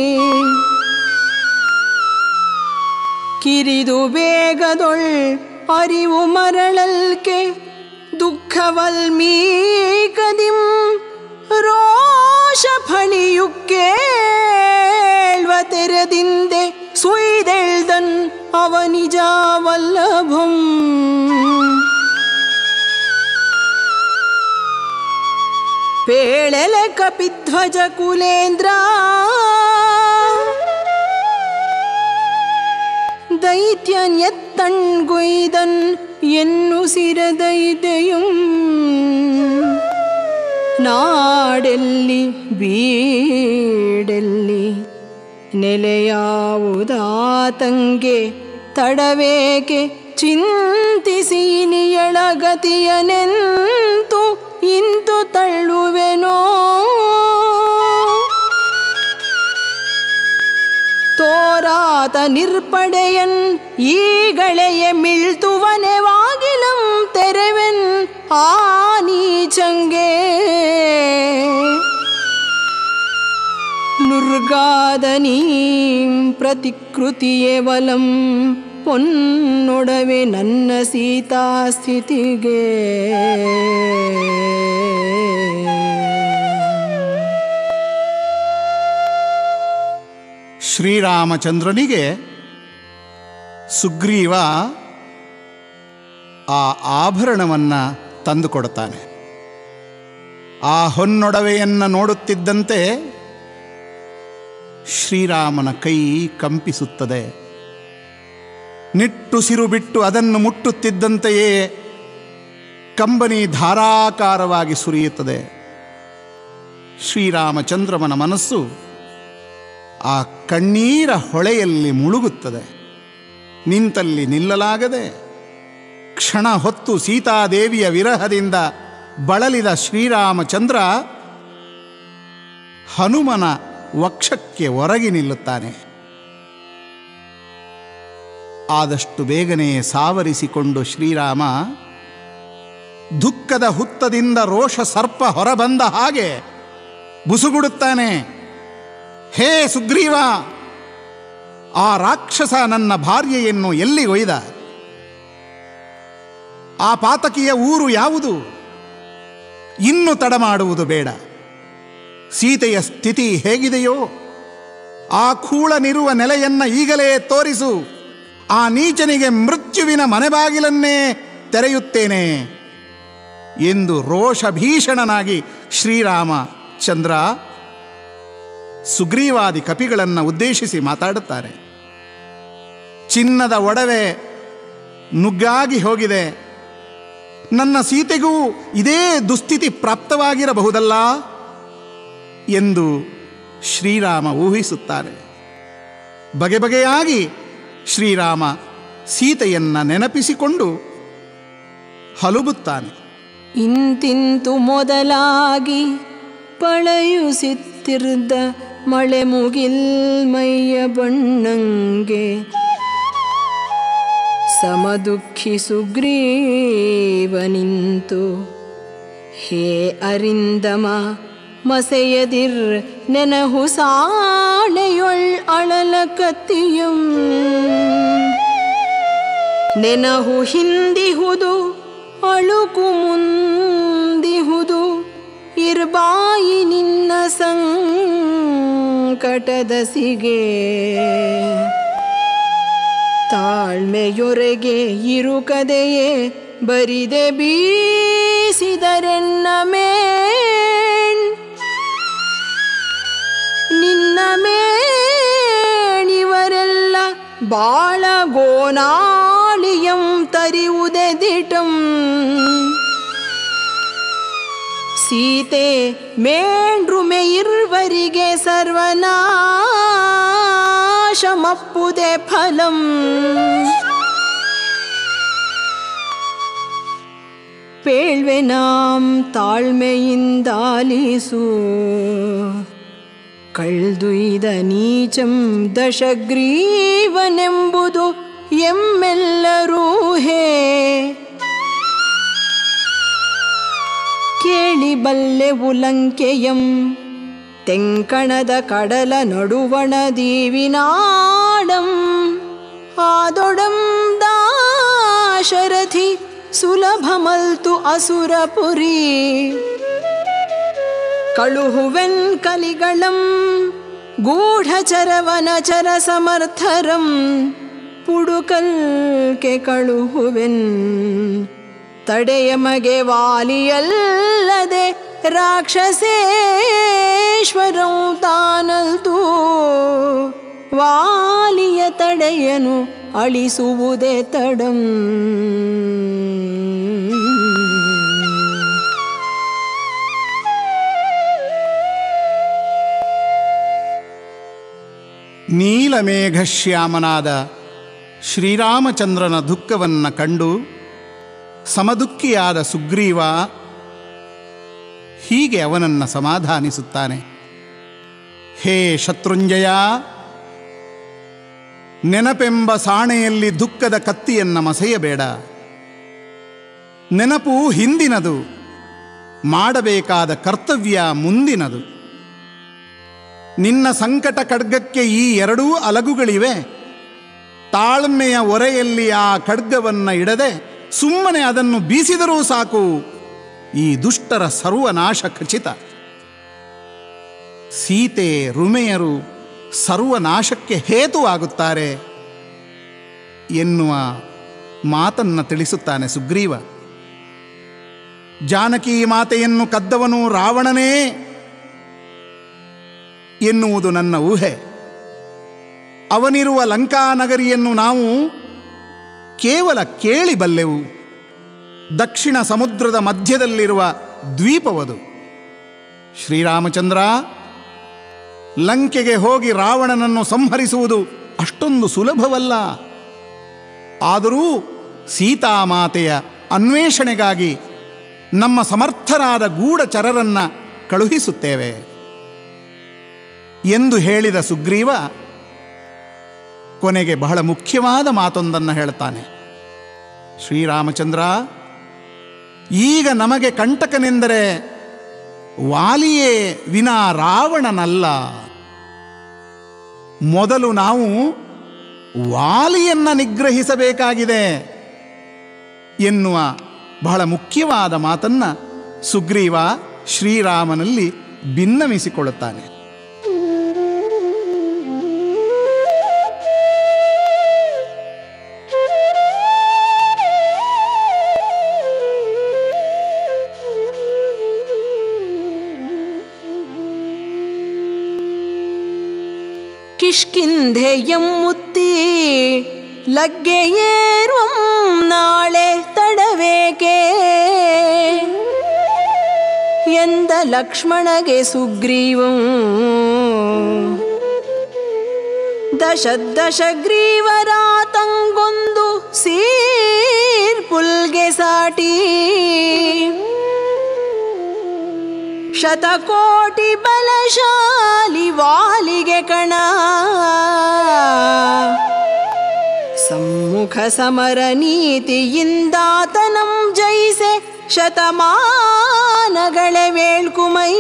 ಕಿರಿದು ಬೇಗದೊಳ್ ಅರಿವು ಮರಳಲ್ಕೆ ದುಃಖವಲ್ಮೀಕದಿಂ ರೋಷ ಫಣಿಯುಕ್ಕೇಳ್ವ ತೆರೆದಿಂದೆ ಸುಯ್ದೆಳ್ದನ್ ಅವನಿಜಾವಲ್ಲಭಂ ಪೇಳೆಲೆ ಕಪಿಧ್ವಜ ಕುಲೇಂದ್ರ ദൈത്യൻ എത്തൺ കൊയ്തൻ എന്നു സിരദൈതയും നാടെല്ലി ಬೀಡೆಲ್ಲಿ ನೆಲೆಯಾವುದಾತಂಗೆ ತಡವೇಕೆ ಚಿಂತಿಸಿ ನಿಯಳಗತಿಯನೆಂತು ಇಂತು ತಳ್ಳುವೆನೋ ತೋರಾತ ನಿರ್ಪಡೆಯನ್ ಈಗಳೆಯ ಮಿಳ್ತುವನೆವಾಗಿಲಂ ತೆರೆವೆನ್ ಆ ನೀಚಂಗೆ ನುರ್ಗಾದ ನೀಂ ಪ್ರತಿಕೃತಿಯೇ ವಲಂ ಪೊನ್ನೊಡವೆ ನನ್ನ ಸೀತಾ ಸ್ಥಿತಿಗೆ ಶ್ರೀರಾಮಚಂದ್ರನಿಗೆ ಸುಗ್ರೀವ ಆ ಆಭರಣವನ್ನು ತಂದುಕೊಡುತ್ತಾನೆ ಆ ಹೊನ್ನೊಡವೆಯನ್ನು ನೋಡುತ್ತಿದ್ದಂತೆ ಶ್ರೀರಾಮನ ಕೈ ಕಂಪಿಸುತ್ತದೆ ನಿಟ್ಟುಸಿರು ಬಿಟ್ಟು ಅದನ್ನು ಮುಟ್ಟುತ್ತಿದ್ದಂತೆಯೇ ಕಂಬನಿ ಧಾರಾಕಾರವಾಗಿ ಸುರಿಯುತ್ತದೆ ಶ್ರೀರಾಮಚಂದ್ರಮನ ಮನಸ್ಸು ಆ ಕಣ್ಣೀರ ಹೊಳೆಯಲ್ಲಿ ಮುಳುಗುತ್ತದೆ ನಿಂತಲ್ಲಿ ನಿಲ್ಲಲಾಗದೆ ಕ್ಷಣ ಹೊತ್ತು ಸೀತಾದೇವಿಯ ವಿರಹದಿಂದ ಬಳಲಿದ ಶ್ರೀರಾಮಚಂದ್ರ ಹನುಮನ ವಕ್ಷಕ್ಕೆ ಒರಗಿ ನಿಲ್ಲುತ್ತಾನೆ ಆದಷ್ಟು ಬೇಗನೆ ಸಾವರಿಸಿಕೊಂಡು ಶ್ರೀರಾಮ ದುಃಖದ ಹುತ್ತದಿಂದ ರೋಷ ಸರ್ಪ ಹೊರಬಂದ ಹಾಗೆ ಬುಸುಗುಡುತ್ತಾನೆ ಹೇ ಸುಗ್ರೀವ ಆ ರಾಕ್ಷಸ ನನ್ನ ಭಾರ್ಯೆಯನ್ನು ಎಲ್ಲಿ ಒಯ್ದ ಆ ಪಾತಕಿಯ ಊರು ಯಾವುದು ಇನ್ನು ತಡ ಮಾಡುವುದು ಬೇಡ ಸೀತೆಯ ಸ್ಥಿತಿ ಹೇಗಿದೆಯೋ ಆ ಕೂಳನಿರುವ ನೆಲೆಯನ್ನ ಈಗಲೇ ತೋರಿಸು ಆ ನೀಚನಿಗೆ ಮೃತ್ಯುವಿನ ಮನೆಬಾಗಿಲನ್ನೇ ತೆರೆಯುತ್ತೇನೆ ಎಂದು ರೋಷಭೀಷಣನಾಗಿ ಶ್ರೀರಾಮ ಚಂದ್ರ ಸುಗ್ರೀವಾದಿ ಕಪಿಗಳನ್ನು ಉದ್ದೇಶಿಸಿ ಮಾತಾಡುತ್ತಾರೆ ಚಿನ್ನದ ಒಡವೆ ನುಗ್ಗಾಗಿ ಹೋಗಿದೆ ನನ್ನ ಸೀತೆಗೂ ಇದೇ ದುಸ್ಥಿತಿ ಪ್ರಾಪ್ತವಾಗಿರಬಹುದಲ್ಲ ಎಂದು ಶ್ರೀರಾಮ ಊಹಿಸುತ್ತಾರೆ ಬಗೆ ಬಗೆಯಾಗಿ ಶ್ರೀರಾಮ ಸೀತೆಯನ್ನ ನೆನಪಿಸಿಕೊಂಡು ಹಲುಬುತ್ತಾನೆ ಇಂತಿಂತು ಮೊದಲಾಗಿ ಪಳೆಯುಸಿತ್ತಿರ್ದ ಮಳೆ ಮುಗಿಲ್ಮಯ್ಯ ಬಣ್ಣಂಗೆ ಸಮದುಃಖಿ ಸುಗ್ರೀವ ನಿಂತು ಹೇ ಅರಿಂದಮ ಮಸೆಯದಿರ್ ನೆನಹು ಸಾಣೆಯೊಳ್ ಅಳಲ ಕತ್ತಿಯಂ ನೆನಹು ಹಿಂದಿಹುದು ಅಳುಕು ಮುಂದಿಹುದು ಇರ್ಬಾಯಿ ನಿನ್ನ ಸಂಕಟದ ಸಿಗೆ ತಾಳ್ಮೆಯೊರೆಗೆ ಇರುಕದೆಯೇ ಬರಿದೆ ಬೀಸಿದರೆನ್ನ ಮೇಣ್ ನಿನ್ನ ಮೇಣಿವರೆಲ್ಲ ಬಾಳ ಗೋನಾಳಿಯಂ ತರಿವುದೆ ದಿಟಂ ಸೀತೆ ಮೇಂಡ್ರುಮೆ ಇರ್ವರಿಗೆ ಸರ್ವನಾಶಮಪ್ಪುದೆ ಫಲಂ ಪೇಳ್ವೆನಾಂ ತಾಳ್ಮೆಯಿಂದಾಲಿಸು ಕಳ್ದುಯ್ದ ನೀಚಂ ದಶಗ್ರೀವನೆಂಬುದು ಎಮ್ಮೆಲ್ಲರೂ ಹೇ ಕೇಳಿಬಲ್ಲೆ ಉಲಂಕೆಯಂ ತೆಂಕಣದ ಕಡಲ ನಡುವಣ ದೀವಿನಾಡಂ ಆದೊಡಂ ದಾಶರಥಿ ಸುಲಭಮಲ್ತು ಅಸುರಪುರಿ ಕಳುಹುವೆನ್ ಕಲಿಗಳಂ ಗೂಢಚರವನಚರ ಸಮರ್ಥರಂ ಪುಡುಕಲ್ಕೆ ಕಳುಹುವೆನ್ ತಡೆಯಮಗೆ ವಾಲಿಯಲ್ಲದೆ ರಾಕ್ಷಸೇಶ್ವರಂ ತಾನಲ್ತು ವಾಲಿಯ ತಡೆಯನು ಅಳಿಸುವುದೇ ತಡಂ ನೀಲಮೇಘಶ್ಯಾಮನಾದ ಶ್ರೀರಾಮಚಂದ್ರನ ದುಃಖವನ್ನು ಕಂಡು ಸಮದುಃಖಿಯಾದ ಸುಗ್ರೀವ ಹೀಗೆ ಅವನನ್ನು ಸಮಾಧಾನಿಸುತ್ತಾನೆ ಹೇ ಶತ್ರುಂಜಯ ನೆನಪೆಂಬ ಸಾಣೆಯಲ್ಲಿ ದುಃಖದ ಕತ್ತಿಯನ್ನು ಮಸೆಯಬೇಡ ನೆನಪು ಹಿಂದಿನದು ಮಾಡಬೇಕಾದ ಕರ್ತವ್ಯ ಮುಂದಿನದು ನಿನ್ನ ಸಂಕಟ ಖಡ್ಗಕ್ಕೆ ಈ ಎರಡೂ ಅಲಗುಗಳಿವೆ ತಾಳ್ಮೆಯ ಒರೆಯಲ್ಲಿ ಆ ಖಡ್ಗವನ್ನು ಇಡದೆ ಸುಮ್ಮನೆ ಅದನ್ನು ಬೀಸಿದರೂ ಸಾಕು ಈ ದುಷ್ಟರ ಸರ್ವನಾಶ ಖಚಿತ ಸೀತೆ ರುಮೆಯರು ಸರ್ವನಾಶಕ್ಕೆ ಹೇತುವಾಗುತ್ತಾರೆ ಎನ್ನುವ ಮಾತನ್ನು ತಿಳಿಸುತ್ತಾನೆ ಸುಗ್ರೀವ ಜಾನಕಿ ಮಾತೆಯನ್ನು ಕದ್ದವನು ರಾವಣನೇ ಎನ್ನುವುದು ನನ್ನ ಊಹೆ ಅವನಿರುವ ಲಂಕಾನಗರಿಯನ್ನು ನಾವು ಕೇವಲ ಕೇಳಿಬಲ್ಲೆವು ದಕ್ಷಿಣ ಸಮುದ್ರದ ಮಧ್ಯದಲ್ಲಿರುವ ದ್ವೀಪವದು ಶ್ರೀರಾಮಚಂದ್ರ ಲಂಕೆಗೆ ಹೋಗಿ ರಾವಣನನ್ನು ಸಂಹರಿಸುವುದು ಅಷ್ಟೊಂದು ಸುಲಭವಲ್ಲ ಆದರೂ ಸೀತಾಮಾತೆಯ ಅನ್ವೇಷಣೆಗಾಗಿ ನಮ್ಮ ಸಮರ್ಥರಾದ ಗೂಢಚರರನ್ನ ಕಳುಹಿಸುತ್ತೇವೆ ಎಂದು ಹೇಳಿದ ಸುಗ್ರೀವ ಕೊನೆಗೆ ಬಹಳ ಮುಖ್ಯವಾದ ಮಾತೊಂದನ್ನು ಹೇಳ್ತಾನೆ ಶ್ರೀರಾಮಚಂದ್ರ ಈಗ ನಮಗೆ ಕಂಟಕನೆಂದರೆ ವಾಲಿಯೇ ವಿನಾ ರಾವಣನಲ್ಲ ಮೊದಲು ನಾವು ವಾಲಿಯನ್ನ ನಿಗ್ರಹಿಸಬೇಕಾಗಿದೆ ಎನ್ನುವ ಬಹಳ ಮುಖ್ಯವಾದ ಮಾತನ್ನ ಸುಗ್ರೀವ ಶ್ರೀರಾಮನಲ್ಲಿ ಭಿನ್ನಮಿಸಿಕೊಳ್ಳುತ್ತಾನೆ കിഷ്കിന്ധയം മുത്തി ലഗ്ഗയേറും നാളെ തടവേಕೆ ಎಂದ ಲಕ್ಷ್ಮಣಗೆ ಸುಗ್ರೀವಂ ದಶ ದಶಗ್ರೀವರ ತಂಗೊಂದು ಸೀರ್ಪುಲ್ಗೆ ಸಾಟಿ ಶತಕೋಟಿ ಬಲಶಾಲಿ ವಾಲಿಗೆ ಕಣ ಸಮ್ಮುಖ ಸಮರ ನೀತಿಯಿಂದಾತನಂ ಜಯಿಸೆ ಶತಮಾನಗಳೇ ವೇಳ್ಕುಮೈ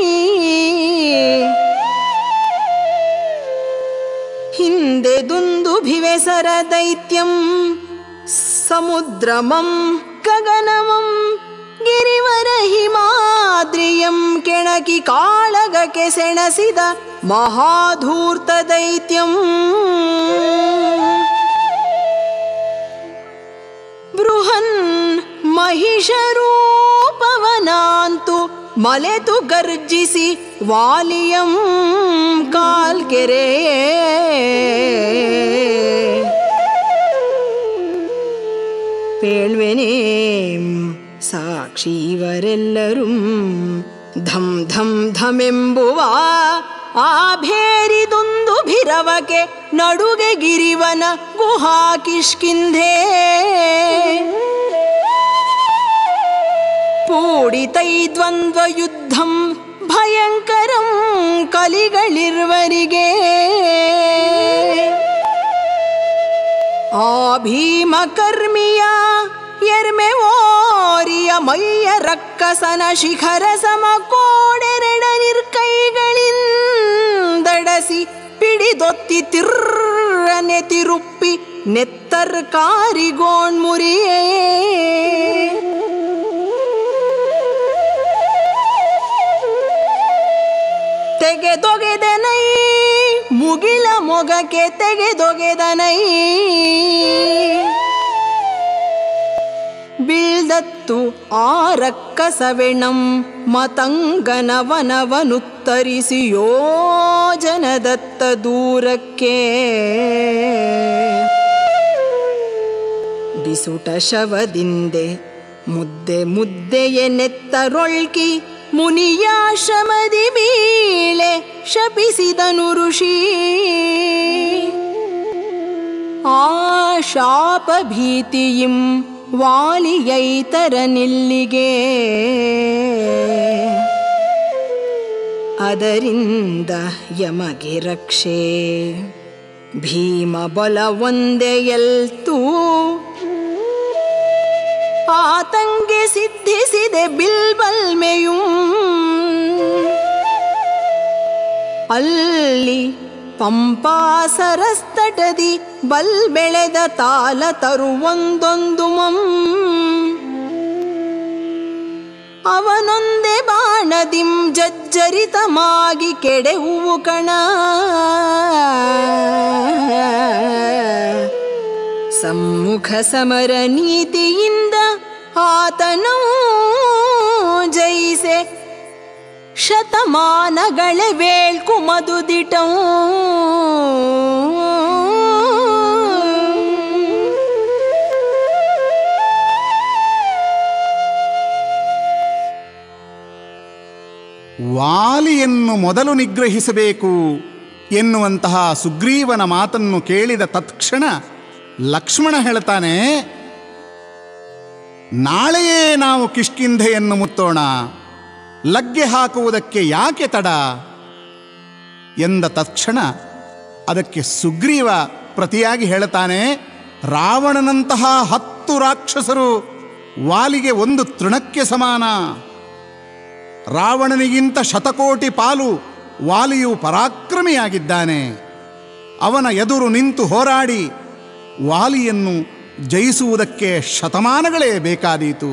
ಹಿಂದೆ ದುಂದು ಭಿವೆಸರ ದೈತ್ಯಂ ಸಮುದ್ರಮಂ ಗಗನಮಂ ಗಿರಿವರ ಹಿಮಾದ್ರಿಯಂ ಕೆಣಕಿ ಕಾಳಗಕ್ಕೆ ಸೆಣಸಿದ ಮಹಾಧೂರ್ತ ದೈತ್ಯಂ ಬೃಹನ್ ಮಹಿಷರೂಪವನಾಂತು ಮಲೆತು ಗರ್ಜಿಸಿ ವಾಲಿಯಂ ಕಾಲ್ಕೆರೆ പേൾവനേം സാക്ഷിവരെല്ലരും ധം ധം ധമെಂಬುವ ಆ ಭೇರಿದೊಂದು ಭಿರವಕೆ ನಡುಗೆ ಗಿರಿವನ ಗುಹಾ ಕಿಷ್ಕಿಂಧೆ ಪೂಡಿತೈದ್ವಂದ್ವಯುದ್ಧಂ ಭಯಂಕರಂ ಕಲಿಗಳಿರ್ವರಿಗೆ ಆ ಭೀಮಕರ್ಮಿಯ ಎರ್ಮೆ ಓರಿಯ ಮೈಯ ರಕ್ಕಸನ ಶಿಖರ ಸಮಕೋಡೆರಡ ನಿರ್ಕೈಗಳಿಂದಡಸಿ ಪಿಡಿದೊತ್ತಿ ತಿರ್ರನೆ ತಿರುಪ್ಪಿ ನೆತ್ತರ್ಕಾರಿಗೋಣ್ಮುರಿಯೇ ತೆಗೆದೊಗೆದನೈ ಮುಗಿಲ ಮೊಗಕ್ಕೆ ತೆಗೆದೊಗೆದನೈ ಬೀಳ್ದತ್ತು ಆ ರಕ್ಕಸವೆಣಂ ಮತಂಗನವನವನುತ್ತರಿಸಿ ಯೋಜನದತ್ತ ದೂರಕ್ಕೆ ಬಿಸುಟ ಶವದಿಂದೆ ಮುದ್ದೆ ಮುದ್ದೆಯ ನೆತ್ತರೊಳ್ಕಿ ಮುನಿಯಾಶ್ರಮದಿ ಬೀಳೆ ಶಪಿಸಿದನು ಋಷಿ ಆ ಶಾಪ ಭೀತಿಯಿಂ ವಾಲಿಯೈತರ ನಿಲ್ಲಿಗೆ ಅದರಿಂದ ಯಮಗೆ ರಕ್ಷೆ ಭೀಮ ಬಲ ಒಂದೇ ಎಲ್ತೂ ಆತಂಗೆ ಸಿದ್ಧಿಸಿದೆ ಬಿಲ್ಬಲ್ಮೆಯೂ ಅಲ್ಲಿ ಪಂಪಾಸರಸ್ತಟದಿ ಬಲ್ ಬೆಳೆದ ತಾಲ ತರುವೊಂದೊಂದು ಮಂ ಅವನೊಂದೇ ಬಾಣದಿಂ ಜಜ್ಜರಿತಮಾಗಿ ಕೆಡೆಹುವು ಕಣ ಸಮ್ಮುಖ ಸಮರ ನೀತಿಯಿಂದ ಆತನೂ ಜಯಿಸೆ ಶತಮಾನಗಳ ವೇಳ್ಕು ಮದುದಿಟಂ ವಾಲಿಯನ್ನು ಮೊದಲು ನಿಗ್ರಹಿಸಬೇಕು ಎನ್ನುವಂತಹ ಸುಗ್ರೀವನ ಮಾತನ್ನು ಕೇಳಿದ ತತ್ಕ್ಷಣ ಲಕ್ಷ್ಮಣ ಹೇಳ್ತಾನೆ ನಾಳೆಯೇ ನಾವು ಕಿಷ್ಕಿಂಧೆಯನ್ನು ಮುತ್ತೋಣ ಲಗ್ಗೆ ಹಾಕುವುದಕ್ಕೆ ಯಾಕೆ ತಡ ಎಂದ ತಕ್ಷಣ ಅದಕ್ಕೆ ಸುಗ್ರೀವ ಪ್ರತಿಯಾಗಿ ಹೇಳ್ತಾನೆ ರಾವಣನಂತಹ ಹತ್ತು ರಾಕ್ಷಸರು ವಾಲಿಗೆ ಒಂದು ತೃಣಕ್ಕೆ ಸಮಾನ ರಾವಣನಿಗಿಂತ ಶತಕೋಟಿ ಪಾಲು ವಾಲಿಯು ಪರಾಕ್ರಮಿಯಾಗಿದ್ದಾನೆ ಅವನ ಎದುರು ನಿಂತು ಹೋರಾಡಿ ವಾಲಿಯನ್ನು ಜಯಿಸುವುದಕ್ಕೆ ಶತಮಾನಗಳೇ ಬೇಕಾದೀತು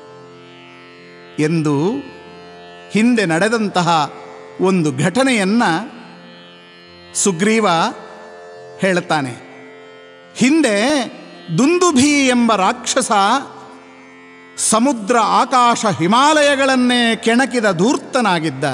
ಎಂದು ಹಿಂದೆ ನಡೆದಂತಹ ಒಂದು ಘಟನೆಯನ್ನ ಸುಗ್ರೀವ ಹೇಳುತ್ತಾನೆ ಹಿಂದೆ ದುಂದುಭಿ ಎಂಬ ರಾಕ್ಷಸ ಸಮುದ್ರ ಆಕಾಶ ಹಿಮಾಲಯಗಳನ್ನೇ ಕೆಣಕಿದ ಧೂರ್ತನಾಗಿದ್ದ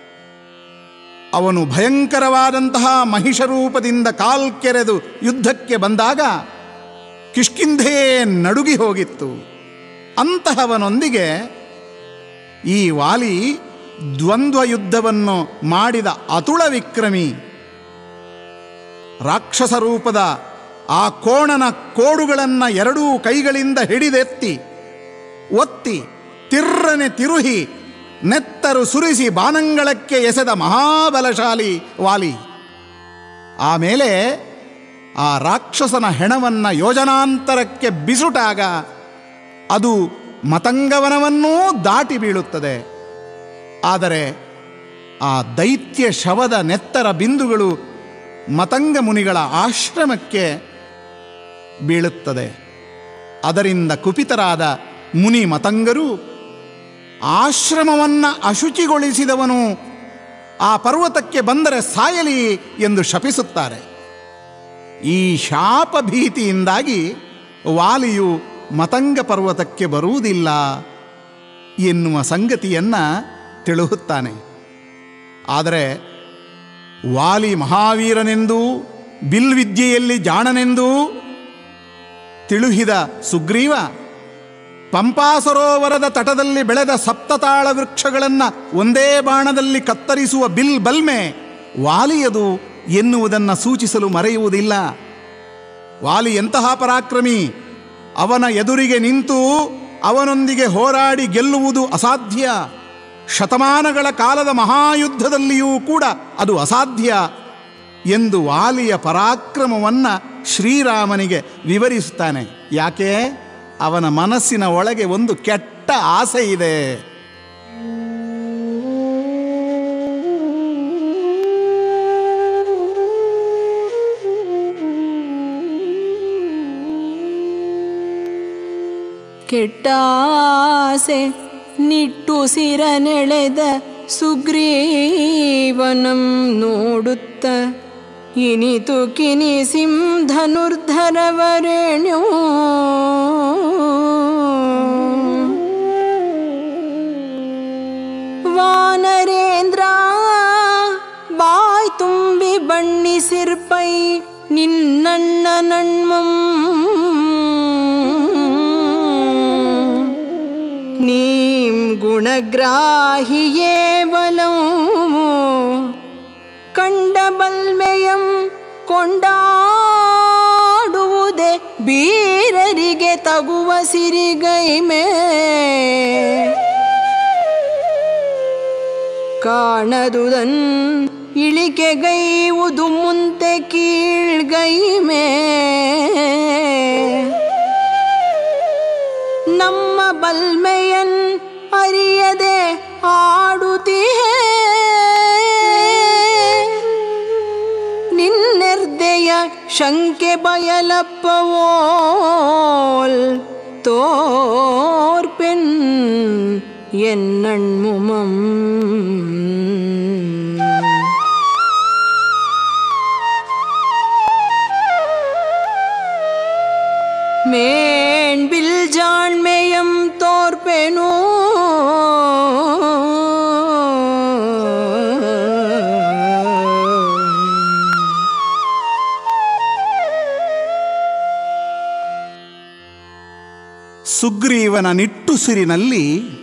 ಅವನು ಭಯಂಕರವಾದಂತಹ ಮಹಿಷರೂಪದಿಂದ ಕಾಲ್ಕೆರೆದು ಯುದ್ಧಕ್ಕೆ ಬಂದಾಗ ಕಿಷ್ಕಿಂಧೆಯೇ ನಡುಗಿ ಹೋಗಿತ್ತು ಅಂತಹವನೊಂದಿಗೆ ಈ ವಾಲಿ ದ್ವಂದ್ವ ಯುದ್ಧವನ್ನು ಮಾಡಿದ ಅತುಳ ವಿಕ್ರಮಿ ರಾಕ್ಷಸ ರೂಪದ ಆ ಕೋಣನ ಕೋಡುಗಳನ್ನು ಎರಡೂ ಕೈಗಳಿಂದ ಹಿಡಿದೆತ್ತಿ ಒತ್ತಿ ತಿರ್ರನೆ ತಿರುಹಿ ನೆತ್ತರು ಸುರಿಸಿ ಬಾನಂಗಳಕ್ಕೆ ಎಸೆದ ಮಹಾಬಲಶಾಲಿ ವಾಲಿ ಆಮೇಲೆ ಆ ರಾಕ್ಷಸನ ಹೆಣವನ್ನು ಯೋಜನಾಂತರಕ್ಕೆ ಬಿಸುಟಾಗ ಅದು ಮತಂಗವನವನ್ನೂ ದಾಟಿ ಬೀಳುತ್ತದೆ ಆದರೆ ಆ ದೈತ್ಯ ಶವದ ನೆತ್ತರ ಬಿಂದುಗಳು ಮತಂಗ ಮುನಿಗಳ ಆಶ್ರಮಕ್ಕೆ ಬೀಳುತ್ತದೆ ಅದರಿಂದ ಕುಪಿತರಾದ ಮುನಿ ಮತಂಗರು ಆಶ್ರಮವನ್ನು ಅಶುಚಿಗೊಳಿಸಿದವನು ಆ ಪರ್ವತಕ್ಕೆ ಬಂದರೆ ಸಾಯಲಿ ಎಂದು ಶಪಿಸುತ್ತಾರೆ ಈ ಶಾಪ ಭೀತಿಯಿಂದಾಗಿ ವಾಲಿಯು ಮತಂಗ ಪರ್ವತಕ್ಕೆ ಬರುವುದಿಲ್ಲ ಎನ್ನುವ ಸಂಗತಿಯನ್ನು ತಿಳುಹುತ್ತಾನೆ ಆದರೆ ವಾಲಿ ಮಹಾವೀರನೆಂದೂ ಬಿಲ್ವಿದ್ಯೆಯಲ್ಲಿ ಜಾಣನೆಂದೂ ತಿಳುಹಿದ ಸುಗ್ರೀವ ಪಂಪಾಸರೋವರದ ತಟದಲ್ಲಿ ಬೆಳೆದ ಸಪ್ತತಾಳ ವೃಕ್ಷಗಳನ್ನು ಒಂದೇ ಬಾಣದಲ್ಲಿ ಕತ್ತರಿಸುವ ಬಿಲ್ ಬಲ್ಮೆ ವಾಲಿಯದು ಎನ್ನುವುದನ್ನು ಸೂಚಿಸಲು ಮರೆಯುವುದಿಲ್ಲ ವಾಲಿ ಎಂತಹ ಪರಾಕ್ರಮಿ ಅವನ ಎದುರಿಗೆ ನಿಂತು ಅವನೊಂದಿಗೆ ಹೋರಾಡಿ ಗೆಲ್ಲುವುದು ಅಸಾಧ್ಯ ಶತಮಾನಗಳ ಕಾಲದ ಮಹಾಯುದ್ಧದಲ್ಲಿಯೂ ಕೂಡ ಅದು ಅಸಾಧ್ಯ ಎಂದು ವಾಲಿಯ ಪರಾಕ್ರಮವನ್ನು ಶ್ರೀರಾಮನಿಗೆ ವಿವರಿಸುತ್ತಾನೆ ಯಾಕೆ ಅವನ ಮನಸ್ಸಿನ ಒಳಗೆ ಒಂದು ಕೆಟ್ಟ ಆಸೆ ಇದೆ ಕೆಟ್ಟಾಸೆ ನಿಟ್ಟುಸಿರ ನೆಳೆದ ಸುಗ್ರೀವನಂ ನೋಡುತ್ತ ಇನಿತು ಕಿನಿಸಿಂ ಧನುರ್ಧರವರೇಣ್ಯೋ ವಾನರೇಂದ್ರ ಬಾಯ್ ತುಂಬಿ ಬಣ್ಣಿಸಿರ್ಪೈ ನಿನ್ನಣ್ಣ ನಣ್ಮಂ ನೀಂ ಗುಣಗ್ರಾಹಿಯೇ ಬಲಂ ಕಂಡ ಬಲ್ಮೆಯಂ ಕೊಂಡಾಡುವುದೇ ಬೀರರಿಗೆ ತಗುವ ಸಿರಿಗೈಮೆ ಕಾಣದುದನ್ ಇಳಿಕೆಗೈವುದು ಮುಂತೆ ಕೀಳ್ಗೈಮೆ ನಮ್ಮ ಬಲ್ಮೆಯನ್ ಅರಿಯದೆ ಆಡುತ್ತೀಹೇ ನಿನ್ನೆರ್ದೆಯ ಶಂಕೆ ಬಯಲಪ್ಪವೋಲ್ ತೋರ್ಪೆನ್ ಎನ್ನಣ್ಮುಮಂ மேண்பில் ஜாண்மேயம் தோற்பேனோ ಸುಗ್ರೀವನ ನಿಟ್ಟುಸಿರಿನಲ್ಲಿ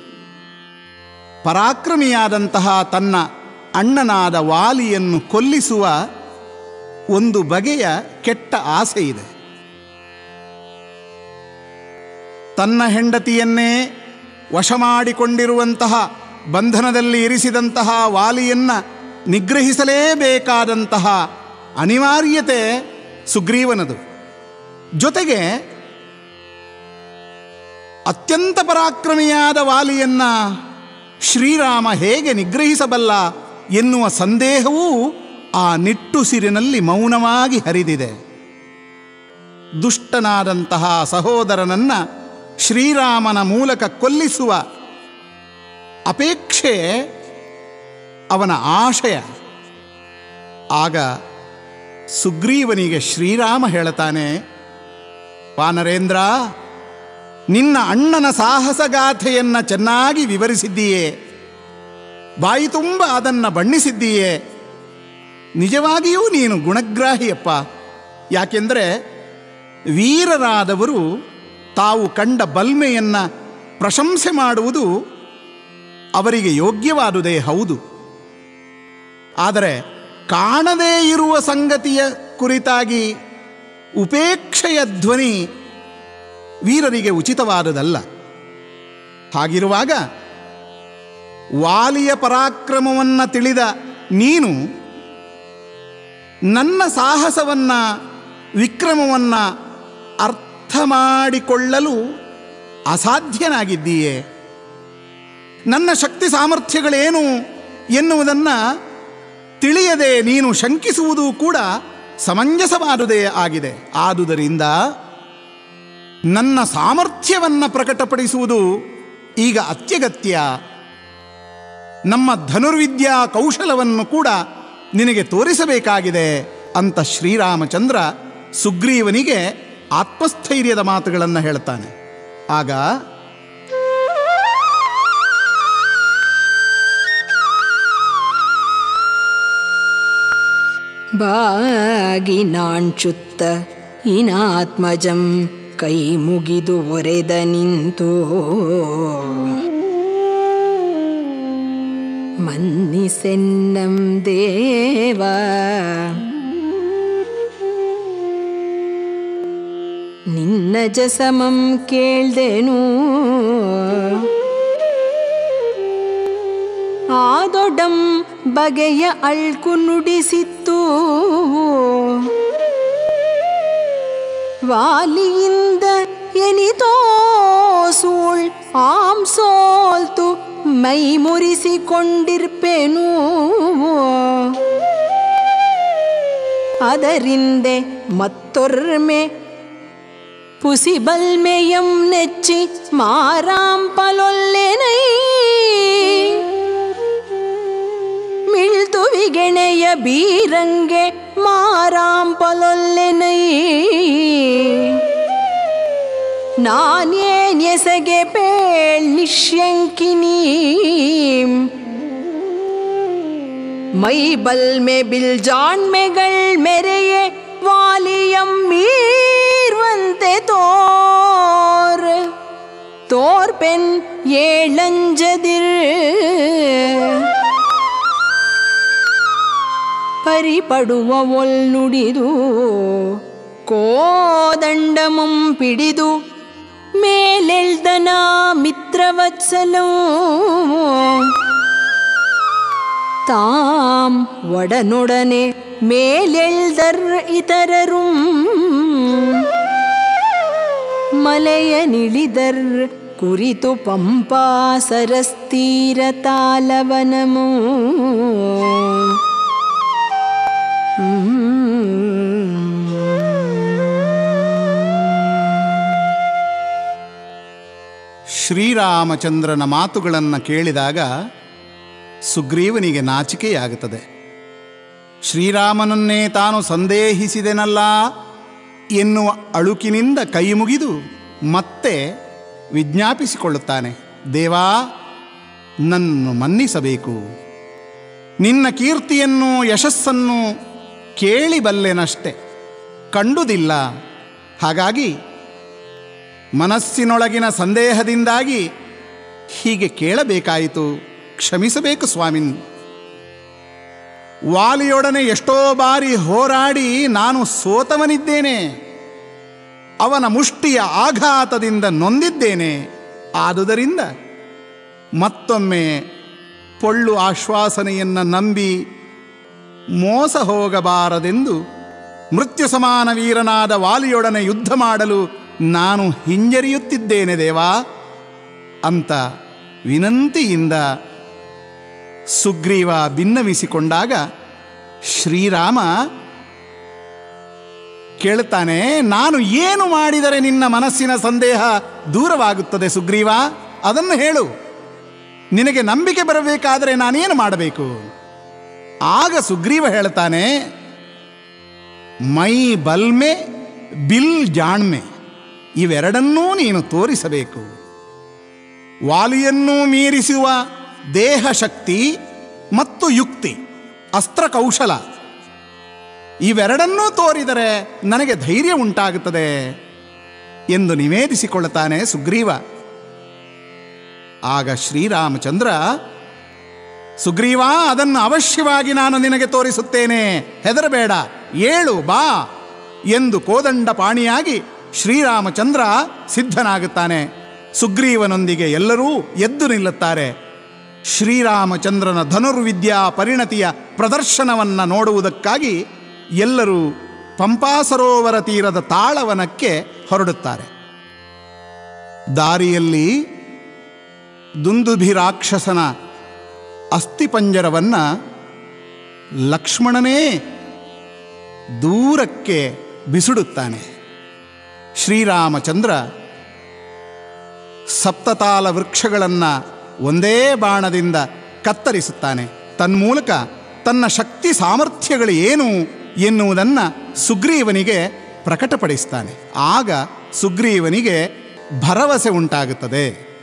ಪರಾಕ್ರಮಿಯಾದಂತಹ ತನ್ನ ಅಣ್ಣನಾದ ವಾಲಿಯನ್ನು ಕೊಲ್ಲಿಸುವ ಒಂದು ಬಗೆಯ ಕೆಟ್ಟ ಆಸೆ ಇದೆ ತನ್ನ ಹೆಂಡತಿಯನ್ನೇ ವಶ ಮಾಡಿಕೊಂಡಿರುವಂತಹ ಬಂಧನದಲ್ಲಿ ಇರಿಸಿದಂತಹ ವಾಲಿಯನ್ನ ನಿಗ್ರಹಿಸಲೇಬೇಕಾದಂತಹ ಅನಿವಾರ್ಯತೆ ಸುಗ್ರೀವನದು ಜೊತೆಗೆ ಅತ್ಯಂತ ಪರಾಕ್ರಮಿಯಾದ ವಾಲಿಯನ್ನ ಶ್ರೀರಾಮ ಹೇಗೆ ನಿಗ್ರಹಿಸಬಲ್ಲ ಎನ್ನುವ ಸಂದೇಹವೂ ಆ ನಿಟ್ಟುಸಿರಿನಲ್ಲಿ ಮೌನವಾಗಿ ಹರಿದಿದೆ ದುಷ್ಟನಾದಂತಹ ಸಹೋದರನನ್ನ ಶ್ರೀರಾಮನ ಮೂಲಕ ಕೊಲ್ಲಿಸುವ ಅಪೇಕ್ಷೆ ಅವನ ಆಶಯ ಆಗ ಸುಗ್ರೀವನಿಗೆ ಶ್ರೀರಾಮ ಹೇಳುತ್ತಾನೆ ವಾನರೇಂದ್ರ ನಿನ್ನ ಅಣ್ಣನ ಸಾಹಸಗಾಥೆಯನ್ನು ಚೆನ್ನಾಗಿ ವಿವರಿಸಿದ್ದೀಯೇ ಬಾಯಿ ತುಂಬ ಅದನ್ನು ಬಣ್ಣಿಸಿದ್ದೀಯೇ ನಿಜವಾಗಿಯೂ ನೀನು ಗುಣಗ್ರಾಹಿಯಪ್ಪ ಯಾಕೆಂದರೆ ವೀರರಾದವರು ತಾವು ಕಂಡ ಬಲ್ಮೆಯನ್ನು ಪ್ರಶಂಸೆ ಮಾಡುವುದು ಅವರಿಗೆ ಯೋಗ್ಯವಾದುದೇ ಹೌದು ಆದರೆ ಕಾಣದೇ ಇರುವ ಸಂಗತಿಯ ಕುರಿತಾಗಿ ಉಪೇಕ್ಷೆಯ ಧ್ವನಿ ವೀರರಿಗೆ ಉಚಿತವಾದುದಲ್ಲ ಹಾಗಿರುವಾಗ ವಾಲಿಯ ಪರಾಕ್ರಮವನ್ನು ತಿಳಿದ ನೀನು ನನ್ನ ಸಾಹಸವನ್ನು ವಿಕ್ರಮವನ್ನು ಅರ್ಥ ಮಾಡಿಕೊಳ್ಳಲು ಅಸಾಧ್ಯನಾಗಿದ್ದೀಯೆ ನನ್ನ ಶಕ್ತಿ ಸಾಮರ್ಥ್ಯಗಳೇನು ಎನ್ನುವುದನ್ನು ತಿಳಿಯದೆ ನೀನು ಶಂಕಿಸುವುದು ಕೂಡ ಸಮಂಜಸವಾದುದೇ ಆಗಿದೆ ಆದುದರಿಂದ ನನ್ನ ಸಾಮರ್ಥ್ಯವನ್ನು ಪ್ರಕಟಪಡಿಸುವುದು ಈಗ ಅತ್ಯಗತ್ಯ ನಮ್ಮ ಧನುರ್ವಿದ್ಯಾ ಕೌಶಲವನ್ನು ಕೂಡ ನಿನಗೆ ತೋರಿಸಬೇಕಾಗಿದೆ ಅಂತ ಶ್ರೀರಾಮಚಂದ್ರ ಸುಗ್ರೀವನಿಗೆ ಆತ್ಮಸ್ಥೈರ್ಯದ ಮಾತುಗಳನ್ನು ಹೇಳ್ತಾನೆ ಆಗ ಬಾಗಿ ನಾಣ್ಚುತ್ತ ಇನಾತ್ಮಜಂ ಕೈ ಮುಗಿದು ಒರೆದ ನಿಂತು ಮನ್ನಿಸೆನ್ನಂ ದೇವ ನಿನ್ನ ಭಿನ್ನಜ ಸಮಂ ಕೇಳ್ದೆನು ಆದೊಡಂ ಬಗೆಯ ಅಳ್ಕು ನುಡಿಸಿತ್ತು ವಾಲಿಯಿಂದ ಎನಿತೋ ಸೂಳ್ ಆಮ್ ಸೋಲ್ತು ಮೈ ಮುರಿಸಿಕೊಂಡಿರ್ಪೆನು ಅದರಿಂದೆ ಮತ್ತೊರ್ಮೆ ಪುಸಿಬಲ್ಮೆಯಂ ನೆಚ್ಚಿ ಮಾರಾಂಪಲೊಲ್ಲೆನೈ ಮಿಳ್ತು ವಿಗೆಣೆಯ ಬೀರಂಗೆ ಮಾರಾಂಪಲೊಲ್ಲೆನೈ ನಾನೇನ್ ಎಸಗೆ ಪೇಳ್ ನಿಶ್ಯಂಕಿನೀ ಮೈ ಬಲ್ಮೆ ಬಿಲ್ ಜಾಣ್ಮೆಗಳ್ ಮೆರೆಯೆ ವಾಲಿಯಂ ಮೀರ್ವಂತೆ ತೋರ್ ತೋರ್ಪೆನ್ ಏಳಂಜದಿರ್ ಪರಿಪಡುವ ಒಲ್ನುಡಿದು ಕೋದಂಡಮಂ ಪಿಡಿದು ಮೇಲೆಳ್ದನ ಮಿತ್ರವತ್ಸಲೋ தாம் உடனுடனே மேலெழ்தர் இதரரும் ಮಲೆಯ ನಿಳಿದರ್ ಕುರಿತು ಪಂಪಾ ಸರಸ್ತೀರ ತಾಲವನಮೋ ಶ್ರೀರಾಮಚಂದ್ರನ ಮಾತುಗಳನ್ನು ಕೇಳಿದಾಗ ಸುಗ್ರೀವನಿಗೆ ನಾಚಿಕೆಯಾಗುತ್ತದೆ ಶ್ರೀರಾಮನನ್ನೇ ತಾನು ಸಂದೇಹಿಸಿದೆನಲ್ಲ ಎನ್ನುವ ಅಳುಕಿನಿಂದ ಕೈ ಮುಗಿದು ಮತ್ತೆ ವಿಜ್ಞಾಪಿಸಿಕೊಳ್ಳುತ್ತಾನೆ ದೇವಾ ನನ್ನನ್ನು ಮನ್ನಿಸಬೇಕು ನಿನ್ನ ಕೀರ್ತಿಯನ್ನು ಯಶಸ್ಸನ್ನು ಕೇಳಿಬಲ್ಲೆನಷ್ಟೆ ಕಂಡುದಿಲ್ಲ ಹಾಗಾಗಿ ಮನಸ್ಸಿನೊಳಗಿನ ಸಂದೇಹದಿಂದಾಗಿ ಹೀಗೆ ಕೇಳಬೇಕಾಯಿತು ಕ್ಷಮಿಸಬೇಕು ಸ್ವಾಮಿನ್ ವಾಲಿಯೊಡನೆ ಎಷ್ಟೋ ಬಾರಿ ಹೋರಾಡಿ ನಾನು ಸೋತವನಿದ್ದೇನೆ ಅವನ ಮುಷ್ಟಿಯ ಆಘಾತದಿಂದ ನೊಂದಿದ್ದೇನೆ ಆದುದರಿಂದ ಮತ್ತೊಮ್ಮೆ ಪೊಳ್ಳು ಆಶ್ವಾಸನೆಯನ್ನು ನಂಬಿ ಮೋಸ ಹೋಗಬಾರದೆಂದು ಮೃತ್ಯು ಸಮಾನ ವೀರನಾದ ವಾಲಿಯೊಡನೆ ಯುದ್ಧ ಮಾಡಲು ನಾನು ಹಿಂಜರಿಯುತ್ತಿದ್ದೇನೆ ದೇವಾ ಅಂತ ವಿನಂತಿಯಿಂದ ಸುಗ್ರೀವ ಭಿನ್ನವಿಸಿಕೊಂಡಾಗ ಶ್ರೀರಾಮ ಕೇಳುತ್ತಾನೆ ನಾನು ಏನು ಮಾಡಿದರೆ ನಿನ್ನ ಮನಸ್ಸಿನ ಸಂದೇಹ ದೂರವಾಗುತ್ತದೆ ಸುಗ್ರೀವ ಅದನ್ನು ಹೇಳು ನಿನಗೆ ನಂಬಿಕೆ ಬರಬೇಕಾದರೆ ನಾನೇನು ಮಾಡಬೇಕು ಆಗ ಸುಗ್ರೀವ ಹೇಳ್ತಾನೆ ಮೈ ಬಲ್ಮೆ ಬಿಲ್ ಜಾಣ್ಮೆ ಇವೆರಡನ್ನೂ ನೀನು ತೋರಿಸಬೇಕು ವಾಲಿಯನ್ನೂ ಮೀರಿಸುವ ದೇಹ ಶಕ್ತಿ ಮತ್ತು ಯುಕ್ತಿ ಅಸ್ತ್ರ ಕೌಶಲ ಇವೆರಡನ್ನೂ ತೋರಿದರೆ ನನಗೆ ಧೈರ್ಯ ಉಂಟಾಗುತ್ತದೆ ಎಂದು ನಿವೇದಿಸಿಕೊಳ್ಳುತ್ತಾನೆ ಸುಗ್ರೀವ ಆಗ ಶ್ರೀರಾಮಚಂದ್ರ ಸುಗ್ರೀವ ಅದನ್ನು ಅವಶ್ಯವಾಗಿ ನಾನು ನಿನಗೆ ತೋರಿಸುತ್ತೇನೆ ಹೆದರಬೇಡ ಏಳು ಬಾ ಎಂದು ಕೋದಂಡ ಪಾಣಿಯಾಗಿ ಶ್ರೀರಾಮಚಂದ್ರ ಸಿದ್ಧನಾಗುತ್ತಾನೆ ಸುಗ್ರೀವನೊಂದಿಗೆ ಎಲ್ಲರೂ ಎದ್ದು ನಿಲ್ಲುತ್ತಾರೆ ಶ್ರೀರಾಮಚಂದ್ರನ ಧನುರ್ವಿದ್ಯಾ ಪರಿಣತಿಯ ಪ್ರದರ್ಶನವನ್ನು ನೋಡುವುದಕ್ಕಾಗಿ ಎಲ್ಲರೂ ಪಂಪಾಸರೋವರ ತೀರದ ತಾಳವನಕ್ಕೆ ಹೊರಡುತ್ತಾರೆ ದಾರಿಯಲ್ಲಿ ದುಂದುಭಿ ರಾಕ್ಷಸನ ಅಸ್ಥಿಪಂಜರವನ್ನು ಲಕ್ಷ್ಮಣನೇ ದೂರಕ್ಕೆ ಬಿಸಿಡುತ್ತಾನೆ ಶ್ರೀರಾಮಚಂದ್ರ ಸಪ್ತತಾಲ ವೃಕ್ಷಗಳನ್ನು ಒಂದೇ ಬಾಣದಿಂದ ಕತ್ತರಿಸುತ್ತಾನೆ ತನ್ಮೂಲಕ ತನ್ನ ಶಕ್ತಿ ಸಾಮರ್ಥ್ಯಗಳು ಏನು ಎನ್ನುವುದನ್ನು ಸುಗ್ರೀವನಿಗೆ ಪ್ರಕಟಪಡಿಸ್ತಾನೆ ಆಗ ಸುಗ್ರೀವನಿಗೆ ಭರವಸೆ ಉಂಟಾಗುತ್ತದೆ